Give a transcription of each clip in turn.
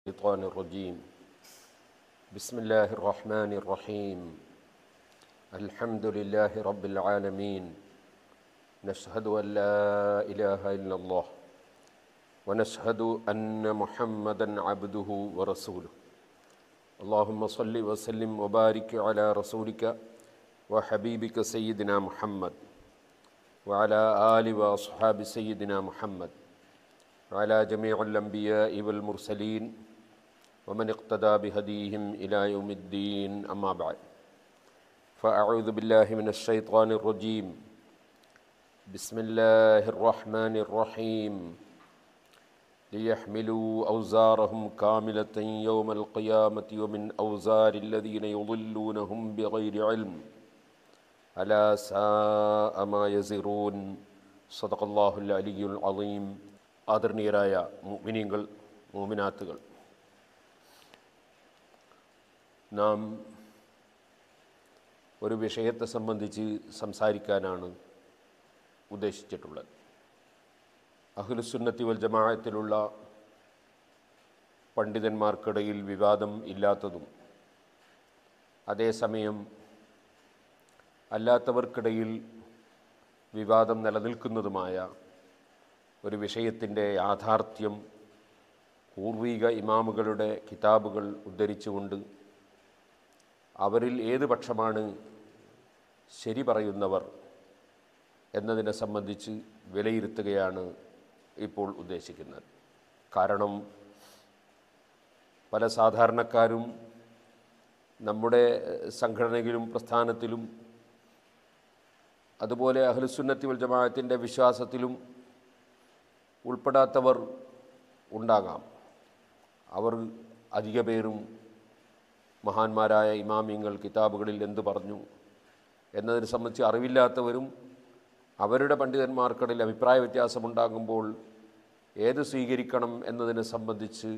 الشيطان الرجيم بسم الله الرحمن الرحيم الحمد لله رب العالمين نشهد أن لا إله إلا الله ونشهد أن محمدا عبده ورسوله اللهم صل وسلم وبارك على رسولك وحبيبك سيدنا محمد وعلى آل وأصحاب سيدنا محمد وعلى جميع الأنبياء والمرسلين ومن اقتدى بهديهم إلى يوم الدين أما بعد فأعوذ بالله من الشيطان الرجيم بسم الله الرحمن الرحيم ليحملوا أوزارهم كاملة يوم القيامة ومن أوزار الذين يضلونهم بغير علم ألا ساء ما يزرون صدق الله العلي العظيم ആദരണീയരായ മുമിനിയങ്ങൾ മോമിനാത്തുകൾ നാം ഒരു വിഷയത്തെ സംബന്ധിച്ച് സംസാരിക്കാനാണ് ഉദ്ദേശിച്ചിട്ടുള്ളത് അഖിലുസുന്നത്തി വൽ ജമാഅത്തിലുള്ള പണ്ഡിതന്മാർക്കിടയിൽ വിവാദം ഇല്ലാത്തതും അതേസമയം അല്ലാത്തവർക്കിടയിൽ വിവാദം നിലനിൽക്കുന്നതുമായ ഒരു വിഷയത്തിൻ്റെ യാഥാർത്ഥ്യം പൂർവീക ഇമാമുകളുടെ കിതാബുകൾ ഉദ്ധരിച്ചുകൊണ്ട് അവരിൽ ഏത് പക്ഷമാണ് ശരി പറയുന്നവർ എന്നതിനെ സംബന്ധിച്ച് വിലയിരുത്തുകയാണ് ഇപ്പോൾ ഉദ്ദേശിക്കുന്നത് കാരണം പല സാധാരണക്കാരും നമ്മുടെ സംഘടനയിലും പ്രസ്ഥാനത്തിലും അതുപോലെ അഹ്ലുസുന്നത്തി വൽ ജമാഅത്തിൻ്റെ വിശ്വാസത്തിലും ഉൾപ്പെടാത്തവർ ഉണ്ടാകാം അവർ അധിക പേരും മഹാന്മാരായ ഇമാമിങ്ങൾ കിതാബുകളിൽ എന്ത് പറഞ്ഞു എന്നതിനെ സംബന്ധിച്ച് അറിവില്ലാത്തവരും അവരുടെ പണ്ഡിതന്മാർക്കിടയിൽ അഭിപ്രായ വ്യത്യാസമുണ്ടാകുമ്പോൾ ഏത് സ്വീകരിക്കണം എന്നതിനെ സംബന്ധിച്ച്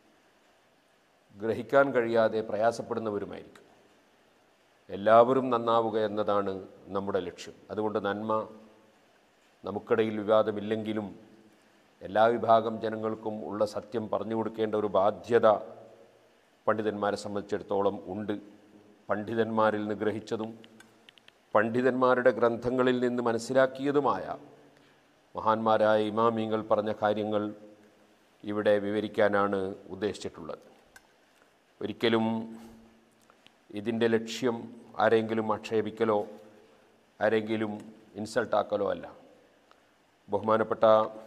ഗ്രഹിക്കാൻ കഴിയാതെ പ്രയാസപ്പെടുന്നവരുമായിരിക്കും എല്ലാവരും നന്നാവുക എന്നതാണ് നമ്മുടെ ലക്ഷ്യം അതുകൊണ്ട് നന്മ നമുക്കിടയിൽ വിവാദമില്ലെങ്കിലും എല്ലാ വിഭാഗം ജനങ്ങൾക്കും ഉള്ള സത്യം പറഞ്ഞു കൊടുക്കേണ്ട ഒരു ബാധ്യത പണ്ഡിതന്മാരെ സംബന്ധിച്ചിടത്തോളം ഉണ്ട് പണ്ഡിതന്മാരിൽ നിന്ന് ഗ്രഹിച്ചതും പണ്ഡിതന്മാരുടെ ഗ്രന്ഥങ്ങളിൽ നിന്ന് മനസ്സിലാക്കിയതുമായ മഹാന്മാരായ ഇമാമിങ്ങൾ പറഞ്ഞ കാര്യങ്ങൾ ഇവിടെ വിവരിക്കാനാണ് ഉദ്ദേശിച്ചിട്ടുള്ളത് ഒരിക്കലും ഇതിൻ്റെ ലക്ഷ്യം ആരെങ്കിലും ആക്ഷേപിക്കലോ ആരെങ്കിലും ഇൻസൾട്ടാക്കലോ അല്ല ബഹുമാനപ്പെട്ട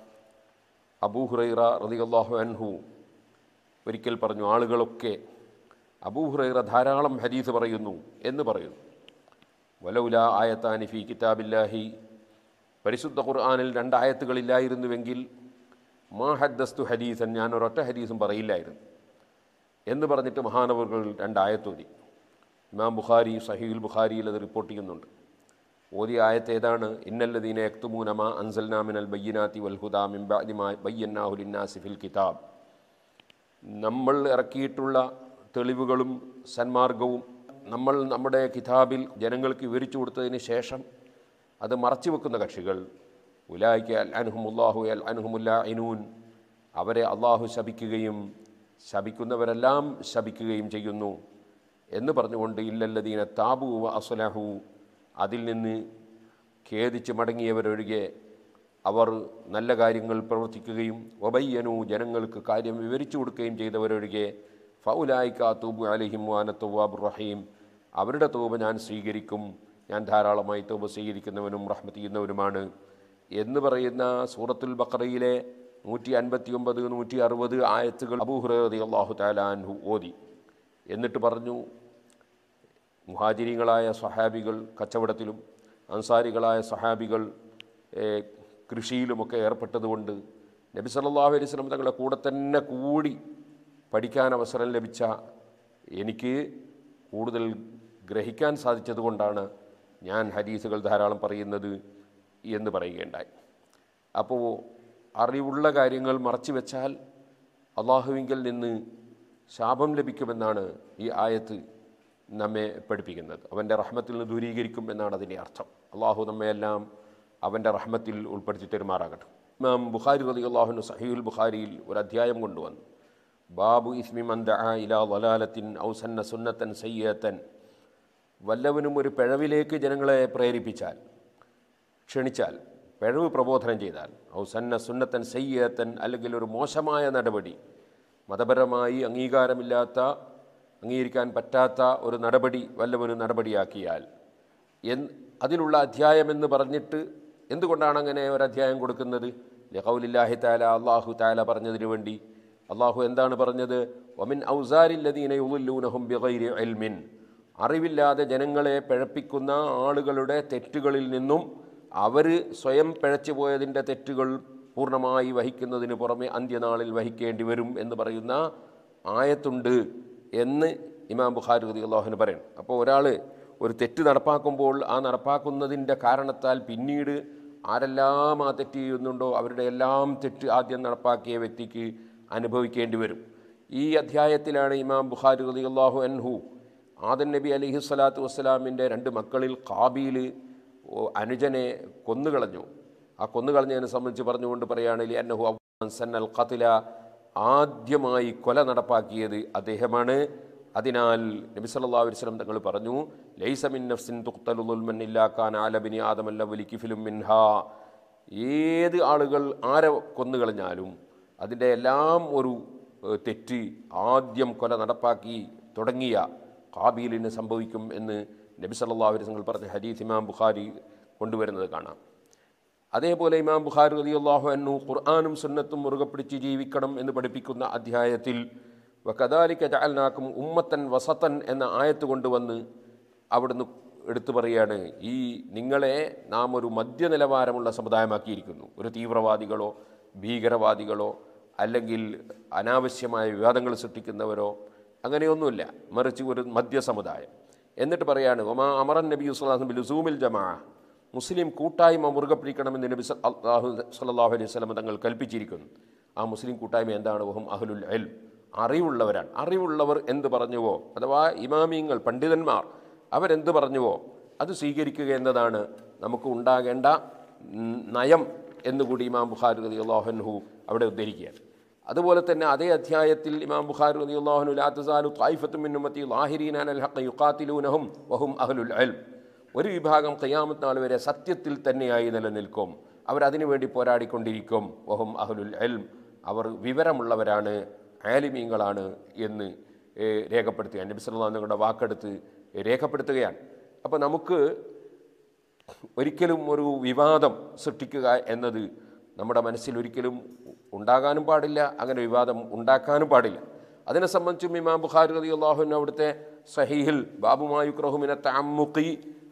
അബൂഹുറൈറ റതിയല്ലാഹു അൻഹു ഒരിക്കൽ പറഞ്ഞു ആളുകളൊക്കെ അബൂഹുറൈറ ധാരാളം ഹദീസ് പറയുന്നു എന്ന് പറയുന്നു വലൗല ആയത്താനി ഫി കിതാബില്ലാഹി പരിശുദ്ധ ഖുർആാനിൽ രണ്ടായത്തുകളില്ലായിരുന്നുവെങ്കിൽ മാ ഹദ്ദസ്തു ഹദീസൻ ഞാൻ ഒരൊറ്റ ഹദീസും പറയില്ലായിരുന്നു എന്ന് പറഞ്ഞിട്ട് മഹാനവറുകൾ രണ്ടായത്തോതി ഇമാം ബുഖാരി സഹീൽ ബുഖാരിയിൽ അത് റിപ്പോർട്ട് ചെയ്യുന്നുണ്ട് ഓതിയ ആയത്ത് ഏതാണ് ഇന്നല്ലദീന യക്തുമൂനമ അൻസൽനാമിനൽ ബയ്യനാത്തി വൽഹുദാ മിംബാദിമാ ബയ്യന്നാഹുലിന്നാസി ഫിൽ കിതാബ് നമ്മൾ ഇറക്കിയിട്ടുള്ള തെളിവുകളും സന്മാർഗവും നമ്മൾ നമ്മുടെ കിതാബിൽ ജനങ്ങൾക്ക് വിവരിച്ചു കൊടുത്തതിന് ശേഷം അത് മറച്ചു വെക്കുന്ന കക്ഷികൾ ഉലായിക്ക് അൽ അൻഹുമുല്ലാഹു അൽ അൻഹുമുല്ലാ ഇനൂൻ അവരെ അള്ളാഹു ശപിക്കുകയും ശപിക്കുന്നവരെല്ലാം ശപിക്കുകയും ചെയ്യുന്നു എന്ന് പറഞ്ഞുകൊണ്ട് ഇല്ലല്ലദീന താബു അസുലഹു അതിൽ നിന്ന് ഖേദിച്ച് മടങ്ങിയവരൊഴികെ അവർ നല്ല കാര്യങ്ങൾ പ്രവർത്തിക്കുകയും ഒബയ്യനു ജനങ്ങൾക്ക് കാര്യം വിവരിച്ചു കൊടുക്കുകയും ചെയ്തവരൊഴികെ ഫൗലായിക്ക തൂബു അലഹിം വാനത്തുവാബ് റഹീം അവരുടെ തൂബ ഞാൻ സ്വീകരിക്കും ഞാൻ ധാരാളമായി തൂബ സ്വീകരിക്കുന്നവനും റഹ്മത്ത് ചെയ്യുന്നവനുമാണ് എന്ന് പറയുന്ന സൂറത്തുൽ ബക്കറയിലെ നൂറ്റി അൻപത്തി ഒമ്പത് നൂറ്റി അറുപത് ആയത്തുകൾ അബൂഹുറതി അള്ളാഹു താലാൻഹു ഓതി എന്നിട്ട് പറഞ്ഞു മുഹാജിരികളായ സഹാബികൾ കച്ചവടത്തിലും അൻസാരികളായ സഹാബികൾ കൃഷിയിലുമൊക്കെ ഏർപ്പെട്ടതുകൊണ്ട് നബി സല്ലല്ലാഹു അലൈഹി വസല്ലം തങ്ങളുടെ കൂടെ തന്നെ കൂടി പഠിക്കാൻ അവസരം ലഭിച്ച എനിക്ക് കൂടുതൽ ഗ്രഹിക്കാൻ സാധിച്ചതുകൊണ്ടാണ് ഞാൻ ഹദീസുകൾ ധാരാളം പറയുന്നത് എന്ന് പറയുകയുണ്ടായി അപ്പോൾ അറിവുള്ള കാര്യങ്ങൾ മറച്ചു വെച്ചാൽ അള്ളാഹുവിങ്കിൽ നിന്ന് ശാപം ലഭിക്കുമെന്നാണ് ഈ ആയത്ത് നമ്മെ പഠിപ്പിക്കുന്നത് അവൻ്റെ റഹ്മത്തിൽ നിന്ന് ദൂരീകരിക്കും എന്നാണ് അതിൻ്റെ അർത്ഥം അള്ളാഹു നമ്മയെല്ലാം അവൻ്റെ റഹ്മത്തിൽ ഉൾപ്പെടുത്തി തെരുമാറാകട്ടെ ഇമാം ബുഖാരി റതി അള്ളാഹുന് സഹീൽ ബുഖാരിയിൽ ഒരു അധ്യായം കൊണ്ടുവന്നു ബാബു ഇസ്മി മന്ദ ഇലാ വലാലത്തിൻ ഔസന്ന സുന്നത്തൻ സയ്യത്തൻ വല്ലവനും ഒരു പിഴവിലേക്ക് ജനങ്ങളെ പ്രേരിപ്പിച്ചാൽ ക്ഷണിച്ചാൽ പിഴവ് പ്രബോധനം ചെയ്താൽ ഔസന്ന സുന്നത്തൻ സയ്യത്തൻ അല്ലെങ്കിൽ ഒരു മോശമായ നടപടി മതപരമായി അംഗീകാരമില്ലാത്ത അംഗീകരിക്കാൻ പറ്റാത്ത ഒരു നടപടി വല്ലവനും നടപടിയാക്കിയാൽ എന്ന് അതിലുള്ള അധ്യായമെന്ന് പറഞ്ഞിട്ട് എന്തുകൊണ്ടാണ് അങ്ങനെ ഒരു അധ്യായം കൊടുക്കുന്നത് ലഹൗലില്ലാഹി താല അള്ളാഹു താല പറഞ്ഞതിന് വേണ്ടി അള്ളാഹു എന്താണ് പറഞ്ഞത് ഒമിൻ ഔസാരില്ലദീന യുലുല്ലൂനഹും ബിഗൈരി എൽമിൻ അറിവില്ലാതെ ജനങ്ങളെ പിഴപ്പിക്കുന്ന ആളുകളുടെ തെറ്റുകളിൽ നിന്നും അവർ സ്വയം പിഴച്ചു പോയതിൻ്റെ തെറ്റുകൾ പൂർണ്ണമായി വഹിക്കുന്നതിന് പുറമെ അന്ത്യനാളിൽ വഹിക്കേണ്ടി വരും എന്ന് പറയുന്ന ആയത്തുണ്ട് എന്ന് ഇമാം ബുഖാരി റതി അള്ളാഹുവിന് പറയണം അപ്പോൾ ഒരാൾ ഒരു തെറ്റ് നടപ്പാക്കുമ്പോൾ ആ നടപ്പാക്കുന്നതിൻ്റെ കാരണത്താൽ പിന്നീട് ആരെല്ലാം ആ തെറ്റ് ചെയ്യുന്നുണ്ടോ അവരുടെ എല്ലാം തെറ്റ് ആദ്യം നടപ്പാക്കിയ വ്യക്തിക്ക് അനുഭവിക്കേണ്ടി വരും ഈ അധ്യായത്തിലാണ് ഇമാം ബുഖാരി റതി അള്ളാഹു അൻഹു ആദൻ നബി അലിഹി സ്വലാത്തു വസ്സലാമിൻ്റെ രണ്ട് മക്കളിൽ കാബീൽ അനുജനെ കൊന്നുകളഞ്ഞു ആ കൊന്നുകളഞ്ഞതിനെ സംബന്ധിച്ച് പറഞ്ഞുകൊണ്ട് പറയുകയാണെങ്കിൽ അന്നഹു സന്നൽ ഖത്തില ആദ്യമായി കൊല നടപ്പാക്കിയത് അദ്ദേഹമാണ് അതിനാൽ നബി സല്ലല്ലാഹു അലൈഹി വസല്ലം തങ്ങൾ പറഞ്ഞു ലൈസ മിൻ നഫ്സിൻ തുഖ്തലു ദുൽമൻ ഇല്ലാ കാന ആലബിനി ആദമല്ല വലി ഫിലും മിൻഹാ ഏത് ആളുകൾ ആരെ കൊന്നുകളഞ്ഞാലും അതിൻ്റെ എല്ലാം ഒരു ഏഹ്, തെറ്റ് ആദ്യം കൊല നടപ്പാക്കി തുടങ്ങിയ കാബീലിന് സംഭവിക്കും എന്ന് നബി സല്ലല്ലാഹു അലൈഹി വസല്ലം പറഞ്ഞ ഹദീസ് ഇമാം ബുഖാരി കൊണ്ടുവരുന്നത് കാണാം അതേപോലെ ഇമാം ബുഖാരി റളിയല്ലാഹു അൻഹു ഖുർആാനും സുന്നത്തും മുറുകെ പിടിച്ച് ജീവിക്കണം എന്ന് പഠിപ്പിക്കുന്ന അധ്യായത്തിൽ വകദാലിക ജഅൽനാക്കും ഉമ്മത്തൻ വസത്തൻ എന്ന ആയത്ത് കൊണ്ടുവന്ന് അവിടുന്ന് എടുത്തു പറയാണ് ഈ നിങ്ങളെ നാം ഒരു മധ്യനിലവാരമുള്ള സമുദായമാക്കിയിരിക്കുന്നു ഒരു തീവ്രവാദികളോ ഭീകരവാദികളോ അല്ലെങ്കിൽ അനാവശ്യമായ വിവാദങ്ങൾ സൃഷ്ടിക്കുന്നവരോ അങ്ങനെയൊന്നുമില്ല മറിച്ച് ഒരു മധ്യസമുദായം എന്നിട്ട് പറയാണ് ഒമാ അമറൻ നബി വസ്ലാം ബിലുസൂമിൽ ജമാ മുസ്ലിം കൂട്ടായ്മ മുറുകെ പിടിക്കണമെന്ന് നബി സ- അല്ലാഹു സല്ലല്ലാഹു അലൈഹി വസല്ലം തങ്ങൾ കൽപ്പിച്ചിരിക്കുന്നു ആ മുസ്ലിം കൂട്ടായ്മ എന്താണ് വഹും അഹ്ലുൽ എൽ അറിവുള്ളവരാണ് അറിവുള്ളവർ എന്ത് പറഞ്ഞുവോ അഥവാ ഇമാമിയങ്ങൾ പണ്ഡിതന്മാർ അവരെന്ത് പറഞ്ഞുവോ അത് സ്വീകരിക്കുക എന്നതാണ് നമുക്ക് ഉണ്ടാകേണ്ട ഉം, നയം എന്നുകൂടി ഇമാം ബുഖാരി റതി അള്ളാഹുൻഹു അവിടെ ഉദ്ധരിക്കുകയാണ് അതുപോലെ തന്നെ അതേ അധ്യായത്തിൽ ഇമാം ബുഖാരി റതി അള്ളാഹുനു ലാത്തസാലു തായിഫത്തും മിന്നുമത്തി ലാഹിരീൻ അൽ ഹഖ യുഖാത്തിലൂനഹും വഹും അഹ്ലുൽ അൽം ഒരു വിഭാഗം ഖിയാമത്ത് നാൾ വരെ സത്യത്തിൽ തന്നെയായി നിലനിൽക്കും അവരതിനു വേണ്ടി പോരാടിക്കൊണ്ടിരിക്കും വഹും അഹ്ലുൽ എൽം അവർ വിവരമുള്ളവരാണ് ആലിമീങ്ങളാണ് എന്ന് ഏ, രേഖപ്പെടുത്തുക നബി സല്ലല്ലാഹു അലൈഹി വസല്ലമയുടെ വാക്കെടുത്ത് രേഖപ്പെടുത്തുകയാണ് അപ്പോൾ നമുക്ക് ഒരിക്കലും ഒരു വിവാദം സൃഷ്ടിക്കുക എന്നത് നമ്മുടെ മനസ്സിൽ ഒരിക്കലും ഉണ്ടാകാനും പാടില്ല അങ്ങനെ വിവാദം ഉണ്ടാക്കാനും പാടില്ല അതിനെ സംബന്ധിച്ചും ഇമാം ബുഖാരി റതി അള്ളാഹുവിന് അവിടുത്തെ സഹീഹിൽ ബാബുമായുക്രഹുമിനെ താമുഖി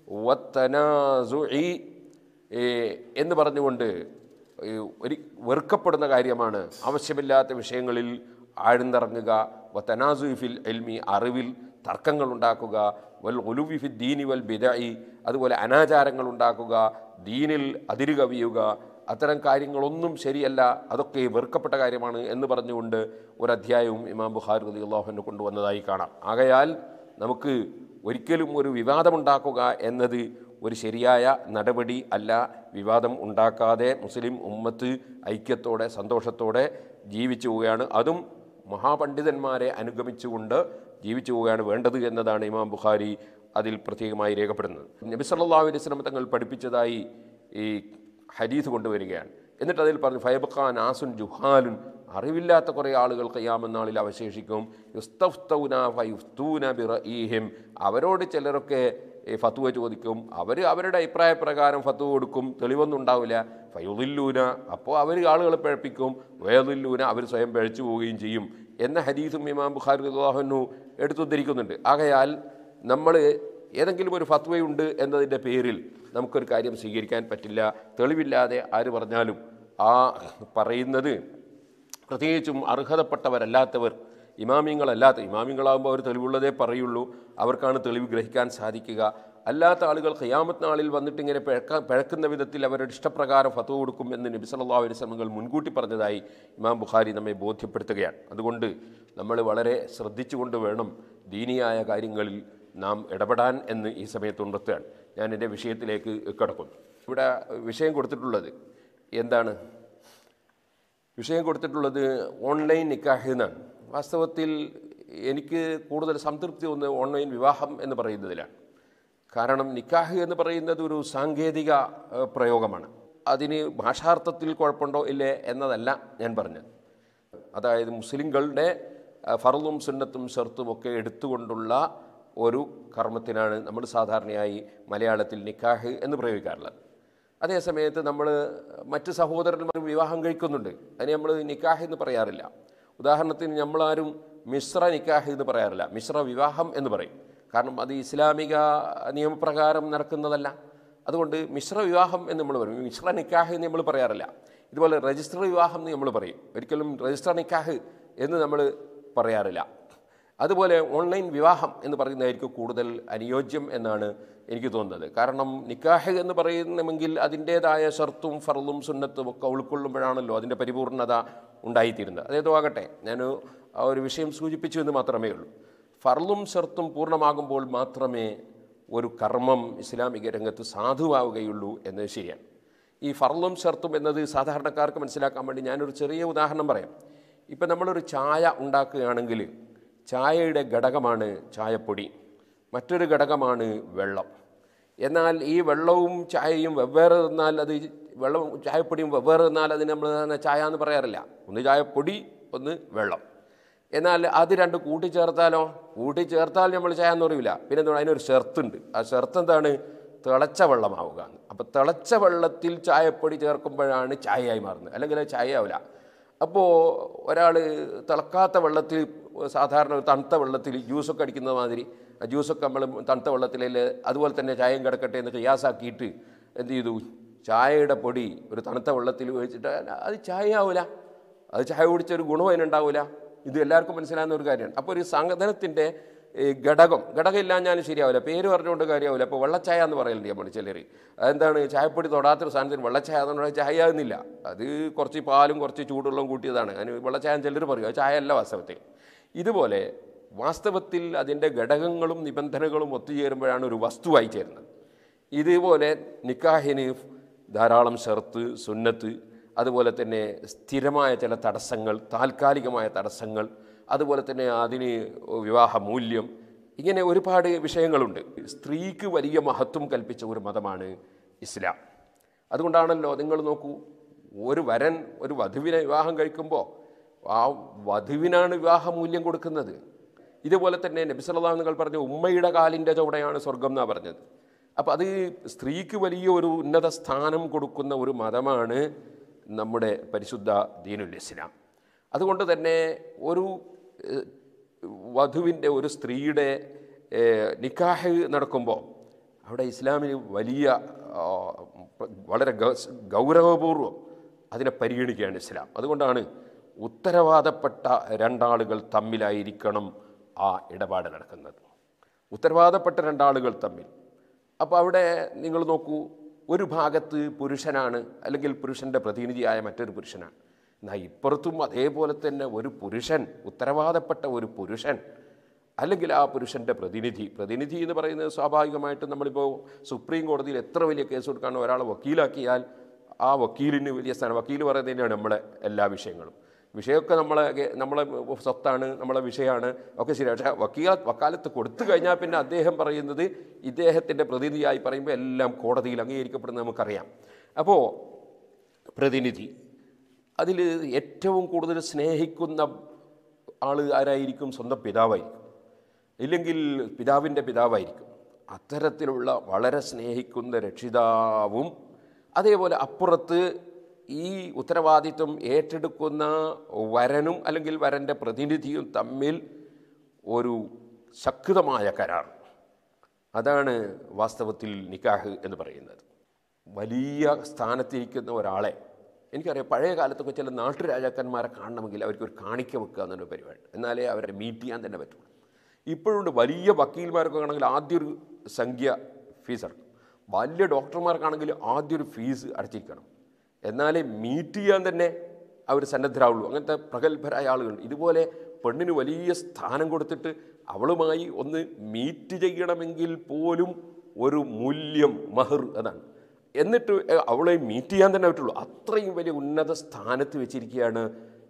വത്തനാസുഇ ഏ, എന്ന് പറഞ്ഞുകൊണ്ട് ഈ ഒരു വെറുക്കപ്പെടുന്ന കാര്യമാണ് ആവശ്യമില്ലാത്ത വിഷയങ്ങളിൽ ആഴ്ന്നിറങ്ങുക വത്തനാസുഫിൽ എൽമി അറിവിൽ തർക്കങ്ങൾ ഉണ്ടാക്കുക വൽ ഒലുവിഫി ദീനി വൽ ബിദഇ അതുപോലെ അനാചാരങ്ങൾ ഉണ്ടാക്കുക ദീനിൽ അതിര് കവിയുക അത്തരം കാര്യങ്ങളൊന്നും ശരിയല്ല അതൊക്കെ വെറുക്കപ്പെട്ട കാര്യമാണ് എന്ന് പറഞ്ഞുകൊണ്ട് ഒരു അധ്യായവും ഇമാം ബുഖാരി റതി അള്ളാഹുവിന് കൊണ്ടുവന്നതായി കാണാം ആകയാൽ നമുക്ക് ഒരിക്കലും ഒരു വിവാദമുണ്ടാക്കുക എന്നത് ഒരു ശരിയായ നടപടി അല്ല വിവാദം ഉണ്ടാക്കാതെ മുസ്ലിം ഉമ്മത്ത് ഐക്യത്തോടെ സന്തോഷത്തോടെ ജീവിച്ചു പോവുകയാണ് അതും മഹാപണ്ഡിതന്മാരെ അനുഗമിച്ചുകൊണ്ട് ജീവിച്ചു പോവുകയാണ് വേണ്ടത് എന്നതാണ് ഇമാം ബുഖാരി അതിൽ പ്രത്യേകമായി രേഖപ്പെടുന്നത് നബി സല്ലല്ലാഹു അലൈഹി വസല്ലം തങ്ങൾ പഠിപ്പിച്ചതായി ഈ ഹദീസ് കൊണ്ടുവരികയാണ് എന്നിട്ട് അതിൽ പറഞ്ഞു ഫൈബഖാൻ ആസുൻ ജുഹാലുൻ അറിവില്ലാത്ത കുറേ ആളുകൾ കയ്യാമെന്നാളിൽ അവശേഷിക്കും യുസ്തഫ്തൗന ഫയുഫ്തൂന ബിറഈഹിം അവരോട് ചിലരൊക്കെ ഈ ഫത്തുവ ചോദിക്കും അവർ അവരുടെ അഭിപ്രായ പ്രകാരം ഫത്തുവ കൊടുക്കും തെളിവൊന്നും ഉണ്ടാവില്ല ഫയുദില്ലൂന അപ്പോൾ അവർ ആളുകളെ പിഴപ്പിക്കും വേദില്ലൂന അവർ സ്വയം പിഴച്ചു പോവുകയും ചെയ്യും എന്ന ഹദീസും ഇമാം ബുഖാരി അള്ളാഹുനു എടുത്തുദ്ധരിക്കുന്നുണ്ട് ആകയാൽ നമ്മൾ ഏതെങ്കിലും ഒരു ഫത്വയുണ്ട് എന്നതിൻ്റെ പേരിൽ നമുക്കൊരു കാര്യം സ്വീകരിക്കാൻ പറ്റില്ല തെളിവില്ലാതെ ആര് പറഞ്ഞാലും ആ പറയുന്നത് പ്രത്യേകിച്ചും അർഹതപ്പെട്ടവരല്ലാത്തവർ ഇമാമിങ്ങളല്ലാത്ത ഇമാമിങ്ങളാകുമ്പോൾ അവർ തെളിവുള്ളതേ പറയുള്ളൂ അവർക്കാണ് തെളിവ് ഗ്രഹിക്കാൻ സാധിക്കുക അല്ലാത്ത ആളുകൾ ഖിയാമത്ത് നാളിൽ വന്നിട്ട് ഇങ്ങനെ പിഴക്ക പിഴക്കുന്ന വിധത്തിൽ അവരുടെ ഇഷ്ടപ്രകാരം ഫത്വ കൊടുക്കും എന്ന് നബി സല്ലല്ലാഹു അലൈഹി വസല്ലമകൾ മുൻകൂട്ടി പറഞ്ഞതായി ഇമാം ബുഖാരി നമ്മെ ബോധ്യപ്പെടുത്തുകയാണ് അതുകൊണ്ട് നമ്മൾ വളരെ ശ്രദ്ധിച്ചുകൊണ്ട് വേണം ദീനിയായ കാര്യങ്ങളിൽ നാം ഇടപെടാൻ എന്ന് ഈ സമയത്ത് ഉണർത്തുകയാണ് ഞാൻ എൻ്റെ വിഷയത്തിലേക്ക് കടക്കുന്നു ഇവിടെ വിഷയം കൊടുത്തിട്ടുള്ളത് എന്താണ് വിഷയം കൊടുത്തിട്ടുള്ളത് ഓൺലൈൻ നിക്കാഹ് എന്നാണ് വാസ്തവത്തിൽ എനിക്ക് കൂടുതൽ സംതൃപ്തി ഒന്ന് ഓൺലൈൻ വിവാഹം എന്ന് പറയുന്നതിലാണ് കാരണം നിക്കാഹ് എന്ന് പറയുന്നത് ഒരു സാങ്കേതിക ഏഹ്, പ്രയോഗമാണ് അതിന് ഭാഷാർത്ഥത്തിൽ കുഴപ്പമുണ്ടോ ഇല്ലേ എന്നതല്ല ഞാൻ പറഞ്ഞത് അതായത് മുസ്ലിങ്ങളുടെ അഹ്, ഫർളും സുന്നത്തും ഷർത്തും ഒക്കെ എടുത്തുകൊണ്ടുള്ള ഒരു കർമ്മത്തിനാണ് നമ്മൾ സാധാരണയായി മലയാളത്തിൽ നിക്കാഹ് എന്ന് പ്രയോഗിക്കാറുള്ളത് അതേസമയത്ത് നമ്മൾ മറ്റ് സഹോദരന്മാർ വിവാഹം കഴിക്കുന്നുണ്ട് അതിന് നമ്മൾ നിക്കാഹ് എന്ന് പറയാറില്ല ഉദാഹരണത്തിന് നമ്മളാരും മിശ്ര നിക്കാഹ് എന്ന് പറയാറില്ല മിശ്ര വിവാഹം എന്ന് പറയും കാരണം അത് ഇസ്ലാമിക നിയമപ്രകാരം നടക്കുന്നതല്ല അതുകൊണ്ട് മിശ്ര വിവാഹം എന്ന് നമ്മൾ പറയും മിശ്ര നിക്കാഹ് എന്ന് നമ്മൾ പറയാറില്ല ഇതുപോലെ രജിസ്റ്റർ വിവാഹം എന്ന് നമ്മൾ പറയും ഒരിക്കലും രജിസ്റ്റർ നിക്കാഹ് എന്ന് നമ്മൾ പറയാറില്ല അതുപോലെ ഓൺലൈൻ വിവാഹം എന്ന് പറയുന്നതായിരിക്കും കൂടുതൽ അനുയോജ്യം എന്നാണ് എനിക്ക് തോന്നുന്നത് കാരണം നിക്കാഹ് എന്ന് പറയുന്നെങ്കിൽ അതിൻ്റേതായ ഷർത്തും ഫർളും സുന്നത്തും ഒക്കെ ഉൾക്കൊള്ളുമ്പോഴാണല്ലോ അതിൻ്റെ പരിപൂർണത ഉണ്ടായിത്തീരുന്നത് അതേതോ ആകട്ടെ ഞാൻ ആ ഒരു വിഷയം സൂചിപ്പിച്ചു എന്ന് മാത്രമേ ഉള്ളൂ ഫർളും ഷർത്തും പൂർണ്ണമാകുമ്പോൾ മാത്രമേ ഒരു കർമ്മം ഇസ്ലാമിക രംഗത്ത് സാധുവാവുകയുള്ളൂ എന്നത് ശരിയാണ് ഈ ഫർളും ഷർത്തും എന്നത് സാധാരണക്കാർക്ക് മനസ്സിലാക്കാൻ വേണ്ടി ഞാനൊരു ചെറിയ ഉദാഹരണം പറയാം ഇപ്പം നമ്മളൊരു ചായ ഉണ്ടാക്കുകയാണെങ്കിൽ ചായയുടെ ഘടകമാണ് ചായപ്പൊടി മറ്റൊരു ഘടകമാണ് വെള്ളം എന്നാൽ ഈ വെള്ളവും ചായയും വെവ്വേറെ നിന്നാൽ അത് വെള്ളവും ചായപ്പൊടിയും വെവ്വേറെ നിന്നാൽ അതിന് നമ്മൾ തന്നെ ചായ എന്ന് പറയാറില്ല ഒന്ന് ചായപ്പൊടി ഒന്ന് വെള്ളം എന്നാൽ അത് രണ്ട് കൂട്ടിച്ചേർത്താലോ കൂട്ടിച്ചേർത്താൽ നമ്മൾ ചായ എന്ന് പറയില്ല പിന്നെ എന്താണ് അതിനൊരു ഷെർത്തുണ്ട് ആ ഷെർത്ത് എന്താണ് തിളച്ച വെള്ളമാവുക അപ്പോൾ തിളച്ച വെള്ളത്തിൽ ചായപ്പൊടി ചേർക്കുമ്പോഴാണ് ചായയായി മാറുന്നത് അല്ലെങ്കിൽ അത് ചായ ആവില്ല അപ്പോൾ ഒരാൾ തിളക്കാത്ത വെള്ളത്തിൽ സാധാരണ ഒരു തണുത്ത വെള്ളത്തിൽ ജ്യൂസൊക്കെ അടിക്കുന്ന മാതിരി ആ ജ്യൂസൊക്കെ നമ്മൾ തണുത്ത വെള്ളത്തിൽ അതുപോലെ തന്നെ ചായയും കിടക്കട്ടെ എന്ന് ഗ്യാസാക്കിയിട്ട് എന്ത് ചെയ്തു ചായയുടെ പൊടി ഒരു തണുത്ത വെള്ളത്തിൽ ഒഴിച്ചിട്ട് അത് ചായ ആവില്ല അത് ചായ കുടിച്ചൊരു ഗുണം അതിനുണ്ടാവില്ല ഇത് എല്ലാവർക്കും മനസ്സിലാകുന്ന ഒരു കാര്യമാണ് അപ്പോൾ ഒരു സംഘടനത്തിൻ്റെ ഘടകം ഘടകം ഇല്ലാഞ്ഞാലും ശരിയാവില്ല പേര് പറഞ്ഞുകൊണ്ട് കാര്യമാവില്ല അപ്പോൾ വെള്ളച്ചായ എന്ന് പറയലുണ്ട് നമ്മൾ ചിലർ അതെന്താണ് ചായപ്പൊടി തൊടാത്തൊരു സാധനത്തിന് വെള്ളച്ചായ എന്ന് പറഞ്ഞാൽ ചായ ആകുന്നില്ല അത് കുറച്ച് പാലും കുറച്ച് ചൂടുവെള്ളം കൂട്ടിയതാണ് അതിന് വെള്ളച്ചായ എന്ന് ചിലർ പറയും അത് ചായ അല്ല വാസ്തവത്തിൽ ഇതുപോലെ വാസ്തവത്തിൽ അതിൻ്റെ ഘടകങ്ങളും നിബന്ധനകളും ഒത്തുചേരുമ്പോഴാണ് ഒരു വസ്തുവായി ചേരുന്നത് ഇതുപോലെ നിക്കാഹിന് ധാരാളം ഷർത്ത് സുന്നത്ത് അതുപോലെ തന്നെ സ്ഥിരമായ ചില തടസ്സങ്ങൾ താൽക്കാലികമായ തടസ്സങ്ങൾ അതുപോലെ തന്നെ അതിന് വിവാഹ മൂല്യം ഇങ്ങനെ ഒരുപാട് വിഷയങ്ങളുണ്ട് സ്ത്രീക്ക് വലിയ മഹത്വം കൽപ്പിച്ച ഒരു മതമാണ് ഇസ്ലാം അതുകൊണ്ടാണല്ലോ നിങ്ങൾ നോക്കൂ ഒരു വരൻ ഒരു വധുവിനെ വിവാഹം കഴിക്കുമ്പോൾ ആ വധുവിനാണ് വിവാഹ മൂല്യം കൊടുക്കുന്നത് ഇതുപോലെ തന്നെ നബിസല്ലാഹുകൾ പറഞ്ഞ ഉമ്മയുടെ കാലിൻ്റെ ചുവടെയാണ് സ്വർഗം എന്നാണ് പറഞ്ഞത് അപ്പോൾ അത് സ്ത്രീക്ക് വലിയ ഒരു ഉന്നത സ്ഥാനം കൊടുക്കുന്ന ഒരു മതമാണ് നമ്മുടെ പരിശുദ്ധ ദീനുൽ ഇസ്ലാം അതുകൊണ്ട് തന്നെ ഒരു ഏഹ്, വധുവിൻ്റെ ഒരു സ്ത്രീയുടെ ഏഹ്, നിക്കാഹ് നടക്കുമ്പോൾ അവിടെ ഇസ്ലാമിന് വലിയ ആ, വളരെ ഗ- ഗൗരവപൂർവ്വം അതിനെ പരിഗണിക്കുകയാണ് ഇസ്ലാം അതുകൊണ്ടാണ് ഉത്തരവാദപ്പെട്ട രണ്ടാളുകൾ തമ്മിലായിരിക്കണം ആ ഇടപാട് നടക്കുന്നത് ഉത്തരവാദപ്പെട്ട രണ്ടാളുകൾ തമ്മിൽ അപ്പോൾ അവിടെ നിങ്ങൾ നോക്കൂ ഒരു ഭാഗത്ത് പുരുഷനാണ് അല്ലെങ്കിൽ പുരുഷൻ്റെ പ്രതിനിധിയായ മറ്റൊരു പുരുഷനാണ് എന്നാൽ ഇപ്പുറത്തും അതേപോലെ തന്നെ ഒരു പുരുഷൻ ഉത്തരവാദപ്പെട്ട ഒരു പുരുഷൻ അല്ലെങ്കിൽ ആ പുരുഷൻ്റെ പ്രതിനിധി പ്രതിനിധി എന്ന് പറയുന്നത് സ്വാഭാവികമായിട്ടും നമ്മളിപ്പോൾ സുപ്രീം കോടതിയിൽ എത്ര വലിയ കേസ് കൊടുക്കാണ് ഒരാളെ വക്കീലാക്കിയാൽ ആ വക്കീലിന് വലിയ സ്ഥാനം വക്കീൽ പറയുന്നത് തന്നെയാണ് നമ്മളെ എല്ലാ വിഷയങ്ങളും വിഷയമൊക്കെ നമ്മളെ നമ്മളെ സ്വത്താണ് നമ്മളെ വിഷയമാണ് ഒക്കെ ശരി പക്ഷേ വക്കീല വക്കാലത്ത് കൊടുത്തു കഴിഞ്ഞാൽ പിന്നെ അദ്ദേഹം പറയുന്നത് ഇദ്ദേഹത്തിൻ്റെ പ്രതിനിധിയായി പറയുമ്പോൾ എല്ലാം കോടതിയിൽ അംഗീകരിക്കപ്പെടുന്നത് നമുക്കറിയാം അപ്പോൾ പ്രതിനിധി അതിൽ ഏറ്റവും കൂടുതൽ സ്നേഹിക്കുന്ന ആൾ ആരായിരിക്കും സ്വന്തം പിതാവായിരിക്കും ഇല്ലെങ്കിൽ പിതാവിൻ്റെ പിതാവായിരിക്കും അത്തരത്തിലുള്ള വളരെ സ്നേഹിക്കുന്ന രക്ഷിതാവും അതേപോലെ അപ്പുറത്ത് ഈ ഉത്തരവാദിത്വം ഏറ്റെടുക്കുന്ന വരനും അല്ലെങ്കിൽ വരൻ്റെ പ്രതിനിധിയും തമ്മിൽ ഒരു ശക്തമായ കരാർ അതാണ് വാസ്തവത്തിൽ നിക്കാഹ് എന്ന് പറയുന്നത് വലിയ സ്ഥാനത്തിരിക്കുന്ന ഒരാളെ എനിക്കറിയാം പഴയ കാലത്തൊക്കെ ചില നാട്ടുരാജാക്കന്മാരെ കാണണമെങ്കിൽ അവർക്ക് ഒരു കാണിക്ക വെക്കുക എന്നൊരു പരിപാടി എന്നാലേ അവരെ മീറ്റ് ചെയ്യാൻ തന്നെ പറ്റുള്ളൂ ഇപ്പോഴുണ്ട് വലിയ വക്കീൽമാരൊക്കെ ആണെങ്കിൽ ആദ്യം ഒരു സംഖ്യ ഫീസ് അടക്കും വലിയ ഡോക്ടർമാർക്കാണെങ്കിൽ ആദ്യം ഒരു ഫീസ് അടച്ചിരിക്കണം എന്നാലേ മീറ്റ് ചെയ്യാൻ തന്നെ അവർ സന്നദ്ധരാവുള്ളൂ അങ്ങനത്തെ പ്രഗത്ഭരായ ആളുകളുണ്ട് ഇതുപോലെ പെണ്ണിന് വലിയ സ്ഥാനം കൊടുത്തിട്ട് അവളുമായി ഒന്ന് മീറ്റ് ചെയ്യണമെങ്കിൽ പോലും ഒരു മൂല്യം മഹർ അതാണ് എന്നിട്ട് അവളെ മീറ്റ് ചെയ്യാൻ തന്നെ പറ്റുള്ളൂ അത്രയും വലിയ ഉന്നത സ്ഥാനത്ത് വെച്ചിരിക്കുകയാണ്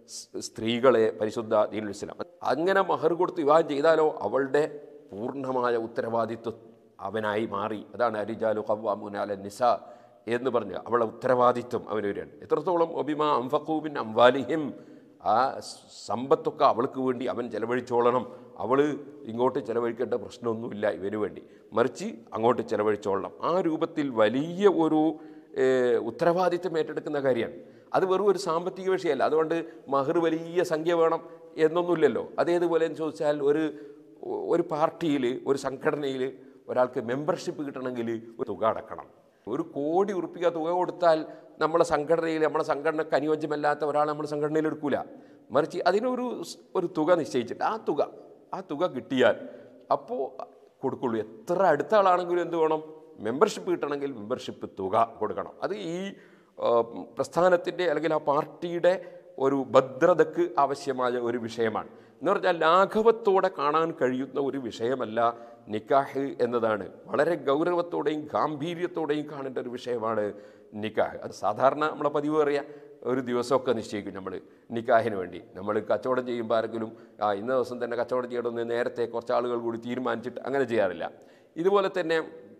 സ് സ്ത്രീകളെ പരിശുദ്ധ ദീനുൽ ഇസ്ലാം അങ്ങനെ മഹർ കൊടുത്ത് വിവാഹം ചെയ്താലോ അവളുടെ പൂർണ്ണമായ ഉത്തരവാദിത്വം അവനായി മാറി അതാണ് അരിജാലു ഖവ്വാമുനാല നിസ എന്ന് പറഞ്ഞ് അവളെ ഉത്തരവാദിത്വം അവന് വരികയാണ് എത്രത്തോളം ഒബിമ അംഫക്കൂബിൻ അംവാലിഹിം ആ സമ്പത്തൊക്കെ അവൾക്ക് വേണ്ടി അവൻ ചെലവഴിച്ചോളണം അവൾ ഇങ്ങോട്ട് ചെലവഴിക്കേണ്ട പ്രശ്നമൊന്നുമില്ല ഇവന് വേണ്ടി മറിച്ച് അങ്ങോട്ട് ചെലവഴിച്ചോളണം ആ രൂപത്തിൽ വലിയ ഒരു ഏഹ്, ഉത്തരവാദിത്വം ഏറ്റെടുക്കുന്ന കാര്യമാണ് അത് വെറും ഒരു സാമ്പത്തിക വിഷയമല്ല അതുകൊണ്ട് മഹർ വലിയ സംഖ്യ വേണം എന്നൊന്നുമില്ലല്ലോ അതേതുപോലെ എന്ന് ചോദിച്ചാൽ ഒരു ഒരു പാർട്ടിയിൽ ഒരു സംഘടനയിൽ ഒരാൾക്ക് മെമ്പർഷിപ്പ് കിട്ടണമെങ്കിൽ ഒരു തുക അടക്കണം ഒരു കോടി ഉറുപ്പിക തുക കൊടുത്താൽ നമ്മളെ സംഘടനയിൽ നമ്മളെ സംഘടനക്ക് അനുയോജ്യമല്ലാത്ത ഒരാൾ നമ്മുടെ സംഘടനയിൽ എടുക്കൂല മറിച്ച് അതിനൊരു സ്- ഒരു തുക നിശ്ചയിച്ചിട്ട് ആ തുക ആ തുക കിട്ടിയാൽ അപ്പോൾ കൊടുക്കുള്ളൂ എത്ര അടുത്ത ആളാണെങ്കിലും എന്ത് വേണം മെമ്പർഷിപ്പ് കിട്ടണമെങ്കിൽ മെമ്പർഷിപ്പ് തുക കൊടുക്കണം അത് ഈ ആ, പ്രസ്ഥാനത്തിൻ്റെ അല്ലെങ്കിൽ ആ പാർട്ടിയുടെ ഒരു ഭദ്രതയ്ക്ക് ആവശ്യമായ ഒരു വിഷയമാണ് എന്ന് പറഞ്ഞാൽ ലാഘവത്തോടെ കാണാൻ കഴിയുന്ന ഒരു വിഷയമല്ല നിക്കാഹ് എന്നതാണ് വളരെ ഗൗരവത്തോടെയും ഗാംഭീര്യത്തോടെയും കാണേണ്ട ഒരു വിഷയമാണ് നിക്കാഹ് അത് സാധാരണ നമ്മളെ പതിവ് അറിയാം ഒരു ദിവസമൊക്കെ നിശ്ചയിക്കും നമ്മൾ നിക്കാഹിന് വേണ്ടി നമ്മൾ കച്ചവടം ചെയ്യുമ്പോൾ ആരെങ്കിലും ആ ഇന്ന ദിവസം തന്നെ കച്ചവടം ചെയ്യണമെന്ന് നേരത്തെ കുറച്ച് ആളുകൾ കൂടി തീരുമാനിച്ചിട്ട് അങ്ങനെ ചെയ്യാറില്ല ഇതുപോലെ തന്നെ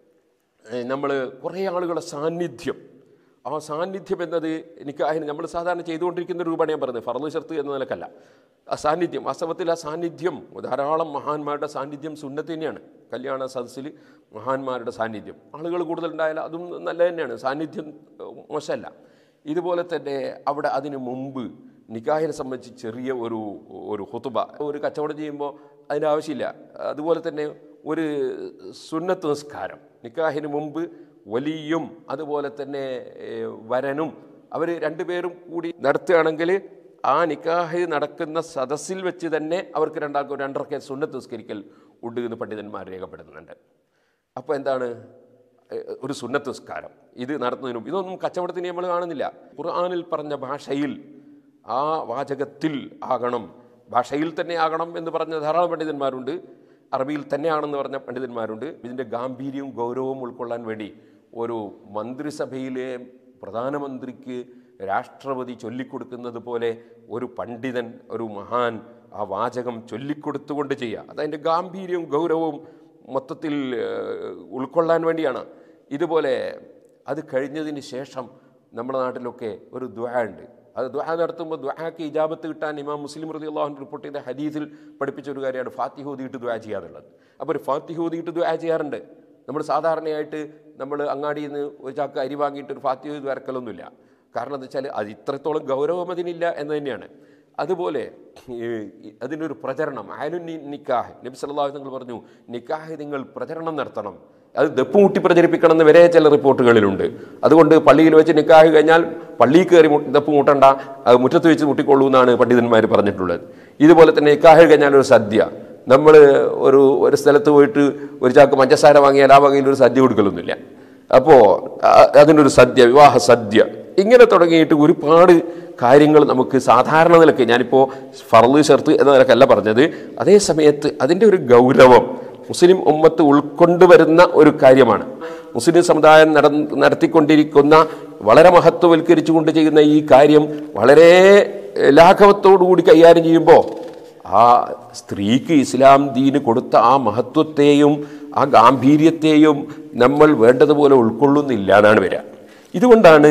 നമ്മൾ കുറേ ആളുകളുടെ സാന്നിധ്യം ആ സാന്നിധ്യം എന്നത് എനിക്ക് അതിന് നമ്മൾ സാധാരണ ചെയ്തുകൊണ്ടിരിക്കുന്ന രൂപമാണ് ഞാൻ പറയുന്നത് ഫറദ് ഷർത്ത് എന്ന നിലക്കല്ല ആ സാന്നിധ്യം വാസ്തവത്തിൽ ആ സാന്നിധ്യം ധാരാളം മഹാന്മാരുടെ സാന്നിധ്യം സുന്നത്ത് തന്നെയാണ് കല്യാണ സദസ്സിൽ മഹാന്മാരുടെ സാന്നിധ്യം ആളുകൾ കൂടുതലുണ്ടായാൽ അതും നല്ല തന്നെയാണ് സാന്നിധ്യം ഏഹ്, മോശമല്ല ഇതുപോലെ തന്നെ അവിടെ അതിന് മുമ്പ് നിക്കാഹിനെ സംബന്ധിച്ച് ചെറിയ ഒരു ഒരു ഹുത്തുബ ഒരു കച്ചവടം ചെയ്യുമ്പോൾ അതിൻ്റെ ആവശ്യമില്ല അതുപോലെ തന്നെ ഒരു സുന്നത്ത് നിസ്കാരം നിക്കാഹിന് മുമ്പ് വലിയും അതുപോലെ തന്നെ ഏഹ്, വരനും അവർ രണ്ടുപേരും കൂടി നടത്തുകയാണെങ്കിൽ ആ നിക്കാഹ് നടക്കുന്ന സദസ്സിൽ വെച്ച് തന്നെ അവർക്ക് രണ്ടാൾക്കും രണ്ടരക്കെ സുന്നത്ത് നിസ്കരിക്കൽ ഉണ്ട് എന്ന് പണ്ഡിതന്മാർ രേഖപ്പെടുത്തുന്നുണ്ട് അപ്പോൾ എന്താണ് ഏഹ്, ഒരു സുന്നത്ത് നിസ്കാരം ഇത് നടത്തുന്നതിനും ഇതൊന്നും കച്ചവടത്തിന് നമ്മൾ കാണുന്നില്ല ഖുർആനിൽ പറഞ്ഞ ഭാഷയിൽ ആ വാചകത്തിൽ ആകണം ഭാഷയിൽ തന്നെ ആകണം എന്ന് പറഞ്ഞ ധാരാളം പണ്ഡിതന്മാരുണ്ട് അറബിയിൽ തന്നെയാണെന്ന് പറഞ്ഞ പണ്ഡിതന്മാരുണ്ട് ഇതിൻ്റെ ഗാംഭീര്യവും ഗൗരവവും ഉൾക്കൊള്ളാൻ വേണ്ടി ഒരു മന്ത്രിസഭയിലെ പ്രധാനമന്ത്രിക്ക് രാഷ്ട്രപതി ചൊല്ലിക്കൊടുക്കുന്നത് പോലെ ഒരു പണ്ഡിതൻ ഒരു മഹാൻ ആ വാചകം ചൊല്ലിക്കൊടുത്തുകൊണ്ട് ചെയ്യുക അതതിൻ്റെ ഗാംഭീര്യവും ഗൗരവവും മൊത്തത്തിൽ ഏഹ്, ഉൾക്കൊള്ളാൻ വേണ്ടിയാണ് ഇതുപോലെ അത് കഴിഞ്ഞതിന് ശേഷം നമ്മുടെ നാട്ടിലൊക്കെ ഒരു ദ്വാ ഉണ്ട് അത് ദ്വാ നടത്തുമ്പോൾ ദ്വാക്ക് ഇജാബത്ത് കിട്ടാൻ ഇമാം മുസ്ലിം റതി അള്ളാഹുൻ റിപ്പോർട്ട് ചെയ്ത ഹദീസിൽ പഠിപ്പിച്ച ഒരു കാര്യമാണ് ഫാത്തിഹ ഓതിയിട്ട് ദ്വാ ചെയ്യാറുള്ളത് അപ്പോൾ ഒരു ഫാത്തിഹ ഓതിയിട്ട് ദ്വാ ചെയ്യാറുണ്ട് നമ്മൾ സാധാരണയായിട്ട് നമ്മൾ അങ്ങാടിയിൽ നിന്ന് ഒരു ചാക്ക് അരി വാങ്ങിയിട്ട് ഒരു ഫാത്തിഹ ഓതി വരക്കലൊന്നുമില്ല കാരണം എന്താ വെച്ചാൽ അത് ഇത്രത്തോളം ഗൗരവം അതിനില്ല എന്ന് തന്നെയാണ് അതുപോലെ ഈ അതിനൊരു പ്രചരണം ആലുൻ നിക്കാഹ് നബി സല്ലല്ലാഹു അലൈഹി തങ്ങൾ പറഞ്ഞു നിക്കാഹ് നിങ്ങൾ പ്രചരണം നടത്തണം അത് ദപ്പ് മുട്ടി പ്രചരിപ്പിക്കണം എന്ന് വരെ ചില റിപ്പോർട്ടുകളിലുണ്ട് അതുകൊണ്ട് പള്ളിയിൽ വെച്ച് നിക്കാഹ് കഴിഞ്ഞാൽ പള്ളിയിൽ കയറി മു- ദപ്പ് മുട്ടണ്ട അത് മുറ്റത്ത് വെച്ച് മുട്ടിക്കൊള്ളൂ എന്നാണ് പണ്ഡിതന്മാർ പറഞ്ഞിട്ടുള്ളത് ഇതുപോലെ തന്നെ നിക്കാഹ് കഴിഞ്ഞാൽ ഒരു സദ്യ നമ്മൾ ഒരു ഒരു സ്ഥലത്ത് പോയിട്ട് ഒരു ചാക്ക് പഞ്ചസാര വാങ്ങിയാൽ ആ വകയിൽ ഒരു സദ്യ കൊടുക്കലൊന്നുമില്ല അപ്പോൾ അതിനൊരു സദ്യ വിവാഹ സദ്യ ഇങ്ങനെ തുടങ്ങിയിട്ട് ഒരുപാട് കാര്യങ്ങൾ നമുക്ക് സാധാരണ നിലക്ക് ഞാനിപ്പോൾ ഫർദ് ഷർത്ത് എന്ന നിലക്കല്ല പറഞ്ഞത് അതേ സമയത്ത് അതിൻ്റെ ഒരു ഗൗരവം മുസ്ലിം ഉമ്മത്ത് ഉൾക്കൊണ്ട് വരുന്ന ഒരു കാര്യമാണ് മുസ്ലിം സമുദായം നട നടത്തിക്കൊണ്ടിരിക്കുന്ന വളരെ മഹത്വവൽക്കരിച്ചുകൊണ്ട് ചെയ്യുന്ന ഈ കാര്യം വളരെ ലാഘവത്തോടു കൂടി കൈകാര്യം ചെയ്യുമ്പോൾ ആ സ്ത്രീക്ക് ഇസ്ലാം ദീന് കൊടുത്ത ആ മഹത്വത്തെയും ആ ഗാംഭീര്യത്തെയും നമ്മൾ വേണ്ടതുപോലെ ഉൾക്കൊള്ളുന്നില്ല എന്നാണ് വരിക ഇതുകൊണ്ടാണ്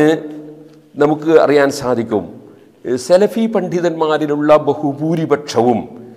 നമുക്ക് അറിയാൻ സാധിക്കും ഏഹ് സലഫി പണ്ഡിതന്മാരിലുള്ള ബഹുഭൂരിപക്ഷവും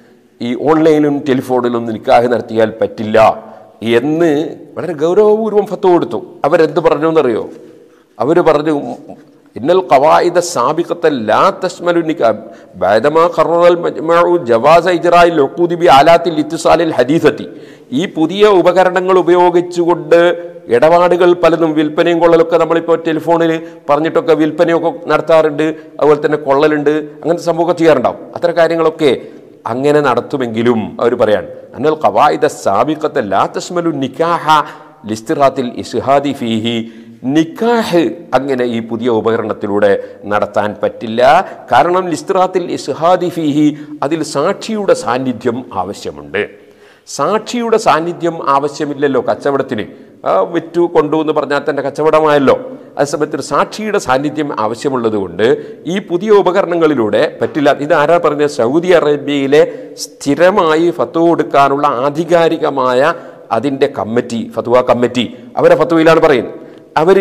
ഈ ഓൺലൈനിലും ടെലിഫോണിലും നിക്കാഹ് നടത്തിയാൽ പറ്റില്ല എന്ന് വളരെ ഗൗരവപൂർവ്വം ഫത്ത് കൊടുത്തു അവരെന്ത് പറഞ്ഞു എന്നറിയോ അവർ പറഞ്ഞു ഇന്നൽ ഖവായിദ സാബിഖത്ത ലാ തശ്മലു നിക്കാഹ് ബഅദമാ ഖററൽ മജ്മഉ ജവാസ ഇജ്റാഇൽ ഉഖൂദി ബി ആലാത്തിൽ ഇത്തിസാലിൽ ഹദീസത്തി ഈ പുതിയ ഉപകരണങ്ങൾ ഉപയോഗിച്ചുകൊണ്ട് ഇടപാടുകൾ പലതും വിൽപ്പനയും കൊള്ളലൊക്കെ നമ്മളിപ്പോൾ ടെലിഫോണിൽ പറഞ്ഞിട്ടൊക്കെ വിൽപ്പനയൊക്കെ നടത്താറുണ്ട് അതുപോലെ തന്നെ കൊള്ളലുണ്ട് അങ്ങനത്തെ സംഭവമൊക്കെ ചെയ്യാറുണ്ടാവും അത്തരം കാര്യങ്ങളൊക്കെ അങ്ങനെ നടത്തുമെങ്കിലും അവർ പറയാണ് അന്നൽ ഖവായിദ സാബിഖത്ത ലാ തശ്മലു നിക്കാഹ ലിസ്തിറാത്തിൽ ഇസ്ഹാദി ഫീഹി നിക്കാഹ് അങ്ങനെ ഈ പുതിയ ഉപകരണത്തിലൂടെ നടത്താൻ പറ്റില്ല കാരണം ലിസ്തിറാത്തിൽ ഇസ്ഹാദി ഫീഹി അതിൽ സാക്ഷിയുടെ സാന്നിധ്യം ആവശ്യമുണ്ട് സാക്ഷിയുടെ സാന്നിധ്യം ആവശ്യമില്ലല്ലോ കച്ചവടത്തിന് ആ, വിറ്റു കൊണ്ടു എന്ന് പറഞ്ഞാൽ തന്നെ കച്ചവടമായല്ലോ അതേസമയത്ത് ഒരു സാക്ഷിയുടെ സാന്നിധ്യം ആവശ്യമുള്ളത് കൊണ്ട് ഈ പുതിയ ഉപകരണങ്ങളിലൂടെ പറ്റില്ല ഇത് ആരാ പറഞ്ഞ സൗദി അറേബ്യയിലെ സ്ഥിരമായി ഫത്വ കൊടുക്കാനുള്ള ആധികാരികമായ അതിൻ്റെ കമ്മിറ്റി ഫത്വ കമ്മിറ്റി അവരെ ഫത്വയിലാണ് പറയുന്നത് അവർ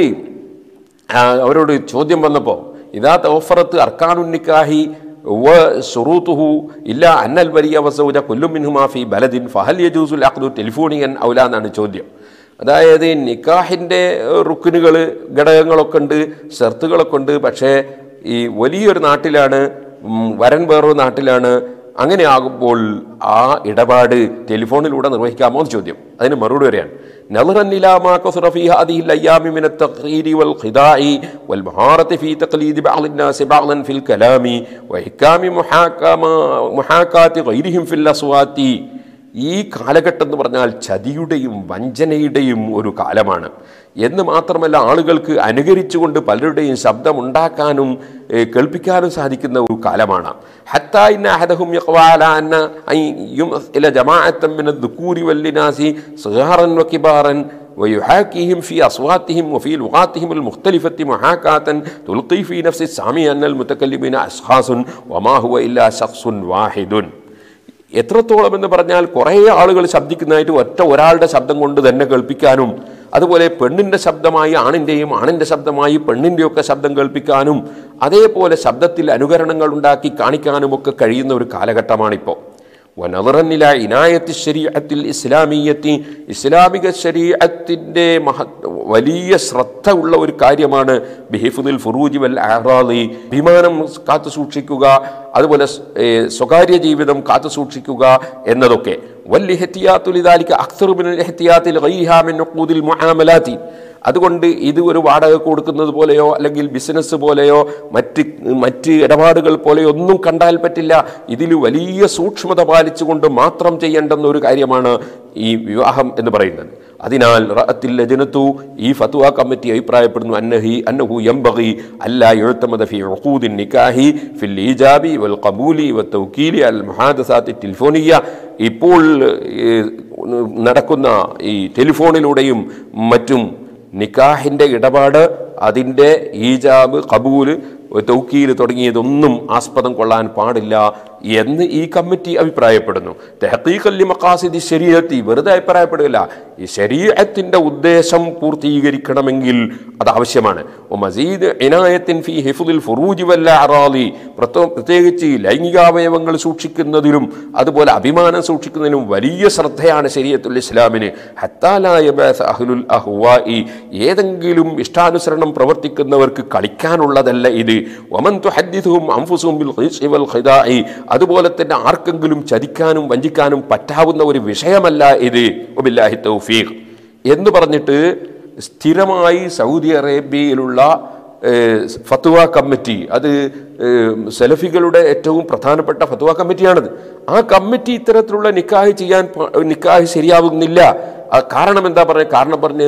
അവരോട് ചോദ്യം വന്നപ്പോൾ ഇതാ തോഫറത്ത് അർക്കാനുന്നിക്കാഹി വ സുറൂത്തുഹു ഇല്ല അന്നൽ വലിയ വസൗജ കൊല്ലും മിൻഹുമാഫി ബലദിൻ ഫഹൽ യജൂസുൽ അഖ്ദു ടെലിഫോണിയൻ ഔല എന്നാണ് ചോദ്യം അതായത് നിക്കാഹിൻ്റെ റുക്കിനുകൾ ഘടകങ്ങളൊക്കെ ഉണ്ട് ഷർത്തുകളൊക്കെ ഉണ്ട് പക്ഷേ ഈ വലിയൊരു നാട്ടിലാണ് ഉം, വരൻ വേറൊരു നാട്ടിലാണ് അങ്ങനെ ആകുമ്പോൾ ആ ഇടപാട് ടെലിഫോണിലൂടെ നിർവഹിക്കാമോ എന്ന് ചോദ്യം അതിന് മറുപടി വരെയാണ് نظرا إلى ما كثر في هذه الأيام من التقرير والخداع والمهارة في تقليد بعض الناس بعضا في الكلام وإحكام محاكمة محاكاة غيرهم في الأصوات ഈ കാലഘട്ടം എന്ന് പറഞ്ഞാൽ ചതിയുടെയും വഞ്ചനയുടെയും ഒരു കാലമാണ് എന്ന് മാത്രമല്ല ആളുകൾക്ക് അനുകരിച്ചുകൊണ്ട് പലരുടെയും ശബ്ദം ഉണ്ടാക്കാനും ഏഹ്, കേൾപ്പിക്കാനും സാധിക്കുന്ന ഒരു കാലമാണ് ഹത്താ ഇന്ന അഹദഹും യഖ്വാ അലാ അന്ന അൻ യുംഇല ജമാഅത്തൻ മിന الذكور والإناث صغارا وكبارا ويحاكيهم في أصواتهم وفي لغاتهم المختلفة محاكاة تلقي في نفس السامع أن المتكلمين أشخاص وما هو إلا شخص واحد എത്രത്തോളം എന്ന് പറഞ്ഞാൽ കുറേ ആളുകൾ ശബ്ദിക്കുന്നതായിട്ട് ഒറ്റ ഒരാളുടെ ശബ്ദം കൊണ്ട് തന്നെ കേൾപ്പിക്കാനും അതുപോലെ പെണ്ണിൻ്റെ ശബ്ദമായി ആണിൻ്റെയും ആണിൻ്റെ ശബ്ദമായി പെണ്ണിൻ്റെയൊക്കെ ശബ്ദം കേൾപ്പിക്കാനും അതേപോലെ ശബ്ദത്തിൽ അനുകരണങ്ങൾ ഉണ്ടാക്കി കാണിക്കാനുമൊക്കെ കഴിയുന്ന ഒരു കാലഘട്ടമാണിപ്പോൾ വനവറന്നില ഇനായത്ത് ശരീഅത്തിൽ ഇസ്ലാമീയത്തി ഇസ്ലാമിക ശരീഅത്തിൻ്റെ മഹ വലിയ ശ്രദ്ധ ഉള്ള ഒരു കാര്യമാണ് ബിഹിഫുദിൽ ഫുറൂജി വൽ ആറാദി വിമാനം കാത്തു സൂക്ഷിക്കുക അതുപോലെ സ്- ഏ, സ്വകാര്യ ജീവിതം കാത്തു സൂക്ഷിക്കുക എന്നതൊക്കെ വല്യഹത്തിയാത്തുലിദാലിക്ക് അക്സറുബിൻ എഹത്തിയാത്തിൽ ഗൈഹാമിൻ ഉഖൂദിൽ മുആമലാത്തി അതുകൊണ്ട് ഇത് ഒരു വാടക കൊടുക്കുന്നത് പോലെയോ അല്ലെങ്കിൽ ബിസിനസ് പോലെയോ മറ്റ് മറ്റ് ഇടപാടുകൾ പോലെയോ ഒന്നും കണ്ടാൽ പറ്റില്ല ഇതിൽ വലിയ സൂക്ഷ്മത പാലിച്ചുകൊണ്ട് മാത്രം ചെയ്യേണ്ടുന്ന ഒരു കാര്യമാണ് ഈ വിവാഹം എന്ന് പറയുന്നത് അതിനാൽ റഅത്തിൽ ലജനത്തു ഈ ഫത്വ കമ്മിറ്റി അഭിപ്രായപ്പെടുന്നു അന്നഹി അന്നഹു യംബഗി അല്ലാ യുഅ്തമദ ഫി ഉഖൂദിൻ നിക്കാഹി ഫിൽ ഈജാബി വൽ ഖബൂലി വത്തൗക്കീലി അൽ മുഹാദസാത്തി ടെലിഫോണിയ ഇപ്പോൾ ഏഹ്, നടക്കുന്ന ഈ ടെലിഫോണിലൂടെയും മറ്റും നിക്കാഹിൻ്റെ ഇടപാട് അതിൻ്റെ ഈജാബ് കബൂല് തൗക്കീൽ തുടങ്ങിയതൊന്നും ആസ്പദം കൊള്ളാൻ പാടില്ല എന്ന് ഈ കമ്മിറ്റി അഭിപ്രായപ്പെടുന്നു തെഹക്കീഖല്ലി മക്കാസിദി ശരീരത്തി വെറുതെ അഭിപ്രായപ്പെടുകയില്ല ഈ ശരീരത്തിൻ്റെ ഉദ്ദേശം പൂർത്തീകരിക്കണമെങ്കിൽ അത് ആവശ്യമാണ് ഒ മസീദ് ഇനായത്തിൻ ഫി ഹിഫുദിൽ ഫുറൂജി വല്ല അറാലി പ്രത്യേകിച്ച് ഈ ലൈംഗികാവയവങ്ങൾ സൂക്ഷിക്കുന്നതിലും അതുപോലെ അഭിമാനം സൂക്ഷിക്കുന്നതിനും വലിയ ശ്രദ്ധയാണ് ശരീരത്തുൽ ഇസ്ലാമിന് ഹത്താലായ ബഅസ് അഹ്ലുൽ അഹ്വാഇ ഏതെങ്കിലും ഇഷ്ടാനുസരണം പ്രവർത്തിക്കുന്നവർക്ക് കളിക്കാനുള്ളതല്ല ഇത് വമൻ തുഹദ്ദിഥുഹും അൻഫുസുഹും ബിൽ ഖിസ്ഇ വൽ ഖിദാഇ അതുപോലെ തന്നെ ആർക്കെങ്കിലും ചതിക്കാനും വഞ്ചിക്കാനും പറ്റാവുന്ന ഒരു വിഷയമല്ല ഇത് വബില്ലാഹി തൗഫീഖ് എന്ന് പറഞ്ഞിട്ട് സ്ഥിരമായി സൗദി അറേബ്യയിലുള്ള ഏഹ്, ഫത്വ കമ്മിറ്റി അത് ഏഹ്, സലഫികളുടെ ഏറ്റവും പ്രധാനപ്പെട്ട ഫത്വ കമ്മിറ്റിയാണത് ആ കമ്മിറ്റി ഇത്തരത്തിലുള്ള നിക്കാഹ് ചെയ്യാൻ പ- നിക്കാഹ് ശരിയാവുന്നില്ല ആ കാരണം എന്താ പറയുക കാരണം പറഞ്ഞ്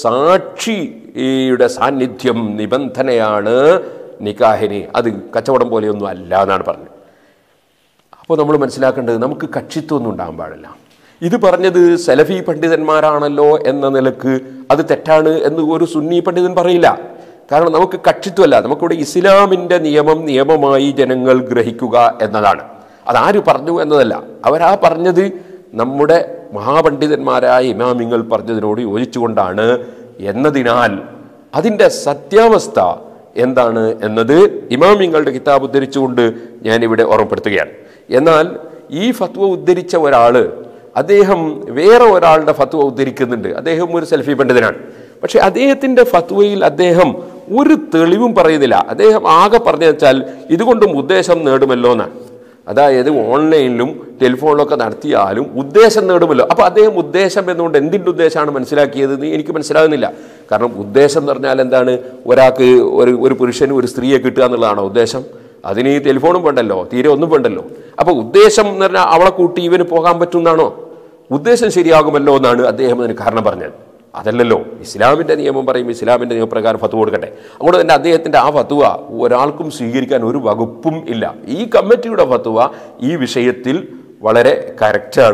സാക്ഷിയുടെ സാന്നിധ്യം നിബന്ധനയാണ് നിക്കാഹിന് അത് കച്ചവടം പോലെയൊന്നും അല്ല എന്നാണ് പറഞ്ഞത് അപ്പോൾ നമ്മൾ മനസ്സിലാക്കേണ്ടത് നമുക്ക് കക്ഷിത്വമൊന്നും ഉണ്ടാകാൻ പാടില്ല ഇത് പറഞ്ഞത് സലഫി പണ്ഡിതന്മാരാണല്ലോ എന്ന നിലക്ക് അത് തെറ്റാണ് എന്ന് ഒരു സുന്നി പണ്ഡിതൻ പറയില്ല കാരണം നമുക്ക് കക്ഷിത്വമല്ല നമുക്കിവിടെ ഇസ്ലാമിൻ്റെ നിയമം നിയമമായി ജനങ്ങൾ ഗ്രഹിക്കുക എന്നതാണ് അതാര് പറഞ്ഞു എന്നതല്ല അവരാ പറഞ്ഞത് നമ്മുടെ മഹാപണ്ഡിതന്മാരായ ഇമാമിങ്ങൾ പറഞ്ഞതിനോട് യോജിച്ചുകൊണ്ടാണ് എന്നതിനാൽ അതിൻ്റെ സത്യാവസ്ഥ എന്താണ് എന്നത് ഇമാമിങ്ങളുടെ കിതാബ് ഉദ്ധരിച്ചുകൊണ്ട് ഞാനിവിടെ ഓർമ്മപ്പെടുത്തുകയാണ് എന്നാൽ ഈ ഫത്വ ഉദ്ധരിച്ച ഒരാൾ അദ്ദേഹം വേറെ ഒരാളുടെ ഫത്വ ഉദ്ധരിക്കുന്നുണ്ട് അദ്ദേഹം ഒരു സെൽഫി പണ്ഡിതനാണ് പക്ഷെ അദ്ദേഹത്തിൻ്റെ ഫത്വയിൽ അദ്ദേഹം ഒരു തെളിവും പറയുന്നില്ല അദ്ദേഹം ആകെ പറഞ്ഞു വെച്ചാൽ ഇതുകൊണ്ടും ഉദ്ദേശം നേടുമല്ലോ എന്നാണ് അതായത് ഓൺലൈനിലും ടെലിഫോണിലൊക്കെ നടത്തിയാലും ഉദ്ദേശം നേടുമല്ലോ അപ്പോൾ അദ്ദേഹം ഉദ്ദേശം എന്നുകൊണ്ട് എന്തിൻ്റെ ഉദ്ദേശമാണ് മനസ്സിലാക്കിയത് എന്ന് എനിക്ക് മനസ്സിലാകുന്നില്ല കാരണം ഉദ്ദേശം എന്ന് പറഞ്ഞാൽ എന്താണ് ഒരാൾക്ക് ഒരു ഒരു പുരുഷന് ഒരു സ്ത്രീയെ കിട്ടുക എന്നുള്ളതാണോ ഉദ്ദേശം അതിന് ഈ ടെലിഫോണും വേണ്ടല്ലോ തീരെ ഒന്നും വേണ്ടല്ലോ അപ്പോൾ ഉദ്ദേശം എന്ന് പറഞ്ഞാൽ അവളെ കൂട്ടി ഇവന് പോകാൻ പറ്റുമെന്നാണോ ഉദ്ദേശം ശരിയാകുമല്ലോ എന്നാണ് അദ്ദേഹം അതിന് കാരണം പറഞ്ഞത് അതല്ലല്ലോ ഇസ്ലാമിൻ്റെ നിയമം പറയും ഇസ്ലാമിൻ്റെ നിയമപ്രകാരം ഫത്വ കൊടുക്കട്ടെ അതുകൊണ്ട് തന്നെ അദ്ദേഹത്തിൻ്റെ ആ ഫത്വ ഒരാൾക്കും സ്വീകരിക്കാൻ ഒരു വകുപ്പും ഇല്ല ഈ കമ്മിറ്റിയുടെ ഫത്വ ഈ വിഷയത്തിൽ വളരെ കറക്റ്റാണ്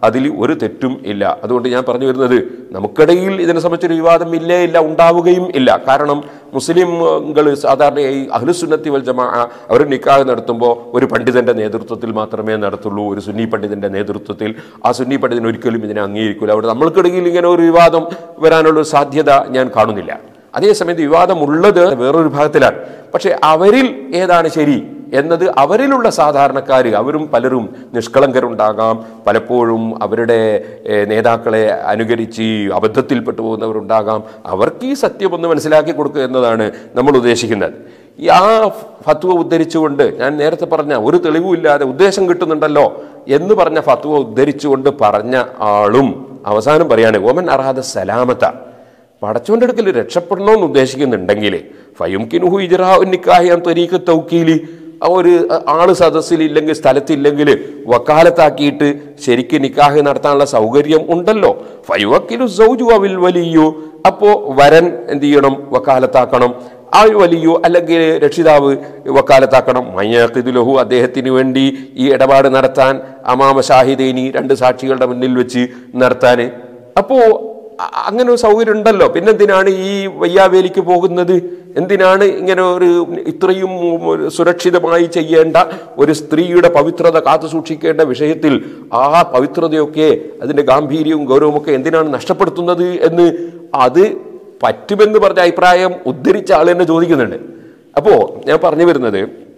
അതിൽ ഒരു തെറ്റും ഇല്ല അതുകൊണ്ട് ഞാൻ പറഞ്ഞു വരുന്നത് നമുക്കിടയിൽ ഇതിനെ സംബന്ധിച്ചൊരു വിവാദം ഇല്ലേ ഇല്ല ഉണ്ടാവുകയും ഇല്ല കാരണം മുസ്ലിംകൾ സാധാരണയായി അഹ്ലുസുന്നത്തി വൽ ജമാ അവർ നിക്കാഹ് നടത്തുമ്പോൾ ഒരു പണ്ഡിതന്റെ നേതൃത്വത്തിൽ മാത്രമേ നടത്തുള്ളൂ ഒരു സുന്നി പണ്ഡിതന്റെ നേതൃത്വത്തിൽ ആ സുന്നി പണ്ഡിതൻ ഒരിക്കലും ഇതിനെ അംഗീകരിക്കില്ല അവിടെ നമ്മൾക്കിടയിൽ ഇങ്ങനെ ഒരു വിവാദം വരാനുള്ള സാധ്യത ഞാൻ കാണുന്നില്ല അതേസമയത്ത് വിവാദമുള്ളത് വേറൊരു ഭാഗത്തിലാണ് പക്ഷേ അവരിൽ ഏതാണ് ശരി എന്നത് അവരിലുള്ള സാധാരണക്കാർ അവരും പലരും നിഷ്കളങ്കരുണ്ടാകാം പലപ്പോഴും അവരുടെ ഏഹ്, നേതാക്കളെ അനുകരിച്ച് അബദ്ധത്തിൽപ്പെട്ടു പോകുന്നവരുണ്ടാകാം അവർക്ക് ഈ സത്യം ഒന്ന് മനസ്സിലാക്കി കൊടുക്കുക എന്നതാണ് നമ്മൾ ഉദ്ദേശിക്കുന്നത് ഈ ആ ഫത്വ ഉദ്ധരിച്ചുകൊണ്ട് ഞാൻ നേരത്തെ പറഞ്ഞ ഒരു തെളിവുമില്ലാതെ ഉദ്ദേശം കിട്ടുന്നുണ്ടല്ലോ എന്ന് പറഞ്ഞ ഫത്വ ഉദ്ധരിച്ചുകൊണ്ട് പറഞ്ഞ ആളും അവസാനം പറയാണ് ഓമൻ അറാദ സലാമത്ത പടച്ചോൻ്റെ അടുക്കൽ രക്ഷപ്പെടണമെന്ന് ഉദ്ദേശിക്കുന്നുണ്ടെങ്കിൽ ഫയുംകിനുഹു ഇജറാഹുനിക്കാഹിയാൻ ത്വരീക്ക് തൗക്കീലി ആ ഒരു ആള് സദസ്സിലില്ലെങ്കിൽ സ്ഥലത്തില്ലെങ്കിൽ വക്കാലത്താക്കിയിട്ട് ശരിക്ക് നിക്കാഹ് നടത്താനുള്ള സൗകര്യം ഉണ്ടല്ലോ ഫയുവക്കിലു സൗജു അവിൽ വലിയോ അപ്പോൾ വരൻ എന്ത് ചെയ്യണം വക്കാലത്താക്കണം ആ വലിയോ അല്ലെങ്കിൽ രക്ഷിതാവ് വക്കാലത്താക്കണം മയ്യാഖിദുലഹു അദ്ദേഹത്തിന് വേണ്ടി ഈ ഇടപാട് നടത്താൻ അമാമ ഷാഹിദൈനി രണ്ട് സാക്ഷികളുടെ മുന്നിൽ വെച്ച് നടത്താൻ അപ്പോൾ അ- അങ്ങനെ ഒരു സൗകര്യം ഉണ്ടല്ലോ പിന്നെന്തിനാണ് ഈ വയ്യാവേലിക്ക് പോകുന്നത് എന്തിനാണ് ഇങ്ങനെ ഒരു ഇത്രയും ഒരു സുരക്ഷിതമായി ചെയ്യേണ്ട ഒരു സ്ത്രീയുടെ പവിത്രത കാത്തു സൂക്ഷിക്കേണ്ട വിഷയത്തിൽ ആ പവിത്രതയൊക്കെ അതിൻ്റെ ഗാംഭീര്യവും ഗൗരവവും ഒക്കെ എന്തിനാണ് നഷ്ടപ്പെടുത്തുന്നത് എന്ന് അത് പറ്റുമെന്ന് പറഞ്ഞ അഭിപ്രായം ഉദ്ധരിച്ച ആൾ തന്നെ ചോദിക്കുന്നുണ്ട് അപ്പോൾ ഞാൻ പറഞ്ഞു വരുന്നത്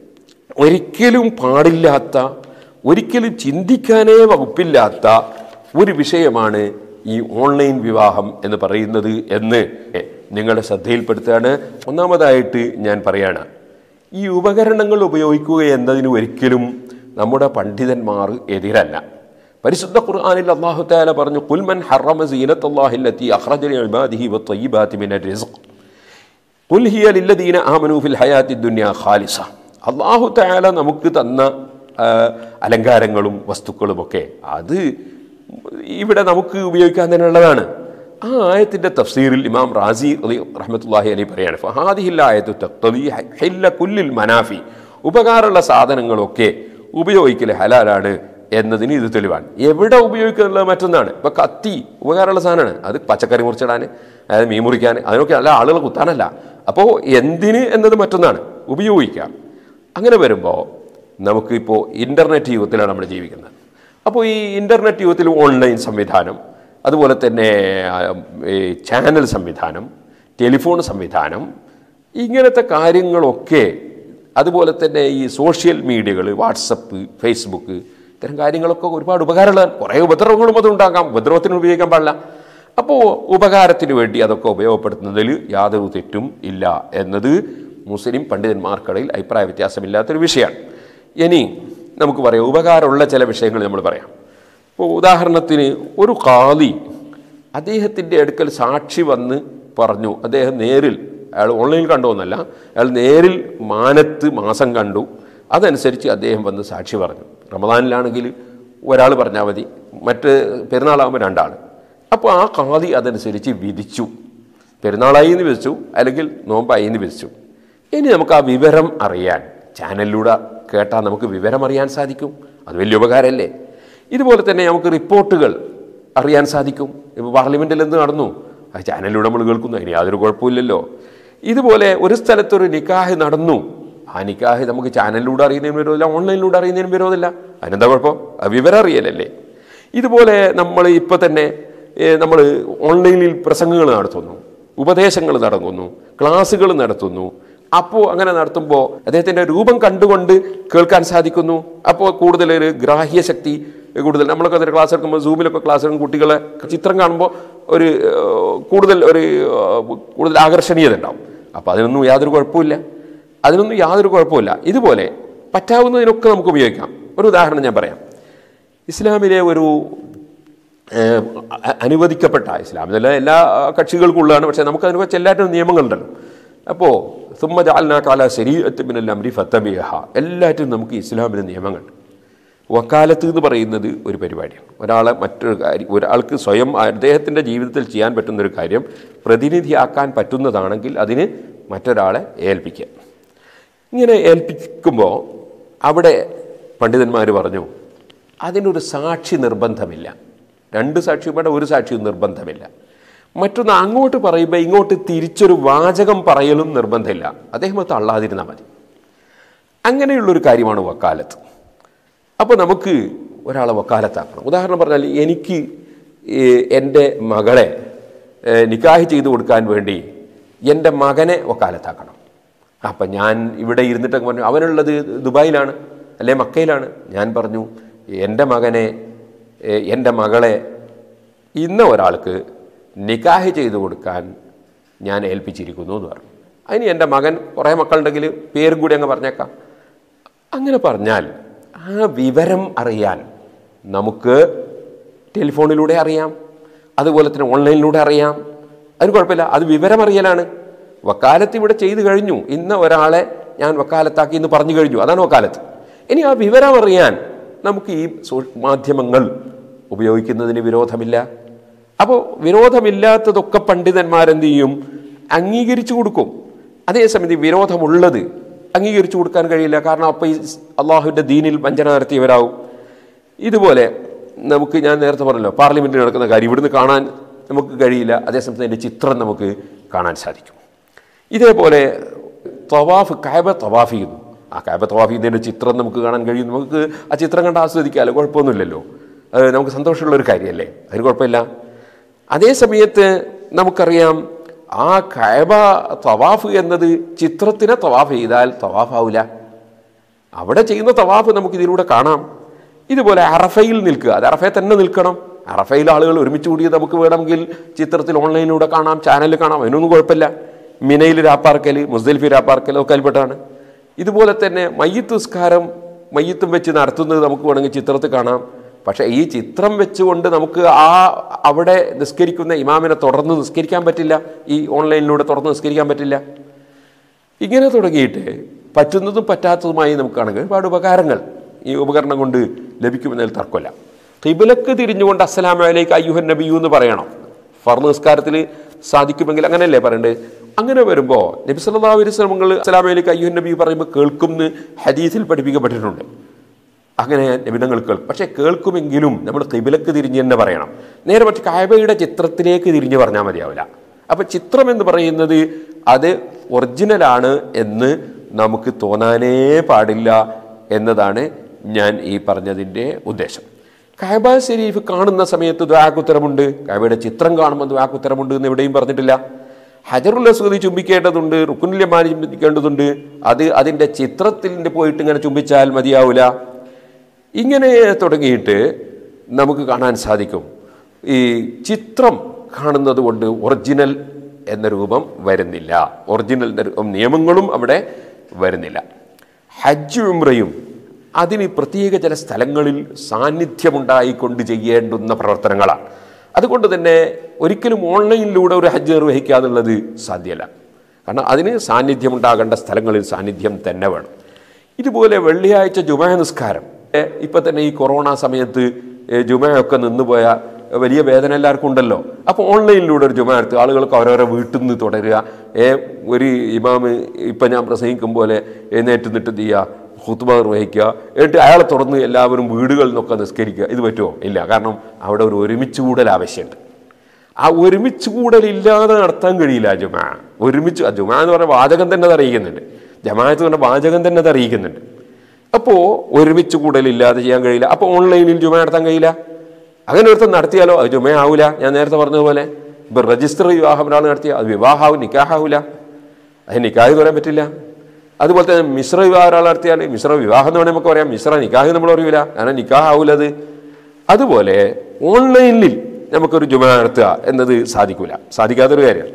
ഒരിക്കലും പാടില്ലാത്ത ഒരിക്കലും ചിന്തിക്കാനേ വകുപ്പില്ലാത്ത ഒരു വിഷയമാണ് ഈ ഓൺലൈൻ വിവാഹം എന്ന് പറയുന്നത് എന്ന് നിങ്ങളുടെ ശ്രദ്ധയിൽപ്പെടുത്തുകയാണ് ഒന്നാമതായിട്ട് ഞാൻ പറയാണ് ഈ ഉപകരണങ്ങൾ ഉപയോഗിക്കുക എന്നതിന് ഒരിക്കലും നമ്മുടെ പണ്ഡിതന്മാർ എതിരല്ല പരിശുദ്ധ ഖുർആനിൽ അല്ലാഹു തആല പറഞ്ഞു കുൽമൻ ഹറമ സീനത്തല്ലാഹി അല്ലത്തി അഖ്റജ ലിഇബാദിഹി വത്തയ്യിബാതി മിനർ റിസ്ഖ് ഖുൽ ഹിയ ലില്ലദീന ആമനു ഫിൽ ഹയാത്തി ദുനിയ ഖാലിസ അല്ലാഹു തആല നമുക്ക് തന്ന ആ, അലങ്കാരങ്ങളും വസ്തുക്കളുമൊക്കെ അത് ഇവിടെ നമുക്ക് ഉപയോഗിക്കാൻ തന്നെ ഉള്ളതാണ് ആ ആയത്തിൻ്റെ തഫ്സീറിൽ ഇമാം റാസി റഹ്മത്തുള്ളാഹി അലി പറയാണ് ഫഹാദിഹിൽ ആയത്തു തഖ്തദി ഹില്ല കുല്ലിൽ മനാഫി ഉപകാരമുള്ള സാധനങ്ങളൊക്കെ ഉപയോഗിക്കൽ ഹലാലാണ് എന്നതിന് ഇത് തെളിവാണ് എവിടെ ഉപയോഗിക്കുന്നുള്ളത് മറ്റൊന്നാണ് ഇപ്പൊ കത്തി ഉപകാരമുള്ള സാധനമാണ് അത് പച്ചക്കറി മുറിച്ചിടാൻ അതായത് മീൻ മുറിക്കാൻ അതിനൊക്കെ അല്ല ആളുകൾ കുത്താനല്ല അപ്പോൾ എന്തിന് എന്നത് മറ്റൊന്നാണ് ഉപയോഗിക്കാം അങ്ങനെ വരുമ്പോൾ നമുക്കിപ്പോൾ ഇൻ്റർനെറ്റ് യുഗത്തിലാണ് നമ്മൾ ജീവിക്കുന്നത് അപ്പോൾ ഈ ഇൻ്റർനെറ്റ് യുഗത്തിൽ ഓൺലൈൻ സംവിധാനം അതുപോലെ തന്നെ ആ, ഈ ചാനൽ സംവിധാനം ടെലിഫോൺ സംവിധാനം ഇങ്ങനത്തെ കാര്യങ്ങളൊക്കെ അതുപോലെ തന്നെ ഈ സോഷ്യൽ മീഡിയകൾ വാട്സപ്പ് ഫേസ്ബുക്ക് ഇത്തരം കാര്യങ്ങളൊക്കെ ഒരുപാട് ഉപകാരമുള്ള കുറേ ഉപദ്രവങ്ങളും അതുണ്ടാകാം ഉപദ്രവത്തിന് ഉപയോഗിക്കാൻ പാടില്ല അപ്പോൾ ഉപകാരത്തിന് വേണ്ടി അതൊക്കെ ഉപയോഗപ്പെടുത്തുന്നതിൽ യാതൊരു തെറ്റും ഇല്ല എന്നത് മുസ്ലിം പണ്ഡിതന്മാർക്കിടയിൽ അഭിപ്രായ വ്യത്യാസമില്ലാത്തൊരു വിഷയമാണ് ഇനി നമുക്ക് പറയാം ഉപകാരമുള്ള ചില വിഷയങ്ങൾ നമ്മൾ പറയാം ഇപ്പോൾ ഉദാഹരണത്തിന് ഒരു ഖാദി അദ്ദേഹത്തിൻ്റെ അടുക്കൽ സാക്ഷി വന്ന് പറഞ്ഞു അദ്ദേഹം നേരിൽ അയാൾ ഓൺലൈനിൽ കണ്ടുവന്നല്ല അയാൾ നേരിൽ മാനത്ത് മാസം കണ്ടു അതനുസരിച്ച് അദ്ദേഹം വന്ന് സാക്ഷി പറഞ്ഞു റമദാനിലാണെങ്കിൽ ഒരാൾ പറഞ്ഞാൽ മതി മറ്റ് പെരുന്നാളാകുമ്പോൾ രണ്ടാൾ അപ്പോൾ ആ ഖാദി അതനുസരിച്ച് വിധിച്ചു പെരുന്നാളായി എന്ന് വിധിച്ചു അല്ലെങ്കിൽ നോമ്പായി എന്ന് വിധിച്ചു ഇനി നമുക്ക് ആ വിവരം അറിയാൻ ചാനലിലൂടെ കേട്ടാൽ നമുക്ക് വിവരം അറിയാൻ സാധിക്കും അത് വലിയ ഉപകാരമല്ലേ ഇതുപോലെ തന്നെ നമുക്ക് റിപ്പോർട്ടുകൾ അറിയാൻ സാധിക്കും ഇപ്പോൾ പാർലമെൻറ്റിൽ എന്ത് നടന്നു ആ ചാനലിലൂടെ നമ്മൾ കേൾക്കുന്നു അതിന് യാതൊരു കുഴപ്പമില്ലല്ലോ ഇതുപോലെ ഒരു സ്ഥലത്തൊരു നിക്കാഹ് നടന്നു ആ നിക്കാഹ് നമുക്ക് ചാനലിലൂടെ അറിയുന്നതിന് വിരോധമില്ല ഓൺലൈനിലൂടെ അറിയുന്നതിന് വിരോധമില്ല അതിനെന്താ കുഴപ്പം ആ വിവരം അറിയലല്ലേ ഇതുപോലെ നമ്മൾ ഇപ്പോൾ തന്നെ നമ്മൾ ഓൺലൈനിൽ പ്രസംഗങ്ങൾ നടത്തുന്നു ഉപദേശങ്ങൾ നടത്തുന്നു ക്ലാസ്സുകൾ നടത്തുന്നു അപ്പോൾ അങ്ങനെ നടത്തുമ്പോൾ അദ്ദേഹത്തിൻ്റെ രൂപം കണ്ടുകൊണ്ട് കേൾക്കാൻ സാധിക്കുന്നു അപ്പോൾ കൂടുതൽ ഒരു ഗ്രാഹ്യശക്തി കൂടുതൽ നമ്മളൊക്കെ അതിന് ക്ലാസ് എടുക്കുമ്പോൾ സൂമിലൊക്കെ ക്ലാസ് എടുക്കും കുട്ടികളെ ചിത്രം കാണുമ്പോൾ ഒരു ഏഹ്, കൂടുതൽ ഒരു ഏഹ്, കൂടുതൽ ആകർഷണീയത ഉണ്ടാവും അപ്പോൾ അതിനൊന്നും യാതൊരു കുഴപ്പമില്ല അതിനൊന്നും യാതൊരു കുഴപ്പമില്ല ഇതുപോലെ പറ്റാവുന്നതിനൊക്കെ നമുക്ക് ഉപയോഗിക്കാം ഒരു ഉദാഹരണം ഞാൻ പറയാം ഇസ്ലാമിലെ ഒരു ഏഹ്, അ- അനുവദിക്കപ്പെട്ട ഇസ്ലാമിലെ എല്ലാ കക്ഷികൾക്കും ഉള്ളതാണ് പക്ഷേ നമുക്ക് അതിനെ കുറിച്ച് എല്ലാറ്റിനും നിയമങ്ങളുണ്ടല്ലോ അപ്പോൾ സുമ്മ ജാൽനാ കാല ശരീരത്തിമിനൽ അമ്രി ഫത്തബിഹ എല്ലാറ്റിനും നമുക്ക് ഇസ്ലാമിലെ നിയമങ്ങളുണ്ട് വക്കാലത്ത് എന്ന് പറയുന്നത് ഒരു പരിപാടിയാണ് ഒരാളെ മറ്റൊരു കാര്യം ഒരാൾക്ക് സ്വയം അദ്ദേഹത്തിൻ്റെ ജീവിതത്തിൽ ചെയ്യാൻ പറ്റുന്ന ഒരു കാര്യം പ്രതിനിധിയാക്കാൻ പറ്റുന്നതാണെങ്കിൽ അതിന് മറ്റൊരാളെ ഏൽപ്പിക്കുക ഇങ്ങനെ ഏൽപ്പിക്കുമ്പോൾ അവിടെ പണ്ഡിതന്മാർ പറഞ്ഞു അതിനൊരു സാക്ഷി നിർബന്ധമില്ല രണ്ട് സാക്ഷിയും വേണ്ട ഒരു സാക്ഷിയും നിർബന്ധമില്ല മറ്റൊന്ന് അങ്ങോട്ട് പറയുമ്പോൾ ഇങ്ങോട്ട് തിരിച്ചൊരു വാചകം പറയലും നിർബന്ധമില്ല അദ്ദേഹം അത് തള്ളാതിരുന്നാൽ മതി അങ്ങനെയുള്ളൊരു കാര്യമാണ് വക്കാലത്ത് അപ്പോൾ നമുക്ക് ഒരാളെ വക്കാലത്താക്കണം ഉദാഹരണം പറഞ്ഞാൽ എനിക്ക് ഈ എൻ്റെ മകളെ ഏഹ്, നിക്കാഹ് ചെയ്തു കൊടുക്കാൻ വേണ്ടി എൻ്റെ മകനെ വക്കാലത്താക്കണം അപ്പം ഞാൻ ഇവിടെ ഇരുന്നിട്ടൊക്കെ പറഞ്ഞു അവനുള്ളത് ദുബായിലാണ് അല്ലെ മക്കയിലാണ് ഞാൻ പറഞ്ഞു എൻ്റെ മകനെ ഏഹ്, എൻ്റെ മകളെ ഇന്ന ഒരാൾക്ക് നിക്കാഹ് ചെയ്തു കൊടുക്കാൻ ഞാൻ ഏൽപ്പിച്ചിരിക്കുന്നു എന്ന് പറഞ്ഞു അതിന് എൻ്റെ മകൻ കുറേ മക്കളുണ്ടെങ്കിൽ പേരും കൂടി അങ്ങ് പറഞ്ഞേക്കാം അങ്ങനെ പറഞ്ഞാൽ ആ വിവരം അറിയാൻ നമുക്ക് ടെലിഫോണിലൂടെ അറിയാം അതുപോലെ തന്നെ ഓൺലൈനിലൂടെ അറിയാം അതിന് കുഴപ്പമില്ല അത് വിവരം അറിയലാണ് വക്കാലത്ത് ഇവിടെ ചെയ്തു കഴിഞ്ഞു ഇന്ന ഒരാളെ ഞാൻ വക്കാലത്താക്കി എന്ന് പറഞ്ഞു കഴിഞ്ഞു അതാണ് വക്കാലത്ത് ഇനി ആ വിവരം അറിയാൻ നമുക്ക് ഈ സോ- മാധ്യമങ്ങൾ ഉപയോഗിക്കുന്നതിന് വിരോധമില്ല അപ്പോൾ വിരോധമില്ലാത്തതൊക്കെ പണ്ഡിതന്മാരെന്ത് ചെയ്യും അംഗീകരിച്ചു കൊടുക്കും അതേസമയം ഈ വിരോധമുള്ളത് അംഗീകരിച്ചു കൊടുക്കാൻ കഴിയില്ല കാരണം അപ്പോൾ ഈ അള്ളാഹുവിൻ്റെ ദീനിൽ വഞ്ചന നടത്തിയവരാവും ഇതുപോലെ നമുക്ക് ഞാൻ നേരത്തെ പറഞ്ഞല്ലോ പാർലമെൻറ്റിൽ നടക്കുന്ന കാര്യം ഇവിടുന്ന് കാണാൻ നമുക്ക് കഴിയില്ല അതേസമയത്ത് അതിൻ്റെ ചിത്രം നമുക്ക് കാണാൻ സാധിക്കും ഇതേപോലെ തവാഫ് കാബ തവാഫ് ചെയ്യുന്നു ആ കാബ തവാഫ് ചെയ്യുന്നതിൻ്റെ ചിത്രം നമുക്ക് കാണാൻ കഴിയും നമുക്ക് ആ ചിത്രം കണ്ട് ആസ്വദിക്കാമല്ലോ കുഴപ്പമൊന്നുമില്ലല്ലോ അത് നമുക്ക് സന്തോഷമുള്ള ഒരു കാര്യമല്ലേ അതിന് കുഴപ്പമില്ല അതേ സമയത്ത് നമുക്കറിയാം ആ കാബ തവാഫ് എന്നത് ചിത്രത്തിനെ തവാഫ് ചെയ്താൽ തവാഫാവില്ല അവിടെ ചെയ്യുന്ന തവാഫ് നമുക്ക് ഇതിലൂടെ കാണാം ഇതുപോലെ അറഫയിൽ നിൽക്കുക അത് അറഫയിൽ തന്നെ നിൽക്കണം അറഫയിൽ ആളുകൾ ഒരുമിച്ച് കൂടി നമുക്ക് വേണമെങ്കിൽ ചിത്രത്തിൽ ഓൺലൈനിലൂടെ കാണാം ചാനലിൽ കാണാം അതിനൊന്നും കുഴപ്പമില്ല മിനയിൽ രാപ്പാർക്കൽ മുസ്ദലിഫി രാപ്പാർക്കൽ ഒക്കെ അതിൽപ്പെട്ടാണ് ഇതുപോലെ തന്നെ മയ്യത്ത് നിസ്കാരം മയ്യത്തും വെച്ച് നടത്തുന്നത് നമുക്ക് വേണമെങ്കിൽ ചിത്രത്തിൽ കാണാം പക്ഷേ ഈ ചിത്രം വെച്ചുകൊണ്ട് നമുക്ക് ആ അവിടെ നിസ്കരിക്കുന്ന ഇമാമിനെ തുടർന്ന് നിസ്കരിക്കാൻ പറ്റില്ല ഈ ഓൺലൈനിലൂടെ തുറന്ന് നിസ്കരിക്കാൻ പറ്റില്ല ഇങ്ങനെ തുടങ്ങിയിട്ട് പറ്റുന്നതും പറ്റാത്തതുമായി നമുക്ക് കാണാൻ കഴിയും ഒരുപാട് ഉപകാരങ്ങൾ ഈ ഉപകരണം കൊണ്ട് ലഭിക്കുമെന്നതിൽ തർക്കമില്ല കിബിലക്ക് തിരിഞ്ഞുകൊണ്ട് അസ്സലാമു അലൈക്ക് അയ്യുഹൻ നബിയു എന്ന് പറയണം ഫർദ് നിസ്കാരത്തിൽ സാധിക്കുമെങ്കിൽ അങ്ങനെയല്ലേ പറയണ്ടേ അങ്ങനെ വരുമ്പോൾ നബി സല്ലല്ലാഹു അലൈഹി വസല്ലമകൾ അസ്സലാമു അലൈക്ക് അയ്യുഹൻ നബി പറയുമ്പോൾ കേൾക്കുമെന്ന് ഹദീസിൽ പഠിപ്പിക്കപ്പെട്ടിട്ടുണ്ട് അങ്ങനെ നിബിധങ്ങൾ കേൾക്കും പക്ഷേ കേൾക്കുമെങ്കിലും നമ്മൾ കിബിലക്ക് തിരിഞ്ഞ് തന്നെ പറയണം നേരെ മറിച്ച് കായബയുടെ ചിത്രത്തിലേക്ക് തിരിഞ്ഞ് പറഞ്ഞാൽ മതിയാവില്ല അപ്പം ചിത്രം എന്ന് പറയുന്നത് അത് ഒറിജിനലാണ് എന്ന് നമുക്ക് തോന്നാനേ പാടില്ല എന്നതാണ് ഞാൻ ഈ പറഞ്ഞതിൻ്റെ ഉദ്ദേശം കായബ ശരീഫ് കാണുന്ന സമയത്ത് ദ്വാക്കുത്തരമുണ്ട് കായബയുടെ ചിത്രം കാണുമ്പോൾ ദ്വാക്കുത്തരമുണ്ട് എന്ന് എവിടെയും പറഞ്ഞിട്ടില്ല ഹജറുൽ അസ്വദി ചുംബിക്കേണ്ടതുണ്ട് റുക്കുനില്യമാനി ചുംബിക്കേണ്ടതുണ്ട് അത് അതിൻ്റെ ചിത്രത്തിൽ പോയിട്ട് ഇങ്ങനെ ചുംബിച്ചാൽ മതിയാവില്ല ഇങ്ങനെ തുടങ്ങിയിട്ട് നമുക്ക് കാണാൻ സാധിക്കും ഈ ചിത്രം കാണുന്നത് കൊണ്ട് ഒറിജിനൽ എന്ന രൂപം വരുന്നില്ല ഒറിജിനൽ എന്ന രൂപം നിയമങ്ങളും അവിടെ വരുന്നില്ല ഹജ്ജ് ഉംറയും അതിന് പ്രത്യേക ചില സ്ഥലങ്ങളിൽ സാന്നിധ്യമുണ്ടായിക്കൊണ്ട് ചെയ്യേണ്ടുന്ന പ്രവർത്തനങ്ങളാണ് അതുകൊണ്ട് തന്നെ ഒരിക്കലും ഓൺലൈനിലൂടെ ഒരു ഹജ്ജ് നിർവഹിക്കാന്നുള്ളത് സാധ്യമല്ല കാരണം അതിന് സാന്നിധ്യമുണ്ടാകേണ്ട സ്ഥലങ്ങളിൽ സാന്നിധ്യം തന്നെ വേണം ഇതുപോലെ വെള്ളിയാഴ്ച ജുമാ നിസ്കാരം ഏ, ഇപ്പൊ തന്നെ ഈ കൊറോണ സമയത്ത് ഏ, ജുമയൊക്കെ നിന്നുപോയ വലിയ വേദന എല്ലാവർക്കും ഉണ്ടല്ലോ അപ്പോൾ ഓൺലൈനിലൂടെ ഒരു ജുമ എടുത്ത് ആളുകൾക്ക് അവരവരെ വീട്ടിൽ നിന്ന് തുടരുക ഏ, ഒരു ഇമാമ് ഇപ്പം ഞാൻ പ്രസംഗിക്കും പോലെ എഴുന്നേറ്റ് നിന്നിട്ട് എന്ത് ചെയ്യുക ഹുത്തുബ നിർവഹിക്കുക എന്നിട്ട് അയാളെ തുറന്ന് എല്ലാവരും വീടുകളിൽ നിന്നൊക്കെ നിസ്കരിക്കുക ഇത് പറ്റുമോ ഇല്ല കാരണം അവിടെ ഒരു ഒരുമിച്ച് കൂടൽ ആവശ്യമുണ്ട് ആ ഒരുമിച്ച് കൂടലില്ലാതെ നടത്താൻ കഴിയില്ല ആ ജുമാ ഒരുമിച്ച് ആ ജുമാ എന്ന് പറഞ്ഞ വാചകം തന്നെ അത് അറിയിക്കുന്നുണ്ട് ജമാഅത്ത് പറഞ്ഞ വാചകം തന്നെ അത് അറിയിക്കുന്നുണ്ട് അപ്പോൾ ഒരുമിച്ച് കൂടലില്ലാതെ ചെയ്യാൻ കഴിയില്ല അപ്പോൾ ഓൺലൈനിൽ ജുമ നടത്താൻ കഴിയില്ല അങ്ങനെ ഒരുത്തം നടത്തിയാലോ അത് ജുമ ആവില്ല ഞാൻ നേരത്തെ പറഞ്ഞതുപോലെ ഇപ്പം രജിസ്റ്റർ വിവാഹം ഒരാൾ നടത്തിയാൽ അത് വിവാഹാവും നിക്കാഹാവില്ല അത് നിക്കാഹ് എന്ന് പറയാൻ പറ്റില്ല അതുപോലെ തന്നെ മിശ്ര വിവാഹം ഒരാൾ നടത്തിയാൽ മിശ്ര വിവാഹം എന്ന് വേണമെങ്കിൽ നമുക്ക് പറയാം മിശ്ര നിക്കാഹ് നമ്മൾ അറിയില്ല കാരണം നിക്കാഹ് ആവില്ല അത് അതുപോലെ ഓൺലൈനിൽ നമുക്കൊരു ജുമ നടത്തുക എന്നത് സാധിക്കില്ല സാധിക്കാത്തൊരു കാര്യമാണ്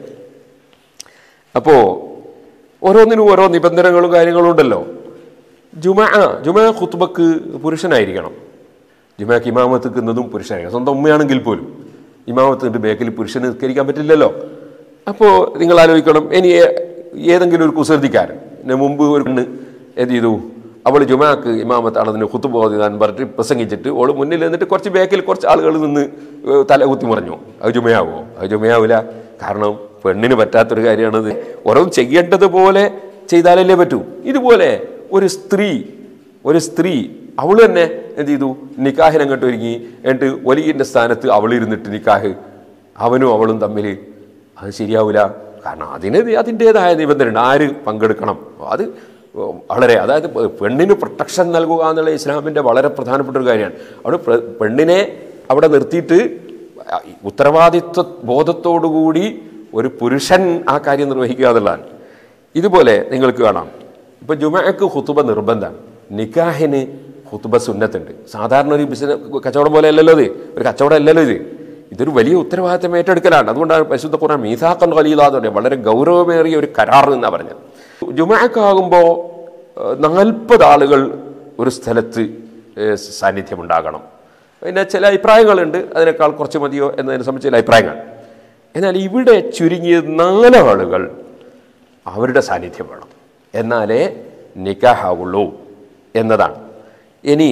അപ്പോൾ ഓരോന്നിനും ഓരോ നിബന്ധനകളും കാര്യങ്ങളും ഉണ്ടല്ലോ ജുമ ആ ജുമ ഖുത്ബക്ക് പുരുഷനായിരിക്കണം ജുമക്ക് ഇമാമത്ത് നിൽക്കുന്നതും പുരുഷനായിരിക്കണം സ്വന്തം ഉമ്മയാണെങ്കിൽ പോലും ഇമാമത്തിൻ്റെ ബേക്കിൽ പുരുഷന് നിസ്കരിക്കാൻ പറ്റില്ലല്ലോ അപ്പോൾ നിങ്ങൾ ആലോചിക്കണം ഇനി ഏ- ഏതെങ്കിലും ഒരു കുസൃതിക്കാരൻ ഇതിന് മുമ്പ് ഒരു പെണ്ണ് എന്ത് ചെയ്തു അവൾ ജുമാക്ക് ഇമാമത്താണ് അതിന് കുത്തുപോകാൻ പറഞ്ഞിട്ട് പ്രസംഗിച്ചിട്ട് ഓൾ മുന്നിൽ നിന്നിട്ട് കുറച്ച് ബേക്കിൽ കുറച്ച് ആളുകൾ നിന്ന് ഏ, തല കുത്തി മറിഞ്ഞു അത് ജുമയാവോ അത് ജുമയാവില്ല കാരണം പെണ്ണിന് പറ്റാത്തൊരു കാര്യമാണത് ഓരോന്നും ചെയ്യേണ്ടതുപോലെ ചെയ്താലല്ലേ പറ്റൂ ഇതുപോലെ ഒരു സ്ത്രീ ഒരു സ്ത്രീ അവൾ തന്നെ എന്ത് ചെയ്തു നിക്കാഹിനെ അങ്ങോട്ട് ഒരുങ്ങി എന്നിട്ട് ഒലിയിൻ്റെ സ്ഥാനത്ത് അവൾ ഇരുന്നിട്ട് നിക്കാഹ് അവനും അവളും തമ്മിൽ അത് ശരിയാവില്ല കാരണം അതിന് അതിൻ്റെതായ നിബന്ധനയുണ്ട് ആര് പങ്കെടുക്കണം അത് വളരെ അതായത് പെണ്ണിന് പ്രൊട്ടക്ഷൻ നൽകുക എന്നുള്ള ഇസ്ലാമിൻ്റെ വളരെ പ്രധാനപ്പെട്ട ഒരു കാര്യമാണ് അവിടെ പ്ര- പെണ്ണിനെ അവിടെ നിർത്തിയിട്ട് ഉത്തരവാദിത്വ ബോധത്തോടുകൂടി ഒരു പുരുഷൻ ആ കാര്യം നിർവഹിക്കുക എന്നുള്ളതാണ് ഇതുപോലെ നിങ്ങൾക്ക് കാണാം ഇപ്പം ജുമഅക്ക് ഹുത്തുബ നിർബന്ധമാണ് നിക്കാഹിന് ഹുത്തുബ സുന്നത്തുണ്ട് സാധാരണ ഒരു ബിസിനസ് കച്ചവടം പോലെ അല്ലല്ലോ ഇത് ഒരു കച്ചവടം അല്ലല്ലോ ഇത് ഇതൊരു വലിയ ഉത്തരവാദിത്തം ഏറ്റെടുക്കലാണ് അതുകൊണ്ടാണ് പരിശുദ്ധ ഖുർആൻ മീസാഖൻ ഖലീലാന്ന് പറയുന്നത് വളരെ ഗൗരവമേറിയ ഒരു കരാർ എന്നാണ് പറഞ്ഞത് ജുമഅക്കാകുമ്പോൾ നാൽപ്പത് ആളുകൾ ഒരു സ്ഥലത്ത് ഏഹ്, സാന്നിധ്യമുണ്ടാകണം പിന്നെ ചില അഭിപ്രായങ്ങളുണ്ട് അതിനേക്കാൾ കുറച്ച് മതിയോ എന്നതിനെ സംബന്ധിച്ച് ചില അഭിപ്രായങ്ങൾ എന്നാൽ ഇവിടെ ചുരുങ്ങിയത് നാലാളുകൾ അവരുടെ സാന്നിധ്യം വേണം എന്നാലേ നിക്കാഹാവുള്ളൂ എന്നതാണ് ഇനി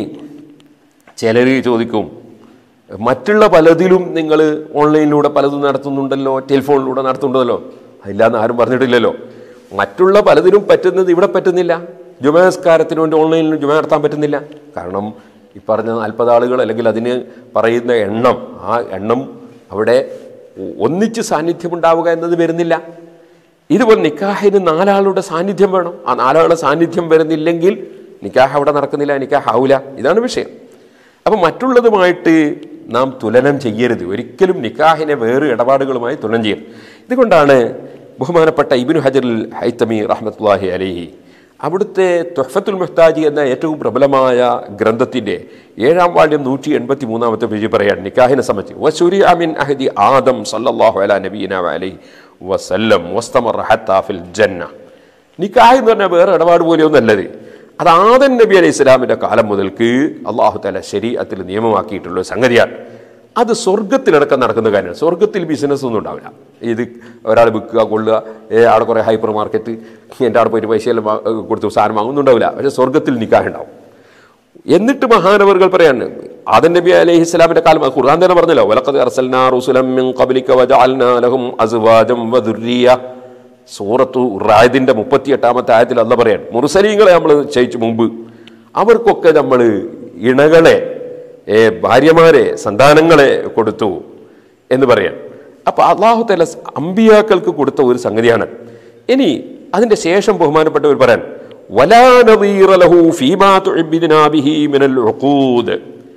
ചിലർ ചോദിക്കും മറ്റുള്ള പലതിലും നിങ്ങൾ ഓൺലൈനിലൂടെ പലതും നടത്തുന്നുണ്ടല്ലോ ടെലിഫോണിലൂടെ നടത്തുന്നുണ്ടല്ലോ അതില്ലാന്ന് ആരും പറഞ്ഞിട്ടില്ലല്ലോ മറ്റുള്ള പലതിലും പറ്റുന്നത് ഇവിടെ പറ്റുന്നില്ല ജുമനസ്കാരത്തിന് വേണ്ടി ഓൺലൈനിൽ ജുമ നടത്താൻ പറ്റുന്നില്ല കാരണം ഈ പറഞ്ഞ നാൽപ്പത് ആളുകൾ അല്ലെങ്കിൽ അതിന് പറയുന്ന എണ്ണം ആ എണ്ണം അവിടെ ഒന്നിച്ച് സാന്നിധ്യം ഉണ്ടാവുക എന്നത് വരുന്നില്ല ഇതുപോലെ നിക്കാഹിന് നാലാളുടെ സാന്നിധ്യം വേണം ആ നാലാളുടെ സാന്നിധ്യം വരുന്നില്ലെങ്കിൽ നിക്കാഹ് അവിടെ നടക്കുന്നില്ല നിക്കാഹ് ആവില്ല ഇതാണ് വിഷയം അപ്പം മറ്റുള്ളതുമായിട്ട് നാം തുലനം ചെയ്യരുത് ഒരിക്കലും നിക്കാഹിനെ വേറെ ഇടപാടുകളുമായി തുലനം ചെയ്യരുത് ഇതുകൊണ്ടാണ് ബഹുമാനപ്പെട്ട ഇബിനു ഹജറുൽ ഹൈത്തമി റഹ്മത്തുല്ലാഹി അലഹി അവിടുത്തെ തൊഹഫത്തുൽ മുഹ്താജി എന്ന ഏറ്റവും പ്രബലമായ ഗ്രന്ഥത്തിൻ്റെ ഏഴാം വാള്യം നൂറ്റി എൺപത്തി മൂന്നാമത്തെ പേജ് പറയാൻ നിക്കാഹിനെ സംബന്ധിച്ച് വസുരി അമിൻ അഹദി ആദം സല്ലല്ലാഹു അല നബീന അലൈഹി വസല്ലം വസ്തമർ ഹത്താ ഫിൽ ജന്ന നിക്കാഹ് എന്ന് പറഞ്ഞാൽ വേറെ ഇടപാട് പോലെയൊന്നല്ലത് അത് ആദൻ നബി അലൈഹി ഇസ്ലാമിൻ്റെ കാലം മുതൽക്ക് അള്ളാഹു തല ശരീരത്തിൽ നിയമമാക്കിയിട്ടുള്ള ഒരു സംഗതിയാണ് അത് സ്വർഗത്തിലടക്കം നടക്കുന്ന കാര്യമാണ് സ്വർഗത്തിൽ ബിസിനസ് ഒന്നും ഉണ്ടാവില്ല ഇത് ഒരാൾ വിൽക്കുക കൊള്ളുക ഏ, അവിടെ കുറേ ഹൈപ്പർ മാർക്കറ്റ് എൻ്റെ അവിടെ പോയിട്ട് പൈസയെല്ലാം വാ- കൊടുത്ത് സാധനം വാങ്ങുന്നും ഉണ്ടാവില്ല പക്ഷേ സ്വർഗത്തിൽ നിക്കാഹ് ഉണ്ടാവും എന്നിട്ട് മഹാനവറുകൾ പറയാണ് ആദൻ നബി അലൈഹി ഇസ്ലാമിന്റെ കാലം അത് ഖുർആൻ തന്നെ പറഞ്ഞല്ലോ വലഖദ് അർസൽനാ റുസുലം മിൻ ഖബ്ലിക വജഅൽനാ ലഹും അസ്വാജം വദുർരിയ സൂറത്തു റായതിന്റെ മുപ്പത്തിയെട്ടാമത്തെ ആയത്തിൽ അല്ല പറയാൻ മുർസലീങ്ങളെ നമ്മൾ ചെയ്യിച്ചു മുമ്പ് അവർക്കൊക്കെ നമ്മൾ ഇണകളെ ഏ, ഭാര്യമാരെ സന്താനങ്ങളെ കൊടുത്തു എന്ന് പറയാൻ അപ്പൊ അള്ളാഹു തല അമ്പിയാക്കൾക്ക് കൊടുത്ത ഒരു സംഗതിയാണ് ഇനി അതിന്റെ ശേഷം ബഹുമാനപ്പെട്ടവർ പറയാൻ വലാ നദീറ ലഹു ഫീമാ തുഇബ്ബിദ്നാ ബിഹി മിനൽ ഉഖൂദ്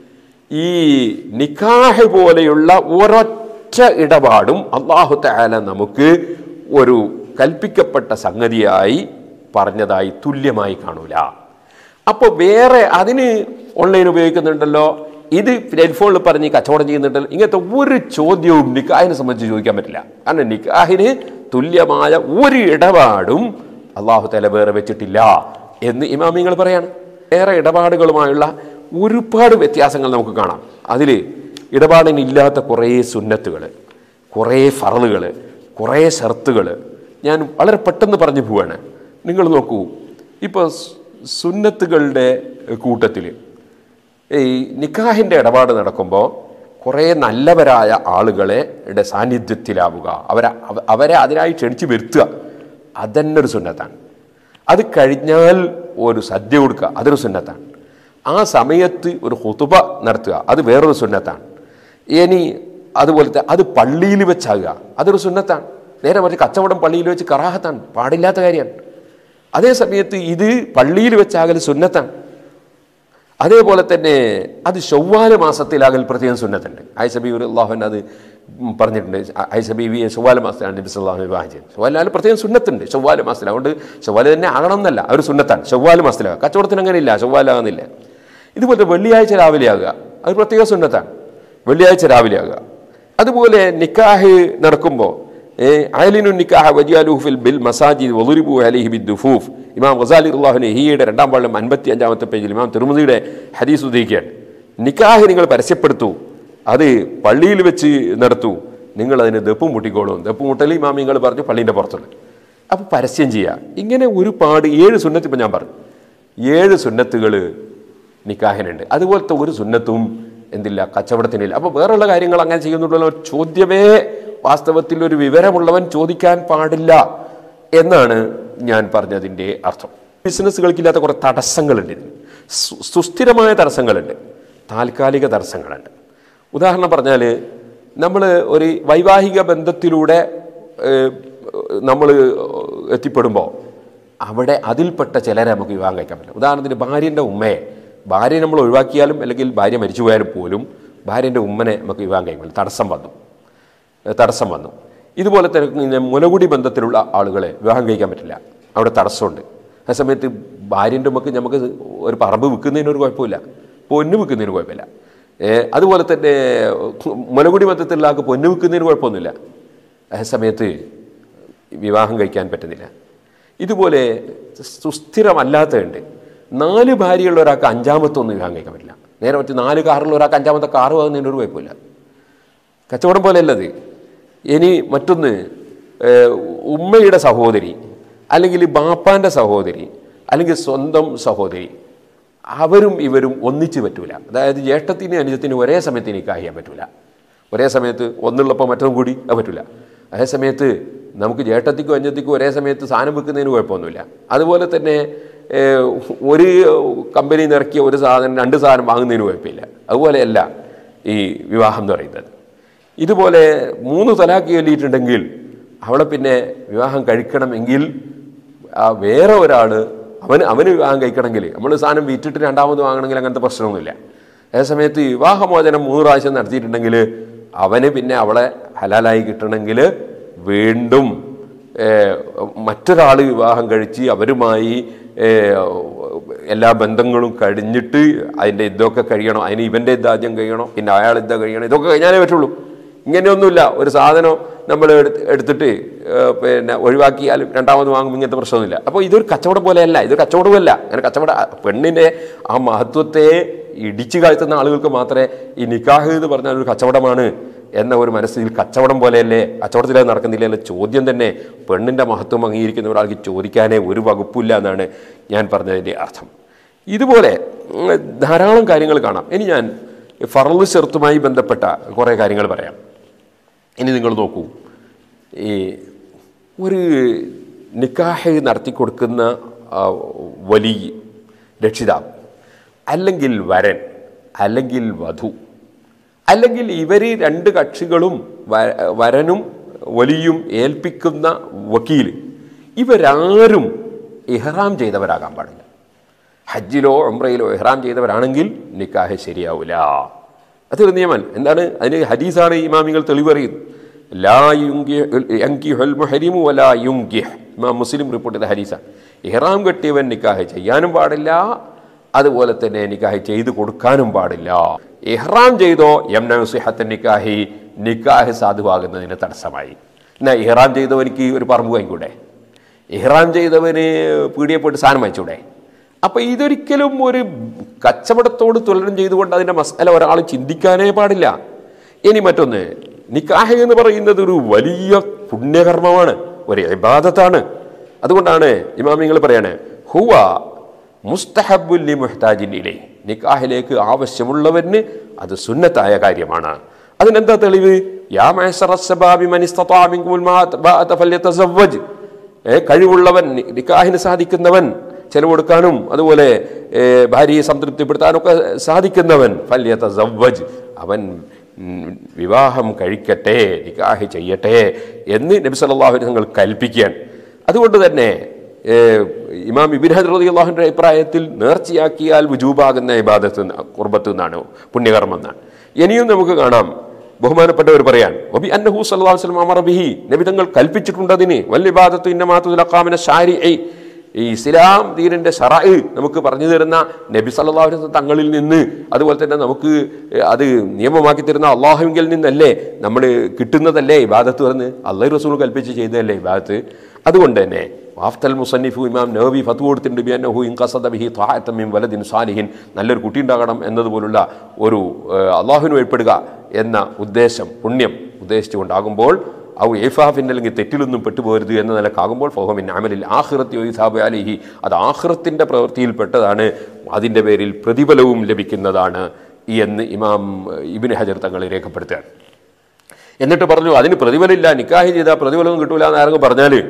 ഈ നിക്കാഹ് പോലെയുള്ള ഒരൊറ്റ ഇടപാടും അള്ളാഹു തആല നമുക്ക് ഒരു കൽപ്പിക്കപ്പെട്ട സംഗതിയായി പറഞ്ഞതായി തുല്യമായി കാണൂല അപ്പോൾ വേറെ അതിന് ഓൺലൈൻ ഉപയോഗിക്കുന്നുണ്ടല്ലോ ഇത് ടെലിഫോണിൽ പറഞ്ഞ് കച്ചവടം ചെയ്യുന്നുണ്ടല്ലോ ഇങ്ങനത്തെ ഒരു ചോദ്യവും നിക്കാഹിനെ സംബന്ധിച്ച് ചോദിക്കാൻ പറ്റില്ല കാരണം നിക്കാഹിന് തുല്യമായ ഒരു ഇടപാടും അള്ളാഹു തല വേറെ വെച്ചിട്ടില്ല എന്ന് ഇമാമിങ്ങൾ പറയാണ് വേറെ ഇടപാടുകളുമായുള്ള ഒരുപാട് വ്യത്യാസങ്ങൾ നമുക്ക് കാണാം അതിൽ ഇടപാടിനില്ലാത്ത കുറേ സുന്നത്തുകൾ കുറേ ഫറലുകൾ കുറേ ഷർത്തുകൾ ഞാൻ വളരെ പെട്ടെന്ന് പറഞ്ഞു പോവാണ് നിങ്ങൾ നോക്കൂ ഇപ്പോൾ സുന്നത്തുകളുടെ കൂട്ടത്തിൽ ഈ നിക്കാഹിൻ്റെ ഇടപാട് നടക്കുമ്പോൾ കുറേ നല്ലവരായ ആളുകളെ ടെ സാന്നിധ്യത്തിലാവുക അവരെ അവ- അവരെ അതിനായി ക്ഷണിച്ച് വരുത്തുക അതന്നെ ഒരു സുന്നത്താണ് അത് കഴിഞ്ഞാൽ ഒരു സദ്യ കൊടുക്കുക അതൊരു സുന്നത്താണ് ആ സമയത്ത് ഒരു ഹുതുബ നടത്തുക അത് വേറൊരു സുന്നത്താണ് ഇനി അതുപോലത്തെ അത് പള്ളിയിൽ വെച്ചാകുക അതൊരു സുന്നത്താണ് നേരെ മറിച്ച് കച്ചവടം പള്ളിയിൽ വെച്ച് കറാഹത്താണ് പാടില്ലാത്ത കാര്യമാണ് അതേ സമയത്ത് ഇത് പള്ളിയിൽ വെച്ചാകൽ സുന്നത്താണ് അതേപോലെ തന്നെ അത് ചൊവ്വാല മാസത്തിലാകൽ പ്രത്യേകം സുന്നത്തുണ്ട് ഐസബി അള്ളാഹുൻ അത് ഉം പറഞ്ഞിട്ടുണ്ട് ഐസബീവിയെ ചൊവ്വാല മാസത്തിലാണ് നബി സല്ലാഹു വിവാഹം ചെയ്തത് ചൊവ്വാലാൽ പ്രത്യേകം സുന്നത്തുണ്ട് ചൊവ്വാല മാസത്തിൽ അതുകൊണ്ട് ചൊവ്വാല തന്നെ ആകണം എന്നല്ല അവർ സുന്നത്താണ് ചൊവ്വാല മാസത്തിലാകുക കച്ചവടത്തിന് അങ്ങനെ ഇല്ല ചൊവ്വാലാകുന്നില്ല ഇതുപോലെ വെള്ളിയാഴ്ച രാവിലെ ആകുക അത് പ്രത്യേക സുന്നത്താണ് വെള്ളിയാഴ്ച രാവിലെ ആകുക അതുപോലെ നിക്കാഹ് നടക്കുമ്പോൾ അയലിനു നിക്കാഹ് വജിയാലുഹു ഫിൽ ബിൽ മസാജിദ് വളുരിബു അലൈഹി ബിൽ ദുഫൂഫ് ഇമാം ഗസാലി അള്ളാഹുനെ ഹിയുടെ രണ്ടാം പാളം അൻപത്തി അഞ്ചാമത്തെ പേജിൽ ഇമാം തിരുമതിയുടെ ഹദീസ് ഉദ്ധരിക്കുകയാണ് നിക്കാഹ് നിങ്ങൾ പരസ്യപ്പെടുത്തൂ അത് പള്ളിയിൽ വെച്ച് നടത്തൂ നിങ്ങൾ അതിന് ദപ്പ് മുട്ടിക്കോളും ദപ്പ് മുട്ടൽ ഇമാമിങ്ങൾ പറഞ്ഞു പള്ളീൻ്റെ പുറത്തുള്ള അപ്പോൾ പരസ്യം ചെയ്യുക ഇങ്ങനെ ഒരുപാട് ഏഴ് സുന്നത്ത് ഇപ്പം ഞാൻ പറഞ്ഞു ഏഴ് സുന്നത്തുകൾ നിക്കാഹിനുണ്ട് അതുപോലത്തെ ഒരു സുന്നത്തും എന്തില്ല കച്ചവടത്തിനില്ല അപ്പോൾ വേറെയുള്ള കാര്യങ്ങൾ അങ്ങനെ ചെയ്യുന്നുണ്ടല്ലോ ചോദ്യമേ വാസ്തവത്തിൽ ഒരു വിവരമുള്ളവൻ ചോദിക്കാൻ പാടില്ല എന്നാണ് ഞാൻ പറഞ്ഞതിൻ്റെ അർത്ഥം ബിസിനസ്സുകൾക്കില്ലാത്ത കുറേ തടസ്സങ്ങളുണ്ട് ഇതിന് സു- സുസ്ഥിരമായ തടസ്സങ്ങളുണ്ട് താൽക്കാലിക തടസ്സങ്ങളുണ്ട് ഉദാഹരണം പറഞ്ഞാൽ നമ്മൾ ഒരു വൈവാഹിക ബന്ധത്തിലൂടെ നമ്മൾ എത്തിപ്പെടുമ്പോൾ അവിടെ അതിൽപ്പെട്ട ചിലരെ നമുക്ക് വിവാഹം കഴിക്കാൻ പറ്റില്ല ഉദാഹരണത്തിന് ഭാര്യൻ്റെ ഉമ്മയെ ഭാര്യ നമ്മൾ ഒഴിവാക്കിയാലും അല്ലെങ്കിൽ ഭാര്യ മരിച്ചു പോയാലും പോലും ഭാര്യൻ്റെ ഉമ്മനെ നമുക്ക് വിവാഹം കഴിക്കാൻ പറ്റില്ല തടസ്സം വന്നു ഏഹ് തടസ്സം വന്നു ഇതുപോലെ തന്നെ ഇങ്ങനെ മുലകുടി ബന്ധത്തിലുള്ള ആളുകളെ വിവാഹം കഴിക്കാൻ പറ്റില്ല അവിടെ തടസ്സമുണ്ട് ആ സമയത്ത് ഭാര്യൻ്റെ ഉമ്മക്ക് നമുക്ക് ഒരു പറമ്പ് വിൽക്കുന്നതിന് ഒരു കുഴപ്പമില്ല പൊന്ന് വിൽക്കുന്നതിന് കുഴപ്പമില്ല ഏഹ് അതുപോലെ തന്നെ മുലകുടി ബന്ധത്തിലുള്ള ആൾക്ക് പൊന്ന് വിൽക്കുന്നതിന് കുഴപ്പമൊന്നുമില്ല ആ സമയത്ത് വിവാഹം കഴിക്കാൻ പറ്റുന്നില്ല ഇതുപോലെ സുസ്ഥിരമല്ലാത്തതുണ്ട് നാല് ഭാര്യയുള്ള ഒരാൾക്ക് അഞ്ചാമത്തൊന്നും വിവാഹം കഴിക്കാൻ പറ്റില്ല നേരെ മറ്റ് നാല് കാറുള്ള ഒരാൾക്ക് അഞ്ചാമത്തെ കാറ് വാങ്ങുന്നതിന് ഒരു കുഴപ്പമില്ല കച്ചവടം പോലെയല്ല അത് ഇനി മറ്റൊന്ന് ഏഹ്, ഉമ്മയുടെ സഹോദരി അല്ലെങ്കിൽ ബാപ്പാൻ്റെ സഹോദരി അല്ലെങ്കിൽ സ്വന്തം സഹോദരി അവരും ഇവരും ഒന്നിച്ച് പറ്റൂല അതായത് ജ്യേഷ്ഠത്തിന് അനുജത്തിന് ഒരേ സമയത്ത് നിക്കാഹ് ചെയ്യാൻ പറ്റൂല ഒരേ സമയത്ത് ഒന്നുള്ളപ്പോൾ മറ്റൊന്നും കൂടി അത് പറ്റൂല അതേ സമയത്ത് നമുക്ക് ജ്യേഷ്ഠത്തിക്കും അഞ്ചത്തിക്കും ഒരേ സമയത്ത് സാധനം വെക്കുന്നതിന് കുഴപ്പമൊന്നുമില്ല അതുപോലെ തന്നെ ഏഹ്, ഒരു കമ്പനിയിൽ നിന്ന് ഇറക്കിയ ഒരു സാധനം രണ്ട് സാധനം വാങ്ങുന്നതിന് കുഴപ്പമില്ല അതുപോലെയല്ല ഈ വിവാഹം എന്ന് പറയുന്നത് ഇതുപോലെ മൂന്ന് തലാക്ക് ചൊല്ലിയിട്ടുണ്ടെങ്കിൽ അവളെ പിന്നെ വിവാഹം കഴിക്കണമെങ്കിൽ ആ വേറെ ഒരാൾ അവന് അവന് വിവാഹം കഴിക്കണമെങ്കിൽ നമ്മൾ സാധനം വിറ്റിട്ട് രണ്ടാമത് വാങ്ങണമെങ്കിൽ അങ്ങനത്തെ പ്രശ്നമൊന്നുമില്ല അതേ സമയത്ത് വിവാഹമോചനം മൂന്ന് പ്രാവശ്യം നടത്തിയിട്ടുണ്ടെങ്കിൽ അവന് പിന്നെ അവളെ ഹലാലായി കിട്ടണമെങ്കിൽ വീണ്ടും മറ്റൊരാൾ വിവാഹം കഴിച്ച് അവരുമായി ഏഹ്, എല്ലാ ബന്ധങ്ങളും കഴിഞ്ഞിട്ട് അതിൻ്റെ ഇതൊക്കെ കഴിയണം അതിന് ഇവൻ്റെ ഇതാദ്യം കഴിയണം പിന്നെ അയാൾ ഇതാ കഴിയണം ഇതൊക്കെ കഴിഞ്ഞാലേ പറ്റുള്ളൂ ഇങ്ങനെയൊന്നുമില്ല ഒരു സാധനം നമ്മൾ എടുത്ത് എടുത്തിട്ട് ഏഹ്, പിന്നെ ഒഴിവാക്കിയാലും രണ്ടാമത് വാങ്ങുമ്പോൾ ഇങ്ങനത്തെ പ്രശ്നമൊന്നുമില്ല അപ്പോൾ ഇതൊരു കച്ചവടം പോലെയല്ല ഇതൊരു കച്ചവടമല്ല അങ്ങനെ കച്ചവടം പെണ്ണിൻ്റെ ആ മഹത്വത്തെ ഇടിച്ചു കാഴ്ത്തുന്ന ആളുകൾക്ക് മാത്രമേ ഈ നിക്കാഹ് എന്ന് പറഞ്ഞാൽ ഒരു കച്ചവടമാണ് എന്ന ഒരു മനസ്സിൽ കച്ചവടം പോലെയല്ലേ കച്ചവടത്തിൽ അത് നടക്കുന്നില്ല എന്ന ചോദ്യം തന്നെ പെണ്ണിൻ്റെ മഹത്വം അംഗീകരിക്കുന്ന ഒരാൾക്ക് ചോദിക്കാനേ ഒരു വകുപ്പില്ല എന്നാണ് ഞാൻ പറഞ്ഞതിൻ്റെ അർത്ഥം ഇതുപോലെ ഉം, ധാരാളം കാര്യങ്ങൾ കാണാം ഇനി ഞാൻ ഫറല് ചെറുത്തുമായി ബന്ധപ്പെട്ട കുറേ കാര്യങ്ങൾ പറയാം ഇനി നിങ്ങൾ നോക്കൂ ഈ ഒരു നിക്കാഹ് നടത്തി കൊടുക്കുന്ന ആ, വലിയ രക്ഷിതാവ് അല്ലെങ്കിൽ വരൻ അല്ലെങ്കിൽ വധു അല്ലെങ്കിൽ ഇവർ രണ്ട് കക്ഷികളും വ- വരനും വലിയും ഏൽപ്പിക്കുന്ന വക്കീൽ ഇവരാരും ഇഹ്റാം ചെയ്തവരാകാൻ പാടില്ല ഹജ്ജിലോ ഉംറയിലോ ഇഹ്റാം ചെയ്തവരാണെങ്കിൽ നിക്കാഹ് ശരിയാവില്ല അതൊരു നിയമം എന്താണ് അതിന് ഹദീസാണ് ഇമാമികൾ തെളിവ് പറയുന്നത് ലാ യുങ്കി- യങ്കിഹുൽ മുഹരിമു വലാ യുങ്കിഹ്. ഇമാം മുസ്ലിം റിപ്പോർട്ട് ചെയ്ത ഹദീസാണ് ഇഹ്റാം കെട്ടിയവൻ നിക്കാഹ് ചെയ്യാനും പാടില്ല അതുപോലെ തന്നെ നിക്കാഹ് ചെയ്തു കൊടുക്കാനും പാടില്ല ഇഹ്റാം ചെയ്തോ യംന സിഹത്തൻ നിക്കാഹി നിക്കാഹ് സാധുവാകുന്നതിന് തടസ്സമായി എന്നാ ഇഹ്റാം ചെയ്തവനിക്ക് ഒരു പറമ്പ് വാങ്ങിക്കൂടെ ഇഹ്റാം ചെയ്തവന് പീടിയപ്പെട്ട് സാധനം വാങ്ങിച്ചൂടെ അപ്പോൾ ഇതൊരിക്കലും ഒരു കച്ചവടത്തോട് തുലനം ചെയ്തുകൊണ്ട് അതിൻ്റെ മസാല ഒരാൾ ചിന്തിക്കാനേ പാടില്ല ഇനി മറ്റൊന്ന് നിക്കാഹ് എന്ന് പറയുന്നത് ഒരു വലിയ പുണ്യകർമ്മമാണ് ഒരു ഇബാദത്താണ് അതുകൊണ്ടാണ് ഇമാമിങ്ങൾ പറയാണ് ഹുവ മുസ്തഹബുല്ലി മുഹ്താജിൻ ഇലേ നിക്കാഹിലേക്ക് ആവശ്യമുള്ളവന് അത് സുന്നത്തായ കാര്യമാണ് അതിനെന്താ തെളിവ് യാ മഅ്ശറ അസ്സബാബി മൻ ഇസ്തതാഅ മിൻകുമുൽ ബാഅത ഫല്യതസവ്വജ് ഏ, കഴിവുള്ളവൻ നി- നിക്കാഹിന് സാധിക്കുന്നവൻ ചെലവെടുക്കാനും അതുപോലെ ഏ, ഭാര്യയെ സംതൃപ്തിപ്പെടുത്താനൊക്കെ സാധിക്കുന്നവൻ ഫല്യത സവ്വജ് അവൻ ഉം, വിവാഹം കഴിക്കട്ടെ നിക്കാഹ് ചെയ്യട്ടെ എന്ന് നബി സല്ലല്ലാഹു അലൈഹി തങ്ങൾ കൽപ്പിക്കുകയാണ് അതുകൊണ്ട് തന്നെ ഏ, ഇമാം ഇബിൻ ഹജർ അള്ളാഹുവിൻ്റെ അഭിപ്രായത്തിൽ നേർച്ചയാക്കിയാൽ വുജൂബാകുന്ന ഇബാദത്ത് കുർബത്ത് എന്നാണ് പുണ്യകർമ്മം എന്നാണ് ഇനിയും നമുക്ക് കാണാം ബഹുമാനപ്പെട്ടവർ പറയാൻ വബി അന്നഹു സല്ലല്ലാഹു അലൈഹി വസല്ലം അമറ ബിഹി നബി തങ്ങൾ കൽപ്പിച്ചിട്ടുണ്ട് അതിന് വല്ലിബാദത്ത് ഇന്നമാത്തുൽ അഖാമിന ഷാരിഇ ഈ ഇസ്ലാം ദീനിന്റെ ഷറഅ് നമുക്ക് പറഞ്ഞു തരുന്ന നബി സല്ലല്ലാഹു അലൈഹി വസല്ലം തങ്ങളിൽ നിന്ന് അതുപോലെ തന്നെ നമുക്ക് അത് നിയമമാക്കി തരുന്ന അള്ളാഹുവിങ്കിൽ നിന്നല്ലേ നമ്മൾ കിട്ടുന്നതല്ലേ ഇബാദത്ത് പറഞ്ഞ് അള്ളാഹു റസൂൽ കൽപ്പിച്ച് ചെയ്തതല്ലേ ഇബാദത്ത് അതുകൊണ്ട് തന്നെ വാഫ്തൽ മുസന്നിഫു ഇമാം നവബി ഫത്വ കൊടുത്തിട്ടുണ്ട് ബിഅന്നഹു ഇൻ ഖസദ ബിഹി ത്വാഅത്തൻ മിൻ വലദിൻ സാലിഹിൻ നല്ലൊരു കുട്ടി ഉണ്ടാകണം എന്നതുപോലുള്ള ഒരു ഏഹ്, അള്ളാഹുവിന് വഴിപ്പെടുക എന്ന ഉദ്ദേശം പുണ്യം ഉദ്ദേശിച്ചുകൊണ്ടാകുമ്പോൾ ഔ ഏഫാഫിൻ്റെ അല്ലെങ്കിൽ തെറ്റിലൊന്നും പെട്ടുപോകരുത് എന്ന നിലക്കാകുമ്പോൾ ഫോഹമിൻ അമലിൽ ആഹ്റത്തി ഒയ്സാബ് അലിഹി അത് ആഹ്റത്തിൻ്റെ പ്രവൃത്തിയിൽപ്പെട്ടതാണ് അതിൻ്റെ പേരിൽ പ്രതിഫലവും ലഭിക്കുന്നതാണ് എന്ന് ഇമാം ഇബിൻ ഹജർ തങ്ങൾ രേഖപ്പെടുത്തുകയാണ് എന്നിട്ട് പറഞ്ഞു അതിന് പ്രതിഫലമില്ല നിക്കാഹ് ചെയ്താൽ പ്രതിഫലമൊന്നും കിട്ടൂല എന്ന് ആരെങ്കിലും പറഞ്ഞാൽ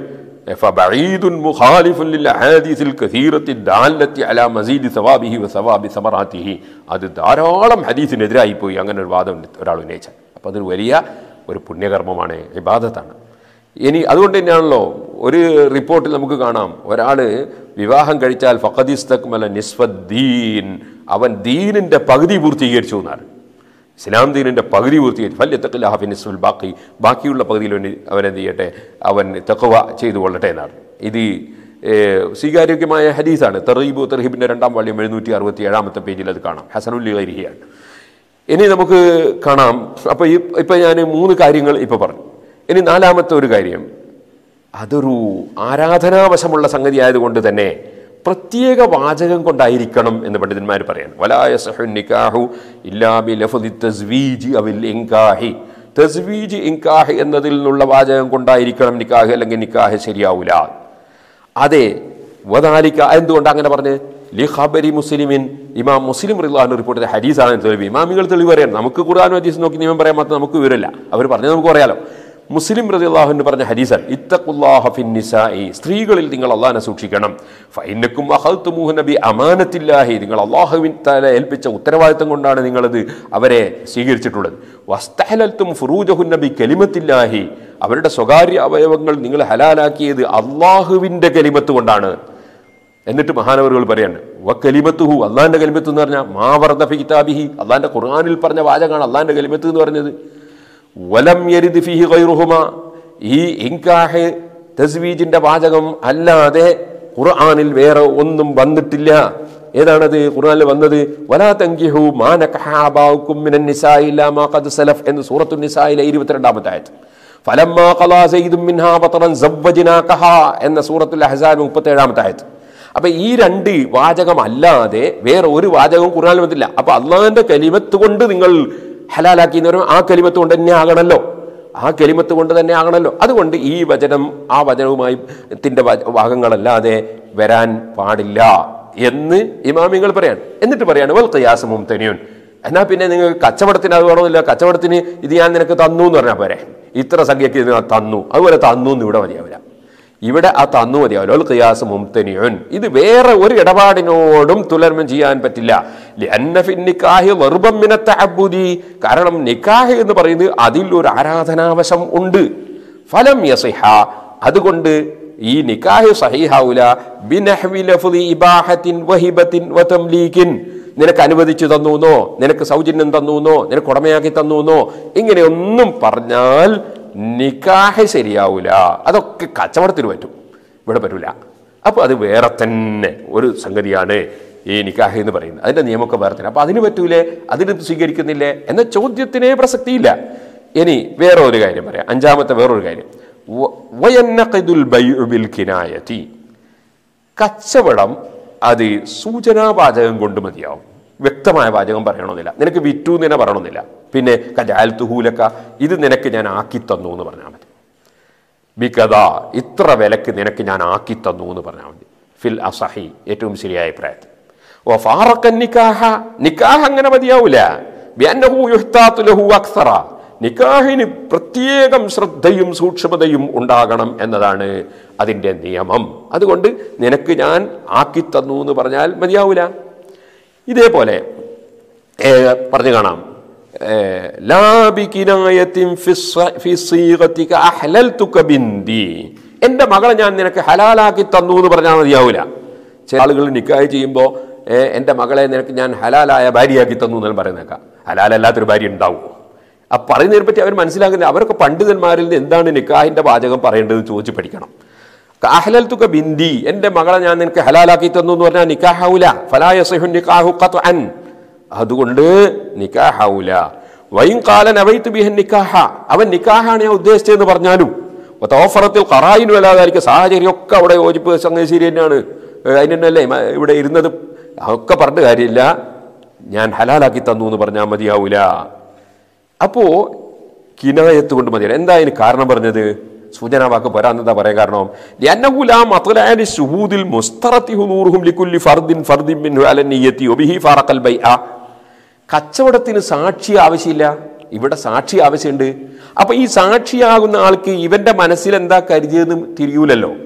فبعيد مخالف للأحاديث الكثيرة الدالة على مزيد ثوابه وثواب ثمراته അത് ധാരാളം ഹദീസിനെതിരായി പോയി അങ്ങനെ ഒരു വാദം ഒരാൾ ഉന്നയിച്ചാൽ അപ്പോൾ അതൊരു വലിയ ഒരു പുണ്യകർമ്മമാണ് ഇബാദത്താണ് ഇനി അതുകൊണ്ട് തന്നെയാണല്ലോ ഒരു റിപ്പോർട്ടിൽ നമുക്ക് കാണാം ഒരാൾ വിവാഹം കഴിച്ചാൽ ഫഖദിസ്തക്മല നിസ്വദ്ദീൻ അവൻ ദീനിൻ്റെ പകുതി പൂർത്തീകരിച്ചു എന്നാണ് ഇസ്ലാം ദീനിൻ്റെ പകുതി പൂർത്തീകരിച്ചു ഫല്യത്തക്കിൽ ഹാഫിനിസ്ഫുൽ ബാക്കി ബാക്കിയുള്ള പകുതിയിൽ അവൻ അവൻ എന്ത് ചെയ്യട്ടെ അവൻ തെക്കുവ ചെയ്തു കൊള്ളട്ടെ എന്നാണ് ഇത് ഏഹ്, സ്വീകാര്യോഗ്യമായ ഹദീസാണ് തെറീബു തെറീബിൻ്റെ രണ്ടാം വാള്യം എഴുന്നൂറ്റി അറുപത്തി ഏഴാമത്തെ പേജിൽ അത് കാണാം ഹസനുല്ലി കരിഹിയാണ് ഇനി നമുക്ക് കാണാം അപ്പോൾ ഈ ഇപ്പം ഞാൻ മൂന്ന് കാര്യങ്ങൾ ഇപ്പോൾ പറഞ്ഞു ഇനി നാലാമത്തെ ഒരു കാര്യം അതൊരു ആരാധനാവശമുള്ള സംഗതി ആയതുകൊണ്ട് തന്നെ പ്രത്യേക വാചകം കൊണ്ടായിരിക്കണം എന്ന് പണ്ഡിതന്മാർ പറയാൻ വലായ സഹു നിക്കാഹു ഇല്ലാബി ലഫുദി തസ്വീജി അവിൽ ഇൻകാഹി തസ്വീജ് ഇൻകാഹ് എന്നതിൽ നിന്നുള്ള വാചകം കൊണ്ടായിരിക്കണം നിക്കാഹ് അല്ലെങ്കിൽ നിക്കാഹ് ശരിയാവൂല അതെ വദാലിക്ക എന്തുകൊണ്ട് അങ്ങനെ പറഞ്ഞ് ലി ഖബരി മുസ്ലിമിൻ ഇമാം മുസ്ലിം റിള്ളാഹു റിപ്പോർട്ട് ചെയ്ത ഹദീസാണ് തെളിവ് ഇമാമികൾ തെളിവ് പറയാൻ നമുക്ക് ഖുർആൻ ഹദീസ് നോക്കി നിയമം പറയാൻ മാത്രം നമുക്ക് വിവരമില്ല അവർ പറഞ്ഞത് നമുക്ക് പറയാലോ മുസ്ലിം റളിയല്ലാഹു പറഞ്ഞ ഹദീസാണ് ഇത്തഖുല്ലാഹ ഫിൻ നിസാഇ സ്ത്രീകളിൽ നിങ്ങൾ അള്ളാഹിനെ സൂക്ഷിക്കണം ഫൈനക്കും അഖൽതുമുഹുന ബി അമാനത്തില്ലാഹി നിങ്ങൾ അള്ളാഹുവിൻ തല ഏൽപ്പിച്ച ഉത്തരവാദിത്തം കൊണ്ടാണ് നിങ്ങളത് അവരെ സ്വീകരിച്ചിട്ടുള്ളത് വസ്തഹലൽത്തും ഫുറൂജഹുന്ന ബി കലിമത്തില്ലാഹി അവരുടെ സ്വകാര്യ അവയവങ്ങൾ നിങ്ങൾ ഹലാലാക്കിയത് അള്ളാഹുവിൻ്റെ കലിമത്ത് കൊണ്ടാണ് എന്നിട്ട് മഹാനവറുകൾ പറയാണ് വ കലിമത്തുഹു അള്ളാന്റെ കലിമത്ത് എന്ന് പറഞ്ഞാൽ മാവർദ്ധ ഫി കിതാബിഹി അള്ളാന്റെ ഖുർആനിൽ പറഞ്ഞ വാചകമാണ് അള്ളാന്റെ കലിമത്ത് എന്ന് പറഞ്ഞത് വലം യരിദ് ഫിഹി ഗൈറുഹുമ ഈ ഇൻകാഹ് തസ്വീജിന്റെ വാചകം അല്ലാതെ ഖുർആനിൽ വേറെ ഒന്നും വന്നിട്ടില്ല ഏതാണത് ഖുർആനിൽ വന്നത് വലാ തങ്കിഹു മാ നകഹ ആബാഉക്കും മിനൻ നിസാഇ ഇല്ലാ മാ ഖദ് സലഫ് എന്ന് സൂറത്തു നിസായിലെ 22ാമത്തെ ആയത്ത് ഫലമ്മാ ഖലാ സയ്യിദും മിൻഹാ ബതറൻ സവ്വജ്നാകഹ എന്ന സൂറത്തുൽ അഹ്സാബ് 37ാമത്തെ ആയത്ത് അപ്പൊ ഈ രണ്ട് വാചകം അല്ലാതെ വേറെ ഒരു വാചകവും ഖുർആനിൽ വന്നില്ല അപ്പൊ അള്ളാഹിന്റെ കലിമത്ത് കൊണ്ട് നിങ്ങൾ ഹലാലാക്കി എന്ന് പറയുമ്പോൾ ആ കലിമത്ത് കൊണ്ട് തന്നെ ആകണല്ലോ ആ കലിമത്ത് കൊണ്ട് തന്നെ ആകണല്ലോ അതുകൊണ്ട് ഈ വചനം ആ വചനവുമായി ത്തിന്റെ വ- ഭാഗങ്ങളല്ലാതെ വരാൻ പാടില്ല എന്ന് ഇമാമിങ്ങൾ പറയാൻ എന്നിട്ട് പറയാണ് വൽ ഖിയാസമും തനിയുൻ എന്നാ പിന്നെ നിങ്ങൾ കച്ചവടത്തിന് അത് വേണമെന്നില്ല കച്ചവടത്തിന് ഇത് ഞാൻ നിനക്ക് തന്നു എന്ന് പറഞ്ഞാൽ പോരെ ഇത്ര സംഖ്യക്ക് ഇത് ഞാൻ തന്നു അതുപോലെ തന്നു എന്ന് ഇവിടെ മതിയാവില്ല ഇവിടെ ആ തന്നു മതിയാവില്ല ഖിയാസ് മുംതനിയുൻ ഇത് വേറെ ഒരു ഇടപാടിനോടും തുലർമം ചെയ്യാൻ പറ്റില്ല ലിഅന്ന ഫി നിക്കാഹി ളർബം മിന തഅബ്ബുദി കാരണം നിക്കാഹ് എന്ന് പറയുന്നത് അതിൽ ഒരു ആരാധനാവശം ഉണ്ട് ഫലം യസിഹ അതുകൊണ്ട് ഈ നിക്കാഹ് സഹീഹാവുല ബിനഹ്വി ലഫ്ദി ഇബാഹത്തിൻ വഹിബത്തിൻ വതംലീകിൻ നിനക്ക് അനുവദിച്ചു തന്നൂന്നോ നിനക്ക് സൗജന്യം തന്നൂന്നോ നിനക്ക് ഉടമയാക്കി തന്നൂന്നോ ഇങ്ങനെയൊന്നും പറഞ്ഞാൽ നിക്കാഹ് ശരിയാവൂല അതൊക്കെ കച്ചവടത്തിന് പറ്റും ഇവിടെ പറ്റൂല അപ്പോൾ അത് വേറെ തന്നെ ഒരു സംഗതിയാണ് ഈ നിക്കാഹ് എന്ന് പറയുന്നത് അതിൻ്റെ നിയമമൊക്കെ വേറെ തന്നെ അപ്പോൾ അതിന് പറ്റൂലേ അതിന് സ്വീകരിക്കുന്നില്ലേ എന്ന ചോദ്യത്തിനേ പ്രസക്തിയില്ല ഇനി വേറെ ഒരു കാര്യം പറയാം അഞ്ചാമത്തെ വേറൊരു കാര്യം വ- വയന്നഖിദുൽ ബൈഉ ബിൽ കിനായതി കച്ചവടം അത് സൂചനാവാചകം കൊണ്ട് മതിയാവും വ്യക്തമായ വാചകം പറയണമെന്നില്ല നിനക്ക് വിറ്റു എന്ന് തന്നെ പറയണമെന്നില്ല പിന്നെ കജാൽത്തുഹൂലക്ക ഇത് നിനക്ക് ഞാൻ ആക്കി തന്നു എന്ന് പറഞ്ഞാൽ മതി ബിക്കഥ ഇത്ര വിലക്ക് നിനക്ക് ഞാൻ ആക്കി തന്നു എന്ന് പറഞ്ഞാൽ മതി ഫിൽ അസഹി ഏറ്റവും ശരിയായ അഭിപ്രായത്തിൽ ഓ ഫാറക്കൻ നിക്കാഹ നിക്കാഹ് അങ്ങനെ മതിയാവൂല ബിഅന്നഹു യുഹ്താത്തു ലഹു അക്സറ നിക്കാഹിന് പ്രത്യേകം ശ്രദ്ധയും സൂക്ഷ്മതയും ഉണ്ടാകണം എന്നതാണ് അതിൻ്റെ നിയമം അതുകൊണ്ട് നിനക്ക് ഞാൻ ആക്കി തന്നു എന്ന് പറഞ്ഞാൽ മതിയാവൂല ഇതേപോലെ ഏ, പറഞ്ഞു കാണാം ഏ, ലാ ബികിനായത്തിൻ ഫിസ്സ- ഫിസ്സീഗത്തിക അഹ്ലൽതുക ബിന്തി. എൻ്റെ മകളെ ഞാൻ നിനക്ക് ഹലാലാക്കി തന്നു എന്ന് പറഞ്ഞാൽ മതിയാവൂല ചില ആളുകൾ നിക്കാഹ് ചെയ്യുമ്പോൾ എൻ്റെ മകളെ നിനക്ക് ഞാൻ ഹലാലായ ഭാര്യയാക്കി തന്നു എന്നെല്ലാം പറയുന്നേക്കാം ഹലാലല്ലാത്തൊരു ഭാര്യ ഉണ്ടാവുമോ ആ പറയുന്നതിനെ പറ്റി അവർ മനസ്സിലാക്കുന്നത് അവരൊക്കെ പണ്ഡിതന്മാരിൽ നിന്ന് എന്താണ് നിക്കാഹിൻ്റെ വാചകം പറയേണ്ടത് ചോദിച്ച് പഠിക്കണം അഹ്ലൽ തുക ബിന്ദി എൻ്റെ മകളെ ഞാൻ നിനക്ക് ഹലാലാക്കി തന്നു എന്ന് പറഞ്ഞാൽ നിക്കാഹൂല ഫലായസഹു നിക്കാഹു ഖത്അൻ അതുകൊണ്ട് നിക്കാഹൂല വൈൻ കാലൻ അവൈത്ത് ബിഹൻ നിക്കാഹ അവൻ നിക്കാഹാണ് ഞാൻ ഉദ്ദേശിച്ചതെന്ന് പറഞ്ഞാലും തോഫറത്തിൽ കറായിനും അല്ലാതായിരിക്കും സാഹചര്യമൊക്കെ അവിടെ യോജിപ്പ് സംഗതി ശരി തന്നെയാണ് ഏ, അതിനല്ലേ മ- ഇവിടെ ഇരുന്നത് ഒക്കെ പറഞ്ഞിട്ട് കാര്യമില്ല ഞാൻ ഹലാലാക്കി തന്നു എന്ന് പറഞ്ഞാൽ മതിയാവൂല അപ്പോ കിനായത്ത് കൊണ്ട് മതിയല്ല എന്താ അതിന് കാരണം പറഞ്ഞത് സൂചനാ വാക്ക് പോരാന്നെന്താ പറയാൻ കാരണം ലഅന്നഹു ലാ മത്ലഅ ലിശുഹൂദിൽ മുസ്തറത്തി ഹുദൂറുഹും ലികുല്ലി ഫർദിൻ ഫർദിൻ മിൻഹു അല നിയ്യത്തി വബിഹി ഫറഖൽ ബൈഅ കച്ചവടത്തിന് സാക്ഷി ആവശ്യമില്ല ഇവിടെ സാക്ഷി ആവശ്യമുണ്ട് അപ്പൊ ഈ സാക്ഷിയാകുന്ന ആൾക്ക് ഇവന്റെ മനസ്സിൽ എന്താ കരുതിയതെന്ന് തിരിയൂലല്ലോ